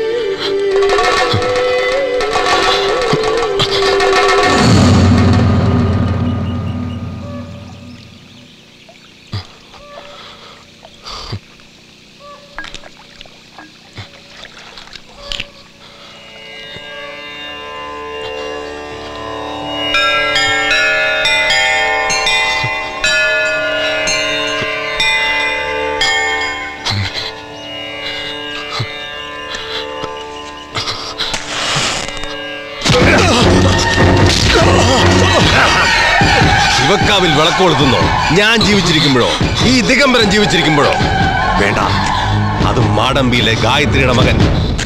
ശിവക്കാവിൽ വിളക്ക് കൊളുത്തുന്നോ ഞാൻ ജീവിച്ചിരിക്കുമ്പോഴോ ഈ ദിഗംബരൻ ജീവിച്ചിരിക്കുമ്പോഴോ വേണ്ട അത് മാടമ്പിയിലെ ഗായത്രിയുടെ മകൻ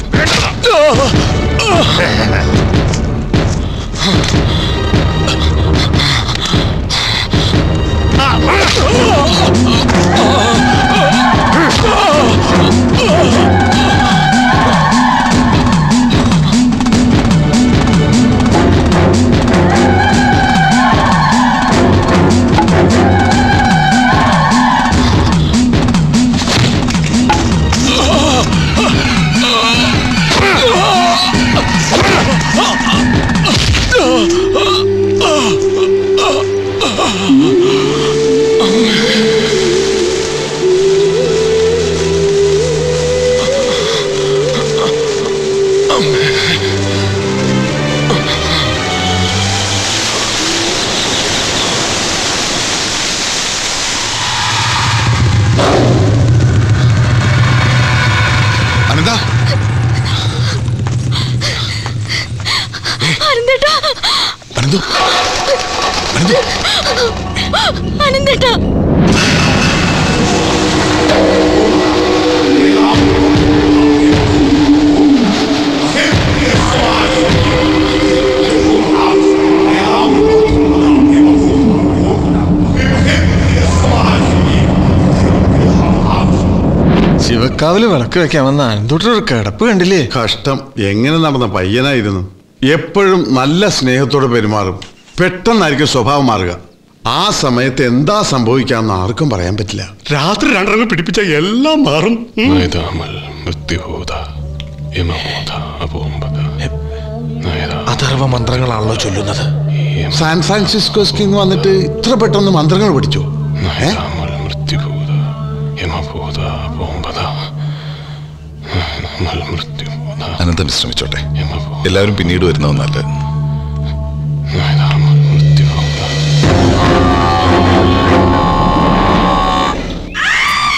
അനന്ത അനന്തേട്ടാ അനന്തു അനന്തേട്ടാ ശിവക്കാവില് വിളക്ക് വെക്കാമെന്ന അനന്തോട്ടൊരു കിടപ്പ് കണ്ടില്ലേ കഷ്ടം എങ്ങനെ നടന്ന പയ്യനായിരുന്നു എപ്പോഴും നല്ല സ്നേഹത്തോടെ പെരുമാറും പെട്ടെന്നായിരിക്കും സ്വഭാവം മാറുക ആ സമയത്ത് എന്താ സംഭവിക്കാമെന്ന് ആർക്കും പറയാൻ പറ്റില്ല രാത്രി രണ്ടെണ്ണം പിടിപ്പിച്ച എല്ലാം മാറും ഉം. നൈതാമൽ മൃത്യുഭൂത യമഭൂത അപോമ്പത അഥർവ മന്ത്രങ്ങളാണല്ലോ ചൊല്ലുന്നത് സാൻ ഫ്രാൻസിസ്കോസ് കിങ് വന്നിട്ട് ഇത്ര പെട്ടെന്ന് മന്ത്രങ്ങൾ പഠിച്ചു ഏ നൈതാമൽ മൃത്യുഭൂത യമഭൂത അപോമ്പത നൈതാമൽ മൃത്യുഭൂത അനന്തൻ വിശ്രമിച്ചോട്ടെ എല്ലാവരും പിന്നീട് വരുന്നതെന്നല്ല നൈതാമൽ മൃത്യുഭൂത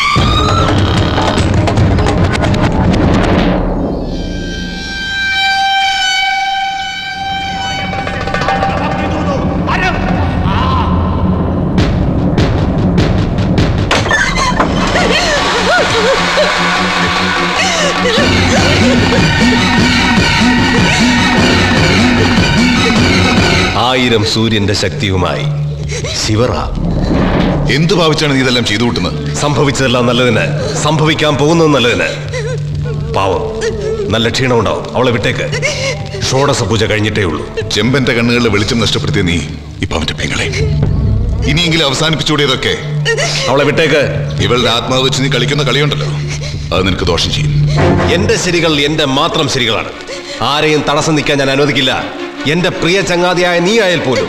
ആയിരം സൂര്യന്റെ ശക്തിയുമായി ശിവറാം എന്തു ഭാവിച്ചാണ് നീ ഇതെല്ലാം ചെയ്തു കൂട്ടുന്നത് സംഭവിച്ചതെല്ലാം നല്ലതിന് സംഭവിക്കാൻ പോകുന്നത് നല്ലതിന് പാവം നല്ല ക്ഷീണമുണ്ടാവും അവളെ വിട്ടേക്ക് ഷോഡസ പൂജ കഴിഞ്ഞിട്ടേ ഉള്ളൂ ചെമ്പന്റെ കണ്ണുകളിൽ വെളിച്ചം നഷ്ടപ്പെടുത്തിയ നീ ഇപ്പൊ അവന്റെ പെങ്ങളെ ഇനിയെങ്കിലും അവസാനിപ്പിച്ചുകൂടിയതൊക്കെ അവളെ വിട്ടേക്ക് ഇവളുടെ ആത്മാവ് വെച്ച് നീ കളിക്കുന്ന കളിയുണ്ടല്ലോ അത് നിനക്ക് ദോഷം ചെയ്യും എന്റെ ശരികൾ എന്റെ മാത്രം ശരികളാണ് ആരെയും തടസ്സം നിൽക്കാൻ ഞാൻ അനുവദിക്കില്ല എന്റെ പ്രിയ ചങ്ങാതിയായ നീ ആയാൽ പോലും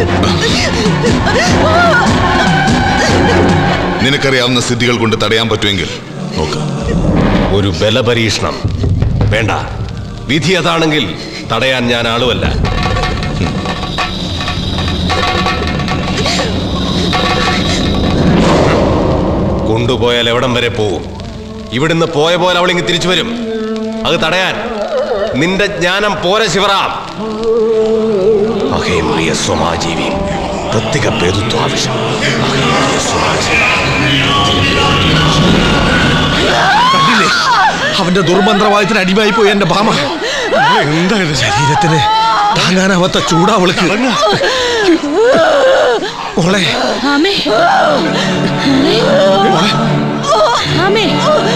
നിനക്കറിയാവുന്ന സ്ഥിതികൾ കൊണ്ട് തടയാൻ പറ്റുമെങ്കിൽ നോക്ക് ഒരു ബലപരീക്ഷണം വേണ്ട വിധി അതാണെങ്കിൽ തടയാൻ ഞാൻ ആളുമല്ല കൊണ്ടുപോയാൽ എവിടം വരെ പോവും ഇവിടുന്ന് പോയ പോലെ അവളിങ്ങ് തിരിച്ചു വരും അത് തടയാൻ നിന്റെ ജ്ഞാനം പോരെ ശിവറാം അഹേന്ദ്രിയ സ്വമാജീവി പ്രത്യേക പേതുത്വാവശ്യം അഹേന്ദ്രിയ സ്വമാജീവി കണ്ടില്ലേ അവന്റെ ദുർമന്ത്രവാദത്തിന് അടിമയായി പോയി എന്റെ ഭാമ എന്താ ഇത് ശരീരത്തിന് താങ്ങാനാവാത്ത ചൂടാ അവൾക്ക് മോളെ ആമേ മോളെ. ആമേ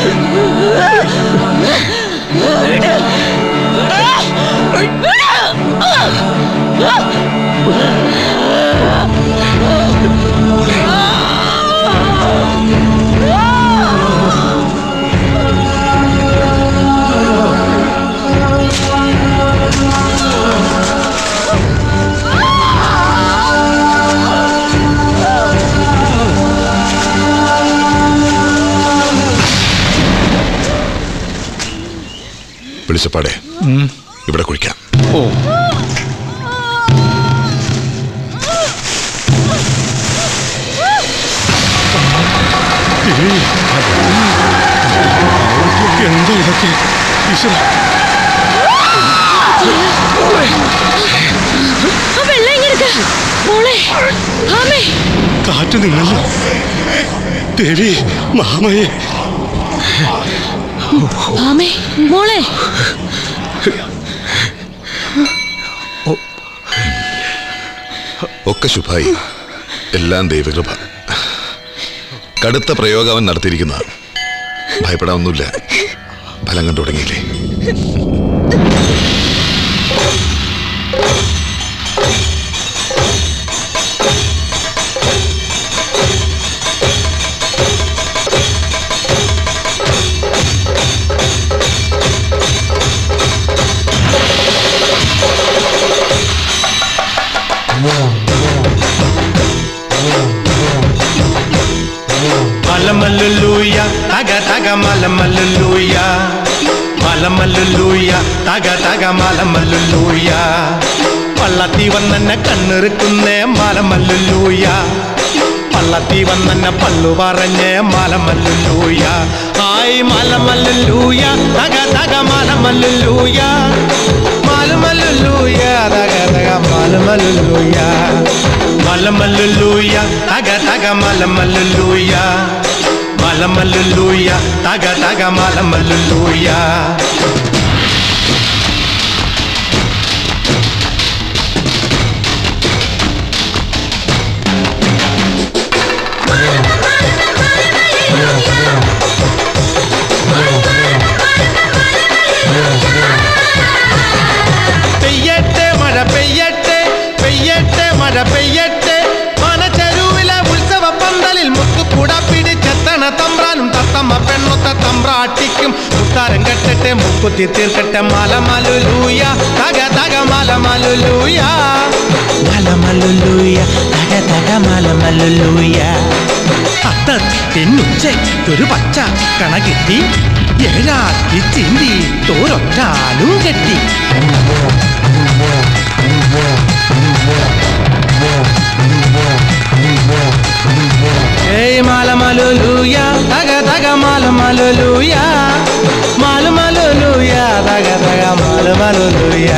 വിളിച്ചപ്പാടെ ഇവിടെ കുഴിക്കാം ഓ എന്താ ഇതൊക്കെ ഈശ്വര ആ വെള്ളം ഇങ്ങനെ എടുക്ക. മോളെ ആമേ കാറ്റ് നിന്നല്ലോ ദേവി മാമയെ ആമേ മോളെ ഒക്കെ ശുഭായി എല്ലാം ദൈവകൃപ കടുത്ത പ്രയോഗം അവൻ നടത്തിയിരിക്കുന്ന ഭയപ്പെടാനൊന്നുമില്ല ഫലം കണ്ടു തുടങ്ങിയില്ലേ മലമല്ലുലൂയ തക തക മലമല്ലുലൂയ മലമല്ലുലൂയ തക തക മലമല്ലുലൂയ പള്ളത്തി വന്നെന്നെ കണ്ണിറുക്കുന്നേ മലമല്ലുലൂയ പള്ളത്തി വന്നെന്നെ പള്ളു പറഞ്ഞേ മലമല്ലുലൂയ ആയി മലമല്ലുലൂയ തക തക മലമല്ലുലൂയ മലമല്ലുലൂയ തക തക മലമല്ലുലൂയ മലമല്ലുലൂയ തക തക മലമല്ലുലൂയ മലമല്ലുലൂയ തക തക മലമല്ലുലൂയ പെയ്യട്ടെ മഴ പെയ്യട്ടെ പെയ്യട്ടെ മഴ പെയ്യട്ടെ മനച്ചെരുവിലെ ഉത്സവ പന്തലിൽ മുത്തുകുട പിടിച്ചെത്തണ തമ്പ്രാനും തത്തമ്മ പെണ്ണൊത്ത തമ്പ്രാട്ടിക്കും മുത്താരം കെട്ടട്ടെ മുക്കുത്തി തീർക്കട്ടെ മലമലുലൂയ തക തക മലമലുലൂയ മലമലുലൂയ തക തക മലമലുലൂയ അത്തത്തിനുച്ചൊരു പച്ച കണ കിട്ടി ഏഴാക്കി ചിന്തി തോരൊറ്റാലും കെട്ടി ഏയ് മാലമലുലൂയ തക തക മാലമലുലൂയ മാലമലുലൂയ തക തക മാലമലുലൂയ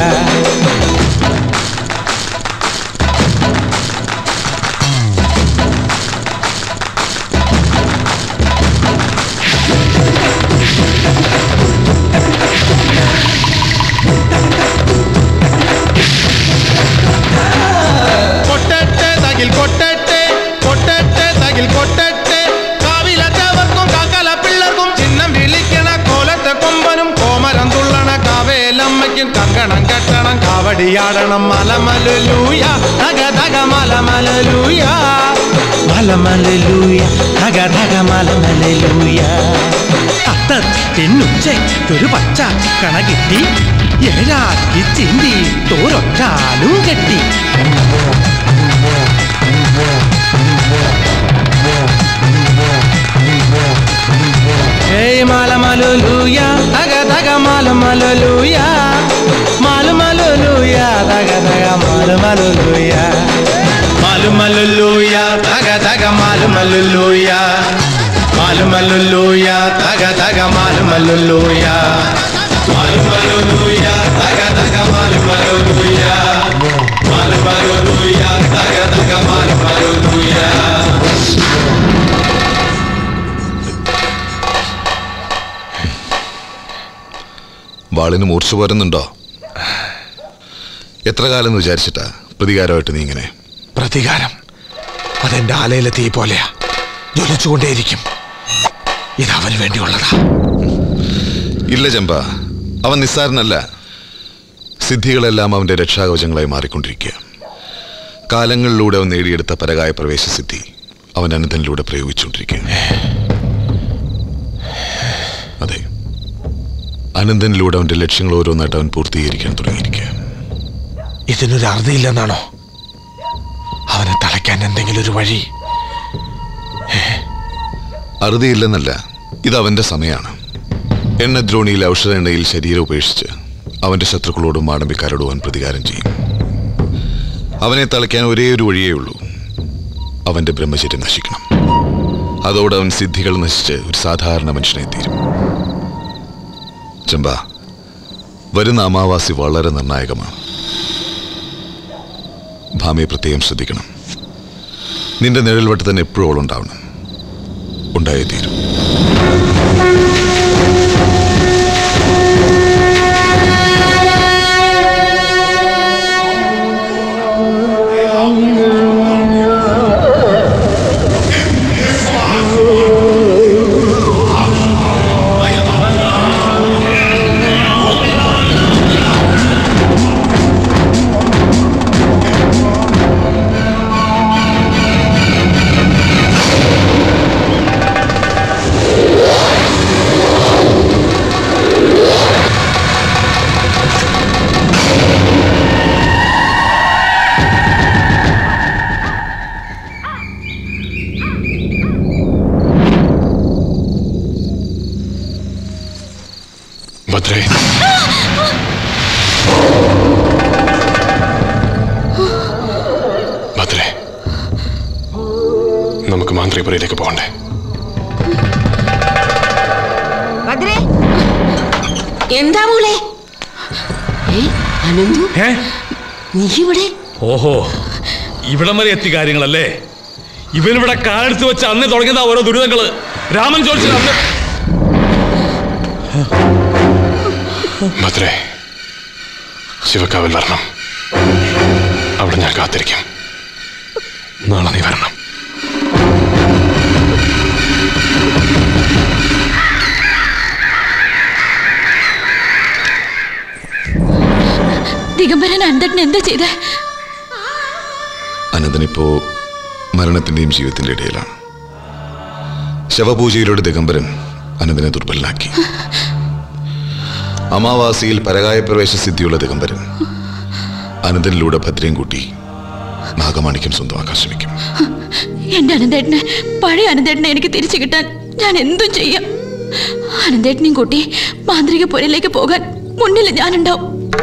ഭാഗ്യം കങ്കണം കെട്ടണം കാവടിയാടണം മലമലൂയ തക തക മലമലൂയ മലമലൂയ തക തക മലമലൂയ അത്തത്തിനുച്ചൊരു പച്ച കണ കിട്ടി ഏഴാക്കി ചിന്തി തോരൊറ്റാലും കെട്ടി ഏയ് മലമലൂയ തക തക മലമലൂയ മലമലൂയ തക തക മലമലൂയ മലമലൂയ തക തക മലമലൂയ മലമലൂയ തക തക മലമലൂയ മലമലൂയ തക തക മലമലൂയ മലമലൂയ തക തക മലമലൂയ വാളിന് മൂർച്ച പോരുന്നുണ്ടോ എത്ര കാലം എന്ന് വിചാരിച്ചിട്ടാ പ്രതികാരമായിട്ട് നീ ഇങ്ങനെ പ്രതികാരം അതെന്റെ ആലയിലെ തീ പോലെയാ ജ്വലിച്ചുകൊണ്ടേയിരിക്കും ഇത് അവന് വേണ്ടിയുള്ളതാ ഇല്ല ചമ്പ അവൻ നിസ്സാരനല്ല സിദ്ധികളെല്ലാം അവന്റെ രക്ഷാകവചങ്ങളായി മാറിക്കൊണ്ടിരിക്കുക കാലങ്ങളിലൂടെ അവൻ നേടിയെടുത്ത പരകായ പ്രവേശ സിദ്ധി അവൻ അനന്തനിലൂടെ പ്രയോഗിച്ചുകൊണ്ടിരിക്കുക അതെ അനന്തനിലൂടെ അവന്റെ ലക്ഷ്യങ്ങൾ ഓരോന്നായിട്ട് അവൻ പൂർത്തീകരിക്കാൻ തുടങ്ങിയിരിക്കുക ഇതിനൊരു അറുതിയില്ലെന്നാണോ അവനെ തളയ്ക്കാൻ എന്തെങ്കിലും ഒരു വഴി അറുതിയില്ലെന്നല്ല ഇത് അവന്റെ സമയമാണ് എണ്ണദ്രോണിയിൽ ഔഷധ എണ്ണയിൽ ശരീരം ഉപേക്ഷിച്ച് അവന്റെ ശത്രുക്കളോടും മാടമ്പിക്കാരോടും അവൻ പ്രതികാരം ചെയ്യും അവനെ തളയ്ക്കാൻ ഒരേ ഒരു വഴിയേ ഉള്ളൂ അവന്റെ ബ്രഹ്മചര്യം നശിക്കണം അതോടെ അവൻ സിദ്ധികൾ നശിച്ച് ഒരു സാധാരണ മനുഷ്യനായി തീരും ചെമ്പ വരുന്ന അമാവാസി വളരെ നിർണായകമാണ് ഭാമയെ പ്രത്യേകം ശ്രദ്ധിക്കണം നിന്റെ നിഴൽവട്ട് തന്നെ എപ്പോഴും അവളുണ്ടാവണം ഉണ്ടായേ തീരും ഭദ്രേ ഭദ്രേ നമുക്ക് മാന്ത്രികപുരയിലേക്ക് പോകണ്ടേ ഭദ്രേ എന്താ മോളെ ഏ, അനന്തു നീ ഇവിടെ ഓഹോ ഇവിടം വരെ എത്തി കാര്യങ്ങളല്ലേ ഇവനിവിടെ കാലെടുത്ത് വെച്ച് അന്ന് തുടങ്ങിയതാ ഓരോ ദുരിതങ്ങള് രാമൻ ചോദിച്ചത് അന്ന് ഭദ്രേ ശിവക്കാവിൽ വരണം അവിടെ ഞാൻ കാത്തിരിക്കും നാളെ നീ വരണം ദിഗംബരൻ അന്തട്ടിന് എന്താ ചെയ്തേ അനന്തനിപ്പോ മരണത്തിന്റെയും ജീവിതത്തിന്റെ ഇടയിലാണ് ശവപൂജയിലൂടെ ദിഗംബരൻ അനന്തനെ ദുർബലനാക്കി അമാവാസിയിൽ പരകായ പ്രവേശ സിദ്ധിയുള്ള ദിഗംബരൻ അനന്തനിലൂടെ ഭദ്രയും കൂട്ടി നാഗമാണിക്യം സ്വന്തമാക്കാൻ ശ്രമിക്കും എന്റെ അനന്തേട്ടനെ പഴയ അനന്തേട്ടനെ എനിക്ക് തിരിച്ചു കിട്ടാൻ ഞാൻ എന്തും ചെയ്യാം അനന്തേട്ടനെയും കൂട്ടി മാന്ത്രിക പുരയിലേക്ക് പോകാൻ മുന്നിൽ ഞാനുണ്ടാവും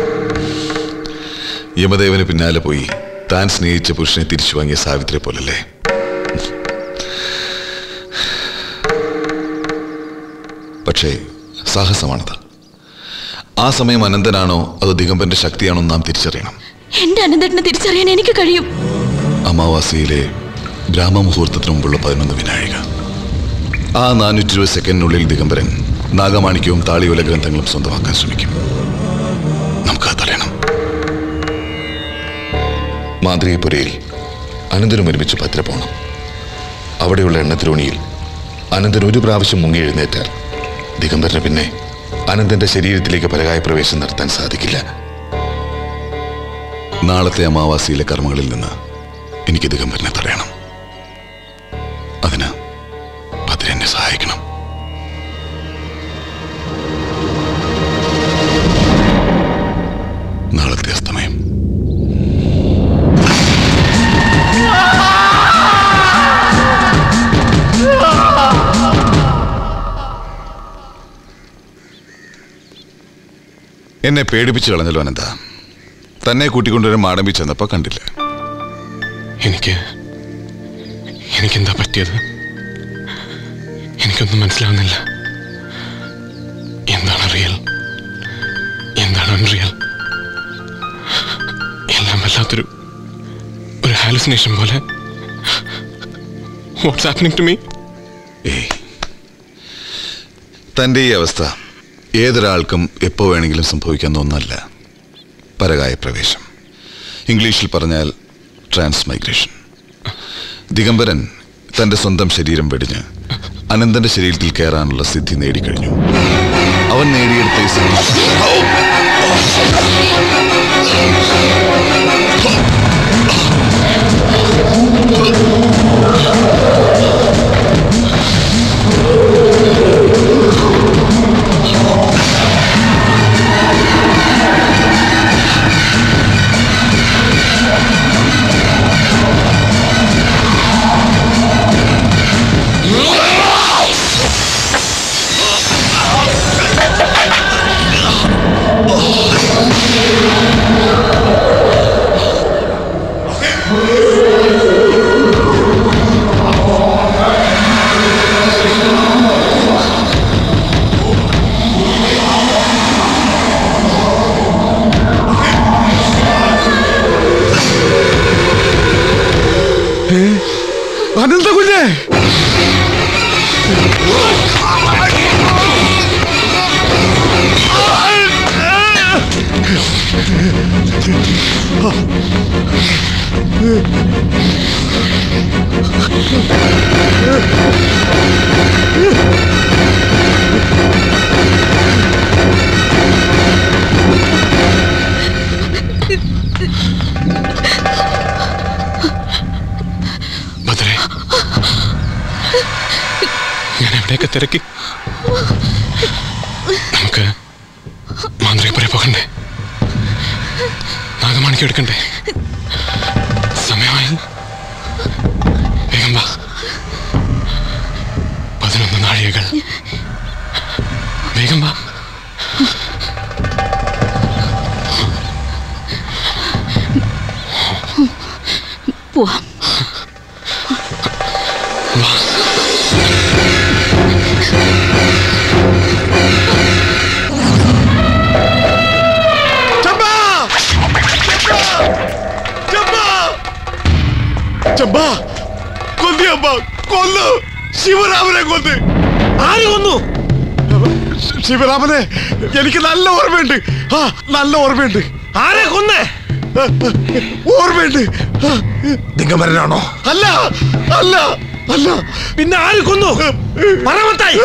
യമദേവന് പിന്നാലെ പോയി താൻ സ്നേഹിച്ച പുരുഷനെ തിരിച്ചു വാങ്ങിയ സാവിത്രിയെ പോലല്ലേ പക്ഷേ സാഹസമാണത് ആ സമയം അനന്തനാണോ അതോ ദിഗംബന്റെ ശക്തിയാണോ എന്ന് നാം തിരിച്ചറിയണം എന്റെ അനന്തേട്ടനെ തിരിച്ചറിയാൻ എനിക്ക് കഴിയും അമാവാസിയിലെ ബ്രാഹ്മമുഹൂർത്തത്തിന് മുമ്പുള്ള പതിനൊന്ന് വിനാഴിക ആ നാനൂറ്റി ഇരുപത് സെക്കൻഡിനുള്ളിൽ ദിഗംബരൻ നാഗമാണിക്യവും താളിയോല ഗ്രന്ഥങ്ങളും സ്വന്തമാക്കാൻ ശ്രമിക്കും നമുക്ക് അത് തടയണം മാന്ത്രികപുരയിൽ അനന്തനും ഒരുമിച്ച് ഭദ്ര പോകണം അവിടെയുള്ള എണ്ണത്തിരോണിയിൽ അനന്തൻ ഒരു പ്രാവശ്യം മുങ്ങി എഴുന്നേറ്റാൽ ദിഗംബരന് പിന്നെ അനന്തന്റെ ശരീരത്തിലേക്ക് പരകായ പ്രവേശം നടത്താൻ സാധിക്കില്ല നാളത്തെ അമാവാസിയിലെ കർമ്മങ്ങളിൽ നിന്ന് എനിക്ക് ദിഗംബരനെ തടയണം അതിന് ഭദ്ര എന്നെ സഹായിക്കണം നാളത്തെ അസ്തമയം എന്നെ പേടിപ്പിച്ചു കളഞ്ഞല്ലോ അനന്ത തന്നെ കൂട്ടിക്കൊണ്ടുവരാൻ മാടമ്പി ചെന്നപ്പോ കണ്ടില്ല എനിക്ക് എനിക്കെന്താ പറ്റിയത് എനിക്കൊന്നും മനസ്സിലാവുന്നില്ല എന്താണ് റിയൽ എന്താണ് അൺറിയൽ എല്ലാം വല്ലാത്തൊരു ഒരു ഹാലുസിനേഷൻ പോലെ വാട്ട്സ് ഹാപ്പനിങ് ടു മീ ഏയ് തന്റെ ഈ അവസ്ഥ ഏതൊരാൾക്കും എപ്പോ വേണമെങ്കിലും സംഭവിക്കാവുന്ന ഒന്നല്ല പരകായ പ്രവേശം ഇംഗ്ലീഷിൽ പറഞ്ഞാൽ ട്രാൻസ് മൈഗ്രേഷൻ ദിഗംബരൻ തന്റെ സ്വന്തം ശരീരം വെടിഞ്ഞ് അനന്തന്റെ ശരീരത്തിൽ കയറാനുള്ള സിദ്ധി നേടിക്കഴിഞ്ഞു അവൻ നേടിയെടുത്ത ഈ സിദ്ധി അനന്ത കുഞ്ഞേ ഭദ്രേ ഞാൻ എവിടെയൊക്കെ തിരക്കി നമുക്ക് മാന്ത്രികപ്പുര പോകണ്ടേ നാഗമാണിക്ക് എടുക്കണ്ടേ സമയമായി വേഗം വാ പതിനൊന്ന് നാഴികകൾ വേഗം വാ പോവാം ചമ്പാ കൊല്ലിയമ്മ കൊന്നു ശിവരാമനെ കൊന്ന് ആര് കൊന്നു ശി- ശിവരാമനെ എനിക്ക് നല്ല ഓർമ്മയുണ്ട് ആ നല്ല ഓർമ്മയുണ്ട് ആരെ കൊന്നേ ഓർമ്മയുണ്ട് ദിഗംബരനാണോ അല്ല അല്ല അല്ല പിന്നെ ആര് കൊന്നു പറമത്തായി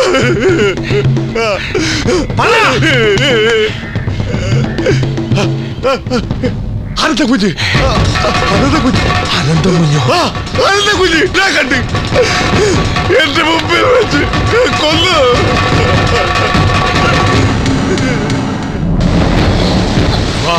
അനന്ത കുഞ്ഞ് അനന്ത കുഞ്ഞ് അനന്ത കുഞ്ഞ് അനന്ത കുഞ്ഞ് ഞാൻ കണ്ട് എന്റെ മുമ്പിൽ വെച്ച് കൊന്നു വാ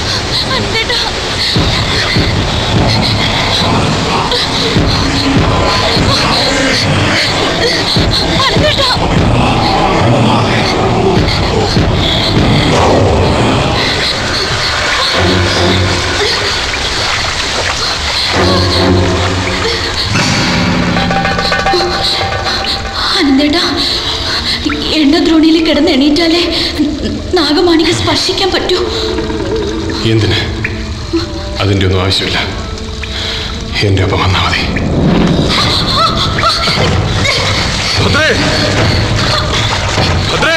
അനന്തേട്ടാ എണ്ണ ദ്രോണിയിൽ കിടന്ന് എണീറ്റാലേ നാഗമാണിക്ക് സ്പർശിക്കാൻ പറ്റൂ എന്തിന് അതിൻ്റെ ഒന്നും ആവശ്യമില്ല എൻ്റെ ഒപ്പം വന്നാൽ മതി ഭദ്രേ ഭദ്രേ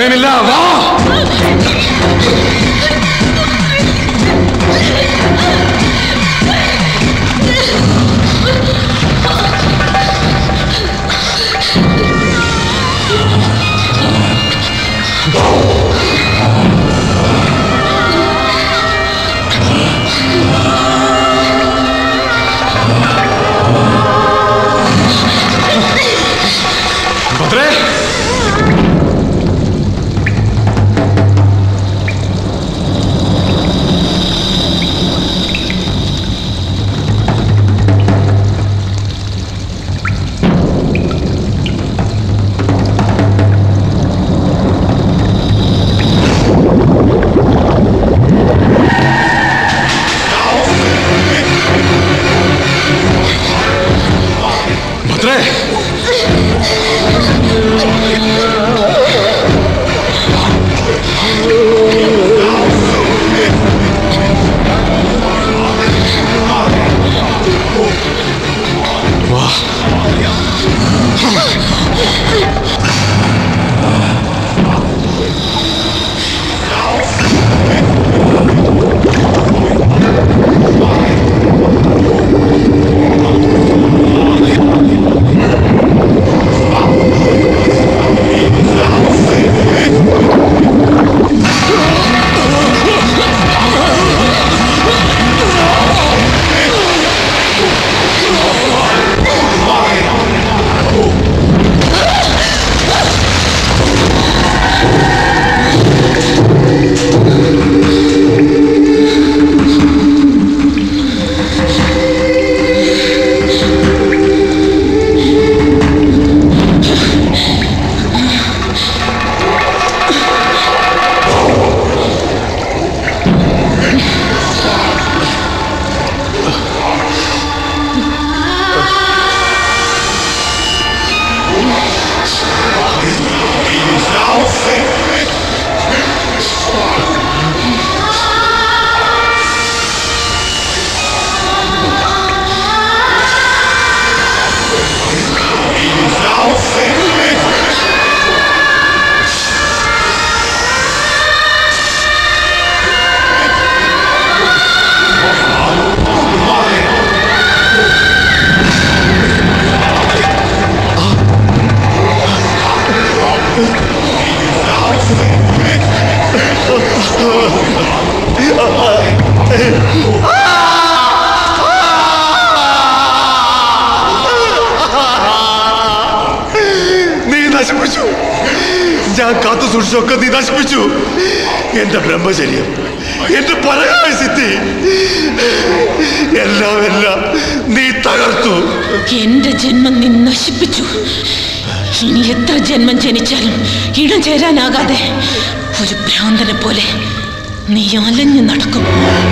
സമയമില്ല വാ ഭദ്രേ ഭദ്രേ വാ നീ നശിപ്പിച്ചു ഞാൻ കാത്തു സൂക്ഷിച്ചൊക്കെ നീ നശിപ്പിച്ചു എന്റെ ബ്രഹ്മചര്യം എന്റെ പരകായ സിദ്ധി എല്ലാം എല്ലാം നീ തകർത്തു എന്റെ ജന്മം നീ നശിപ്പിച്ചു ഇനി എത്ര ജന്മം ജനിച്ചാലും ഇടം ചേരാനാകാതെ ഒരു ഭ്രാന്തനെ പോലെ നീ അലഞ്ഞു നടക്കും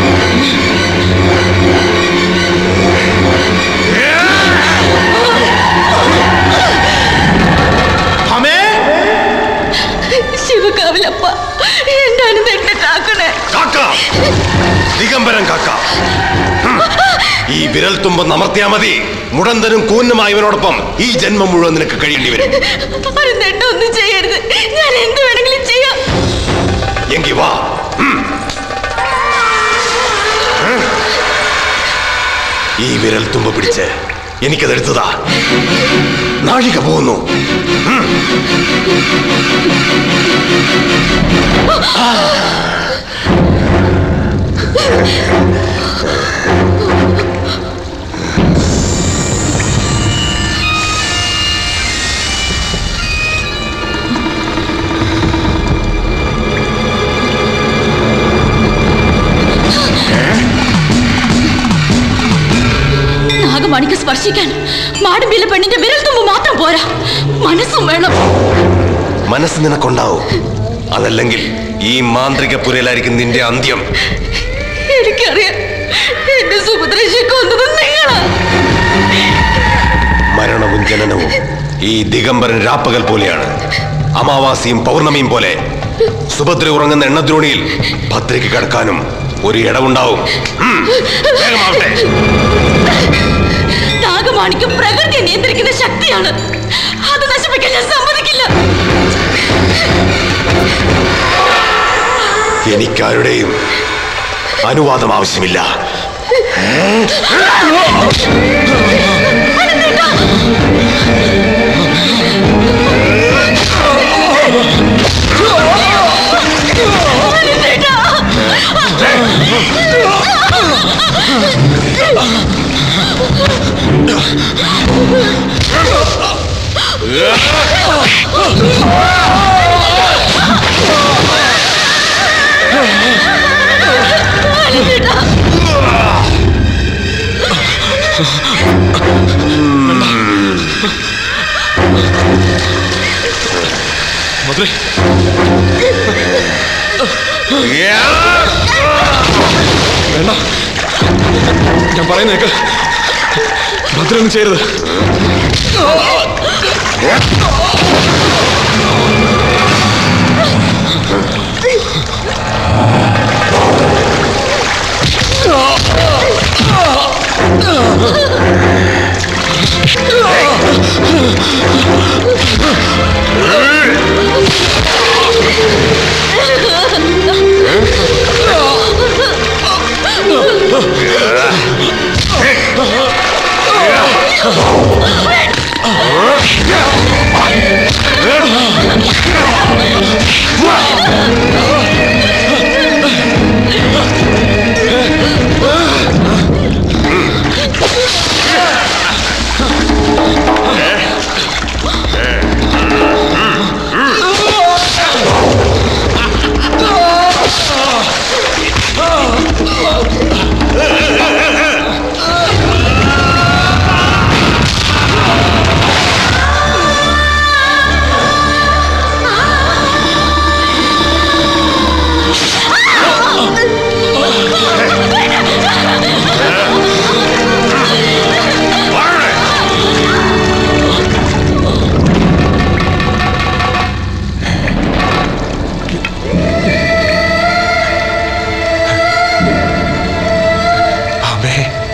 ശിവകാവിലപ്പ എന്റെ അനുദേട്ടനെ കാക്കണേ കാക്ക ദിഗംബരൻ കാക്ക ഹും. ഈ വിരൽ തുമ്പം അമർത്തിയാ മതി മുടന്തനും കൂന്നുമായ ഇവനോടൊപ്പം ഈ ജന്മം മുഴുവൻ നിനക്ക് കഴിയേണ്ടി വരും അനുദേട്ട ഒന്നും ചെയ്യരുത് ഞാൻ എന്ത് വേണമെങ്കിലും ചെയ്യാം എങ്കി വാ ഹും. ഹും. ഈ വിരൽ തുമ്പ പിടിച്ച് എനിക്കതെടുത്തതാ നാഴിക പോകുന്നു ഹും. നാഗമണിക്ക് സ്പർശിക്കാൻ മാടുമ്പിലെ പെണ്ണിന്റെ വിരൽ തുമ്പ് മാത്രം പോരാ മനസ്സും വേണം മനസ്സ് നിനക്കുണ്ടാവും അതല്ലെങ്കിൽ ഈ മാന്ത്രിക പുരയിലായിരിക്കും നിന്റെ അന്ത്യം എനിക്കറിയാം എന്റെ സുഭദ്രേശയെ കൊന്നത് നിങ്ങളാ മരണവും ജനനവും ഈ ദിഗംബരൻ രാപ്പകൽ പോലെയാണ് അമാവാസിയും പൗർണമിയും പോലെ സുഭദ്ര ഉറങ്ങുന്ന എണ്ണദ്രോണിയിൽ ഭദ്രയ്ക്ക് കിടക്കാനും ഒരു ഇടവുണ്ടാവും ഉം, വേഗമാവട്ടെ നാഗമാണിക്യം പ്രകൃതിയെ നിയന്ത്രിക്കുന്ന ശക്തിയാണ് അത് നശിപ്പിക്കാൻ ഞാൻ സമ്മതിക്കില്ല എനിക്കാരുടെയും അനുവാദം ആവശ്യമില്ല മധുരേ വേണ്ട ഞാൻ പറയുന്നേക്ക് ഭദ്രൊന്നും ചെയ്യരുത് അമ്മേ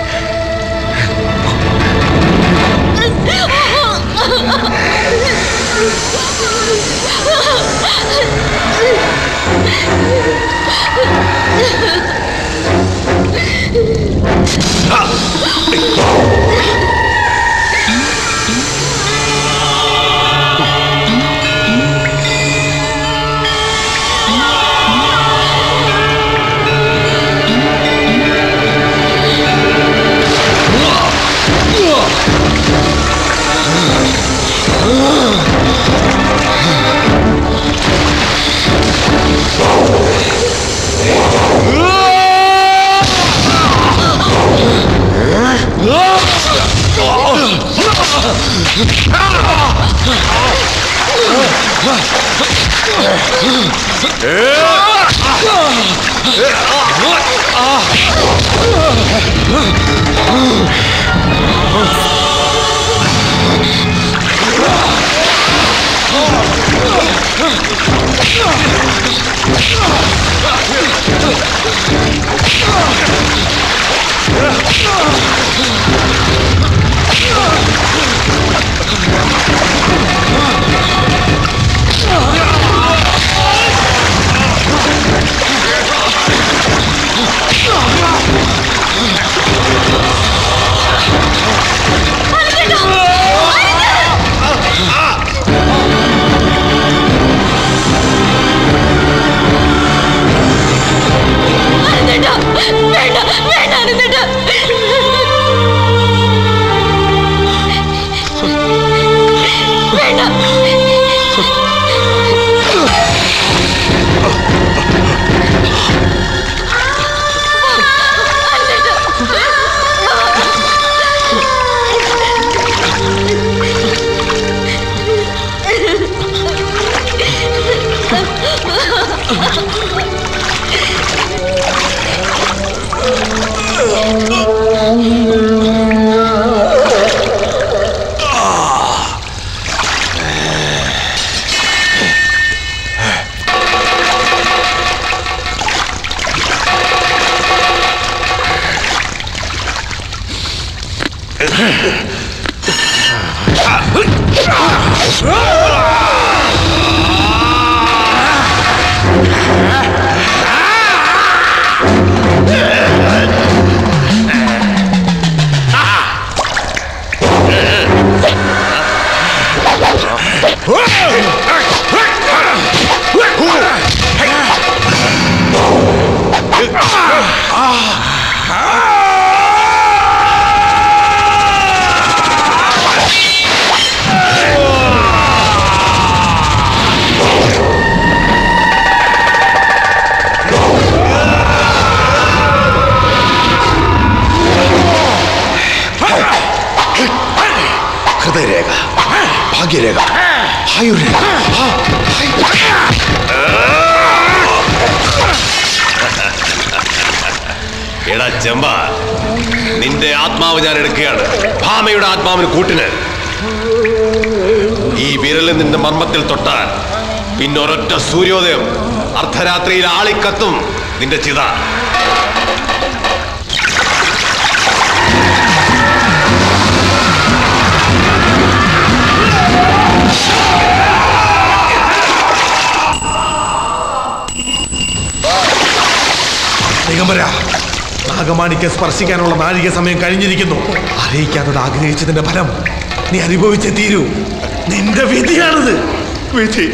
വേണ്ട വേണ്ട വേണ്ട അനന്തേട്ടാ വേണ്ട Ah! ഹൃദയരേഖ ഭാഗ്യരേഖ ആയുർരേഖ ആ, എടാ ചെമ്പ നിന്റെ ആത്മാവ് ഞാൻ എടുക്കുകയാണ് ഭാമയുടെ ആത്മാവിന് കൂട്ടിന് ഈ വിരലിൽ നിന്റെ മർമ്മത്തിൽ തൊട്ടാൽ പിന്നെ ഒരൊറ്റ സൂര്യോദയം അർദ്ധരാത്രിയിൽ ആളിക്കത്തും നിന്റെ ചിത ദിഗംബര നാഗമാണിക്ക് സ്പർശിക്കാനുള്ള നാഴിക സമയം കഴിഞ്ഞിരിക്കുന്നു അറിയിക്കാനോട് ആഗ്രഹിച്ചതിന്റെ ഫലം നീ അനുഭവിച്ചേ തീരൂ നിന്റെ വിധിയാണിത് വിധി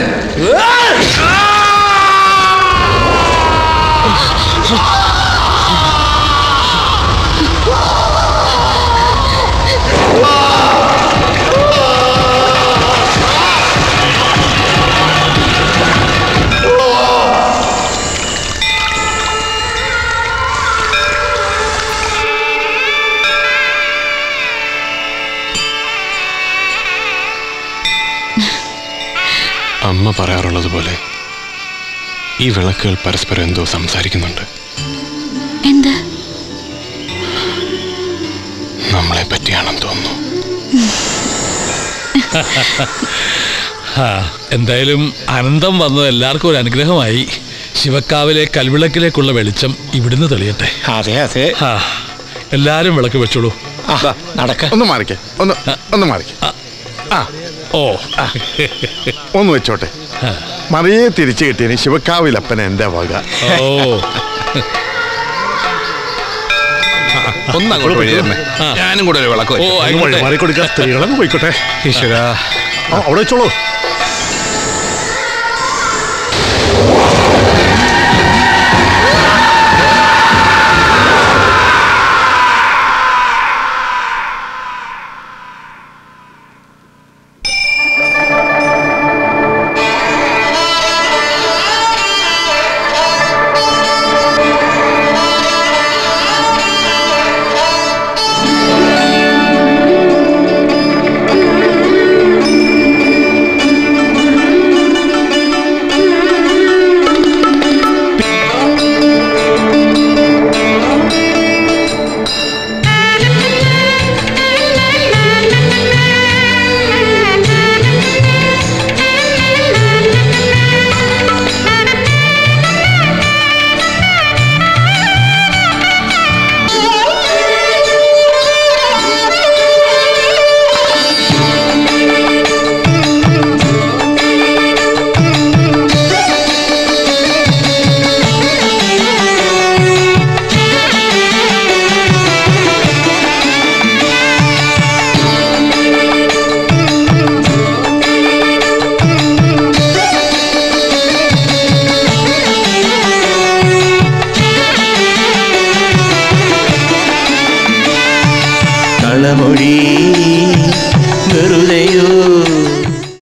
അമ്മ പറയാറുള്ളത് പോലെ ഈ വിളക്കുകൾ പരസ്പരം എന്തോ സംസാരിക്കുന്നുണ്ട് എന്ത് നമ്മളെ പറ്റിയാണെന്ന് തോന്നുന്നു ആ, എന്തായാലും അനന്തം വന്നത് എല്ലാവർക്കും ഒരു അനുഗ്രഹമായി ശിവക്കാവിലെ കൽവിളക്കിലേക്കുള്ള വെളിച്ചം ഇവിടുന്ന് തെളിയട്ടെ അതെ അതെ എല്ലാരും വിളക്ക് വെച്ചോളൂ നടക്ക ഒന്ന് മാറിക്കേ ഒന്ന് ഒന്ന് മാറിക്കേ ആ ഓ ഒന്ന് വെച്ചോട്ടെ മറിയെ തിരിച്ചു കിട്ടിയതിന് ശിവക്കാവിലപ്പൻ എന്റെ വക ഓ ഒന്നങ്ങോട്ട് വഴി തരണേ. ഞാനും കൂടെ ഒരു വിളക്ക് ഓ, വെച്ചു. ആയിക്കോട്ടെ. മാറിക്കൊടുക്കുക സ്ത്രീകളങ്ങ് പോയിക്കോട്ടെ ഈശ്വര ആ, അവിടെ വെച്ചോളൂ